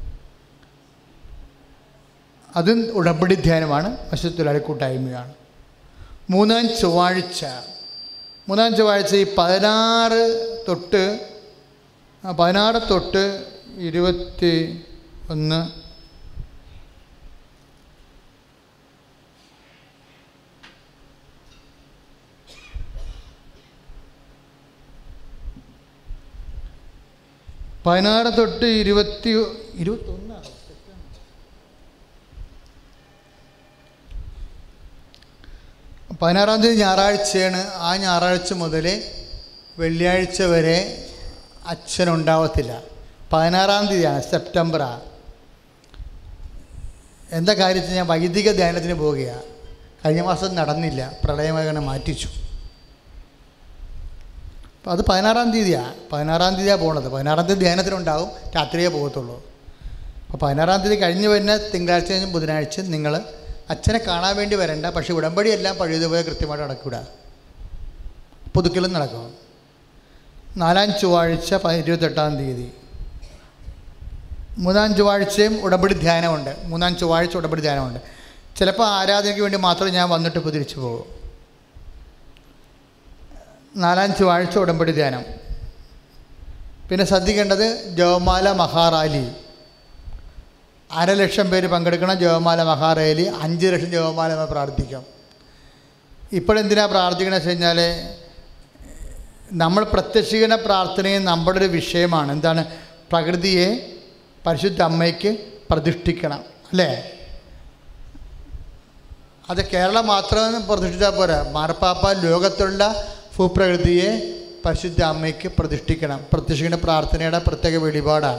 അതും ഉടമ്പടി ധ്യാനമാണ് മത്സ്യത്തൊഴിലാളി കൂട്ടായ്മയാണ് മൂന്നാം ചൊവ്വാഴ്ച മൂന്നാം ചൊവ്വാഴ്ച ഈ പതിനാറ് തൊട്ട് ആ, പതിനാറ് തൊട്ട് ഇരുപത്തി ഒന്ന് പതിനാറ് തൊട്ട് ഇരുപത്തി ഇരുപത്തൊന്നാണ് പതിനാറാം തീയതി ഞായറാഴ്ചയാണ് ആ ഞായറാഴ്ച മുതൽ വെള്ളിയാഴ്ച വരെ അച്ഛനുണ്ടാവത്തില്ല പതിനാറാം തീയതിയാണ് സെപ്റ്റംബറാണ് എന്താ കാര്യത്തിൽ ഞാൻ വൈദിക ധ്യാനത്തിന് പോവുകയാണ് കഴിഞ്ഞ മാസം നടന്നില്ല പ്രളയമങ്ങനെ മാറ്റിച്ചു അപ്പോൾ അത് പതിനാറാം തീയതിയാണ് പതിനാറാം തീയതിയാണ് പോണത് പതിനാറാം തീയതി ധ്യാനത്തിനുണ്ടാവും രാത്രിയേ പോകത്തുള്ളൂ അപ്പോൾ പതിനാറാം തീയതി കഴിഞ്ഞ് വരുന്ന തിങ്കളാഴ്ചയും ബുധനാഴ്ച നിങ്ങൾ അച്ഛനെ കാണാൻ വേണ്ടി വരണ്ട പക്ഷേ ഉടമ്പടിയെല്ലാം പഴയതുപോലെ കൃത്യമായിട്ട് നടക്കൂല പുതുക്കലും നടക്കും നാലാം ചൊവ്വാഴ്ച പ- ഇരുപത്തെട്ടാം തീയതി മൂന്നാം ചൊവ്വാഴ്ചയും ഉടമ്പടി ധ്യാനമുണ്ട് മൂന്നാം ചൊവ്വാഴ്ച ഉടമ്പടി ധ്യാനമുണ്ട് ചിലപ്പോൾ ആരാധനയ്ക്ക് വേണ്ടി മാത്രം ഞാൻ വന്നിട്ട് ഇപ്പോൾ തിരിച്ചു പോകും നാലാം ചൊവ്വാഴ്ച ഉടമ്പടി ധ്യാനം പിന്നെ ശ്രദ്ധിക്കേണ്ടത് ജവമാല മഹാറാലി അര ലക്ഷം പേര് പങ്കെടുക്കണം ജവമാല മഹാറാലി അഞ്ച് ലക്ഷം ജവമാല നമ്മൾ പ്രാർത്ഥിക്കാം ഇപ്പോഴെന്തിനാണ് പ്രാർത്ഥിക്കണമെന്ന് വെച്ച് കഴിഞ്ഞാൽ നമ്മൾ പ്രത്യക്ഷീകരണ പ്രാർത്ഥനയും നമ്മുടെ ഒരു വിഷയമാണ് എന്താണ് പ്രകൃതിയെ പരിശുദ്ധ അമ്മയ്ക്ക് പ്രതിഷ്ഠിക്കണം അല്ലേ അത് കേരളം മാത്രം പ്രതിഷ്ഠിച്ചാൽ പോരാ മാർപ്പാപ്പ ലോകത്തുള്ള ഭൂപ്രകൃതിയെ പരിശുദ്ധ അമ്മയ്ക്ക് പ്രതിഷ്ഠിക്കണം പ്രത്യക്ഷീകരണ പ്രാർത്ഥനയുടെ പ്രത്യേക വെളിപാടാണ്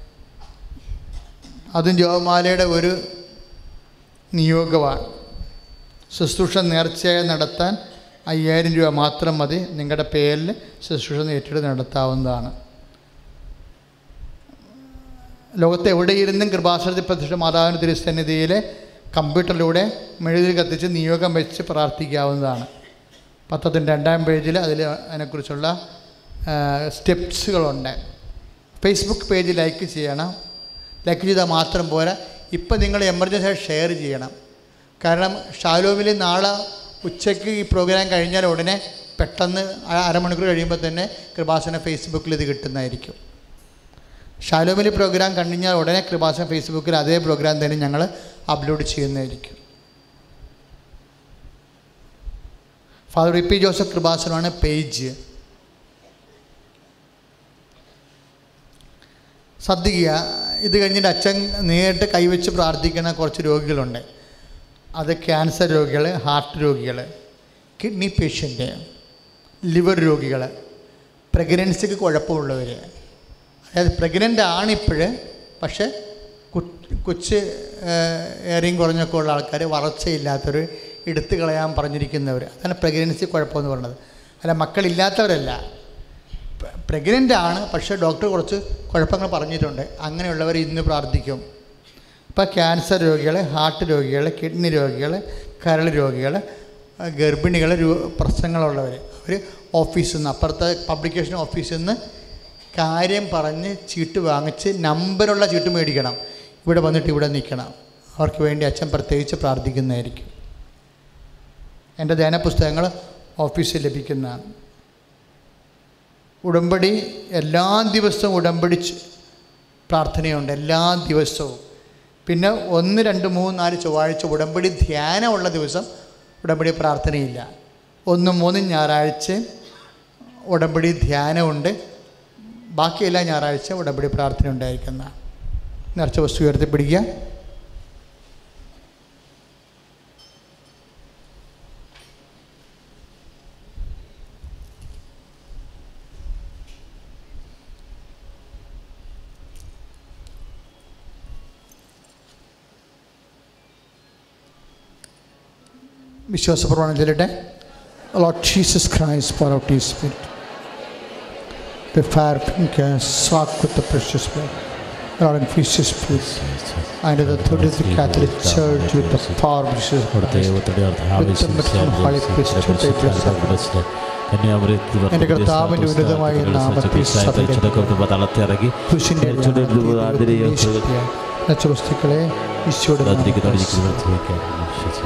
അതും ജോമാലയുടെ ഒരു നിയോഗമാണ് ശുശ്രൂഷ നേർച്ചയായി നടത്താൻ അയ്യായിരം രൂപ മാത്രം മതി നിങ്ങളുടെ പേരിൽ ശുശ്രൂഷ ഏറ്റെടുത്ത് നടത്താവുന്നതാണ് ലോകത്ത് എവിടെയിരുന്നും കൃപാസനത്തിൽ പ്രതിഷ്ഠ മാതാവിൻ്റെ തിരുസന്നിധിയിൽ കമ്പ്യൂട്ടറിലൂടെ മെഴുതിൽ കത്തിച്ച് നിയോഗം വെച്ച് പ്രാർത്ഥിക്കാവുന്നതാണ് പത്രത്തിൻ്റെ രണ്ടാം പേജിൽ അതിൽ അതിനെക്കുറിച്ചുള്ള ആ, സ്റ്റെപ്സുകളുണ്ട് ഫേസ്ബുക്ക് പേജ് ലൈക്ക് ചെയ്യണം ലൈക്ക് ചെയ്താൽ മാത്രം പോരാ ഇപ്പം നിങ്ങൾ എമർജൻസി ആയി ഷെയർ ചെയ്യണം കാരണം ഷാലോമിൽ നാളെ ഉച്ചയ്ക്ക് ഈ പ്രോഗ്രാം കഴിഞ്ഞാൽ ഉടനെ പെട്ടെന്ന് അ- അരമണിക്കൂർ കഴിയുമ്പോൾ തന്നെ കൃപാസന ഫേസ്ബുക്കിൽ ഇത് കിട്ടുന്നതായിരിക്കും ഷാലോമിലി പ്രോഗ്രാം കഴിഞ്ഞാൽ ഉടനെ കൃപാസന ഫേസ്ബുക്കിൽ അതേ പ്രോഗ്രാം തന്നെ ഞങ്ങൾ അപ്ലോഡ് ചെയ്യുന്നതായിരിക്കും ഫാദർ വി പി ജോസഫ് കൃപാസനമാണ് പേജ് ശ്രദ്ധിക്കുക ഇത് കഴിഞ്ഞിട്ട് അച്ഛൻ നേരിട്ട് കൈവച്ച് പ്രാർത്ഥിക്കുന്ന കുറച്ച് രോഗികളുണ്ട് അത് ക്യാൻസർ രോഗികൾ ഹാർട്ട് രോഗികൾ കിഡ്നി പേഷ്യൻ്റ് ലിവർ രോഗികൾ പ്രഗ്നൻസിക്ക് കുഴപ്പമുള്ളവർ അതായത് പ്രഗ്നൻ്റ് ആണിപ്പോൾ പക്ഷേ കു- കൊച്ച് ഏറിയും കുറഞ്ഞൊക്കെ ഉള്ള ആൾക്കാർ വളർച്ചയില്ലാത്തവർ എടുത്തു കളയാൻ പറഞ്ഞിരിക്കുന്നവർ അതാണ് പ്രഗ്നൻസി കുഴപ്പമെന്ന് പറയുന്നത് അല്ല മക്കളില്ലാത്തവരല്ല പ്രഗ്നൻ്റ് ആണ് പക്ഷേ ഡോക്ടർ കുറച്ച് കുഴപ്പങ്ങൾ പറഞ്ഞിട്ടുണ്ട് അങ്ങനെയുള്ളവർ ഇന്ന് പ്രാർത്ഥിക്കും ഇപ്പോൾ ക്യാൻസർ രോഗികൾ ഹാർട്ട് രോഗികൾ കിഡ്നി രോഗികൾ കരൾ രോഗികൾ ഗർഭിണികൾ പ്രശ്നങ്ങളുള്ളവർ അവർ ഓഫീസിൽ നിന്ന് അപ്പുറത്തെ പബ്ലിക്കേഷൻ ഓഫീസിൽ നിന്ന് കാര്യം പറഞ്ഞ് ചീട്ട് വാങ്ങിച്ച് നമ്പറുള്ള ചീട്ട് മേടിക്കണം ഇവിടെ വന്നിട്ട് ഇവിടെ നിൽക്കണം അവർക്ക് വേണ്ടി അച്ഛൻ പ്രത്യേകിച്ച് പ്രാർത്ഥിക്കുന്നതായിരിക്കും എൻ്റെ ധ്യാന പുസ്തകങ്ങൾ ഓഫീസിൽ ലഭിക്കുന്നതാണ് ഉടമ്പടി എല്ലാ ദിവസവും ഉടമ്പടി ച് പ്രാർത്ഥനയുണ്ട് എല്ലാ ദിവസവും പിന്നെ ഒന്ന് രണ്ട് മൂന്ന് നാല് ചൊവ്വാഴ്ച ഉടമ്പടി ധ്യാനമുള്ള ദിവസം ഉടമ്പടി പ്രാർത്ഥനയില്ല ഒന്ന് മൂന്ന് ഞായറാഴ്ച ഉടമ്പടി ധ്യാനമുണ്ട് ബാക്കി എല്ലാ ഞായറാഴ്ച ഉടമ്പടി പ്രാർത്ഥന ഉണ്ടായിരിക്കുന്ന നിറച്ച വസ്തു ഉയർത്തിപ്പിടിക്കുക വിശ്വാസപ്രമാണം ചൊല്ലട്ടെ Lord Jesus Christ, pour out His Spirit. The fire can soak with the precious blood. Lord, infuse His Spirit. Under the authority of the Catholic Church with the power of Jesus അവിടുത്തെ Christ. ദൈവത്തിന്റെ എന്റെ കർത്താവിന്റെ ഉന്നതമായ നാമത്തിൽ തളത്തിറങ്ങി കുരിശിന്റെ നച്ച വസ്തുക്കളെ ഈശോയുടെ നാമത്തിൽ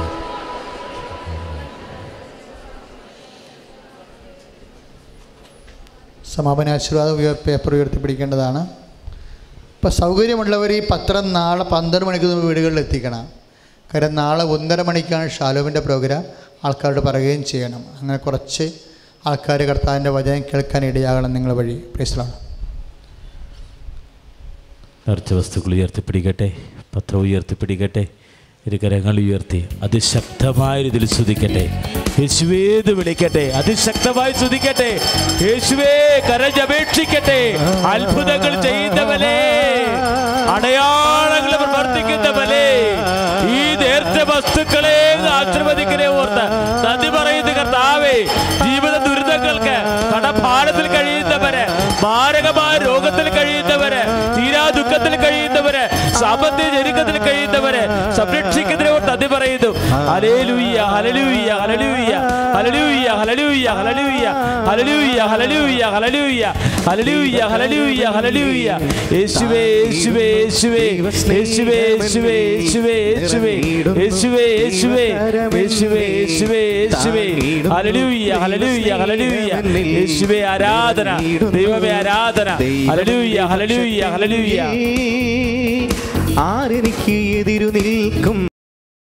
സമാപനാശീർവാദം ഉയർ പേപ്പർ ഉയർത്തിപ്പിടിക്കേണ്ടതാണ് ഇപ്പോൾ സൗകര്യമുള്ളവർ ഈ പത്രം നാളെ പന്ത്രണ്ട് മണിക്ക് മുമ്പ് വീടുകളിൽ എത്തിക്കണം കാര്യം നാളെ ഒന്നര മണിക്കാണ് ഷാലോമിൻ്റെ പ്രോഗ്രാം ആൾക്കാരോട് പറയുകയും ചെയ്യണം അങ്ങനെ കുറച്ച് ആൾക്കാർ കർത്താവിൻ്റെ വചനം കേൾക്കാൻ ഇടയാകണം നിങ്ങൾ വഴി പ്രേസലാണ് നിറച്ച വസ്തുക്കൾ ഉയർത്തിപ്പിടിക്കട്ടെ പത്രം ഉയർത്തിപ്പിടിക്കട്ടെ ഇരു കരങ്ങൾ ഉയർത്തി അതിശക്തമായ രീതിയിൽ സ്തുതിക്കട്ടെ യേശുവേത് വിളിക്കട്ടെ അതിശക്തമായി സ്തുതിക്കട്ടെ യേശുവേ കരഞ്ഞപേക്ഷിക്കട്ടെ അത്ഭുതങ്ങൾ ചെയ്യുന്നവനെ അടയാളങ്ങൾ പ്രവർത്തിക്കുന്നവനെ ഈ നേർച്ച വസ്തുക്കളെ ആശീർവദിക്കണേ ഓർത്ത് നന്ദി പറയുന്ന കർത്താവേ ജീവിത ദുരിതങ്ങൾക്ക് കടഭാരത്തിൽ കഴിയുന്നവര് മാരകമായ രോഗത്തിൽ കഴിയുന്നവര് തീരാ ദുഃഖത്തിൽ കഴിയുന്നവര് സാമ്പത്തിക ഞെരുക്കത്തിൽ കഴിയുന്നവര് സംരക്ഷിക്കുന്നതിനെ ഓർത്ത് നന്ദി പറയുന്നു hallelujah hallelujah hallelujah hallelujah hallelujah hallelujah hallelujah hallelujah hallelujah hallelujah hallelujah hallelujah യേശുവേ യേശുവേ യേശുവേ യേശുവേ യേശുവേ യേശുവേ യേശുവേ യേശുവേ യേശുവേ യേശുവേ യേശുവേ യേശുവേ ഹല്ലേലൂയ ഹല്ലേലൂയ ഹല്ലേലൂയ യേശുവേ ആരാധന ദൈവമേ ആരാധന ഹല്ലേലൂയ ഹല്ലേലൂയ ഹല്ലേലൂയ ആരെനിക്ക് എതിരു നിൽക്കും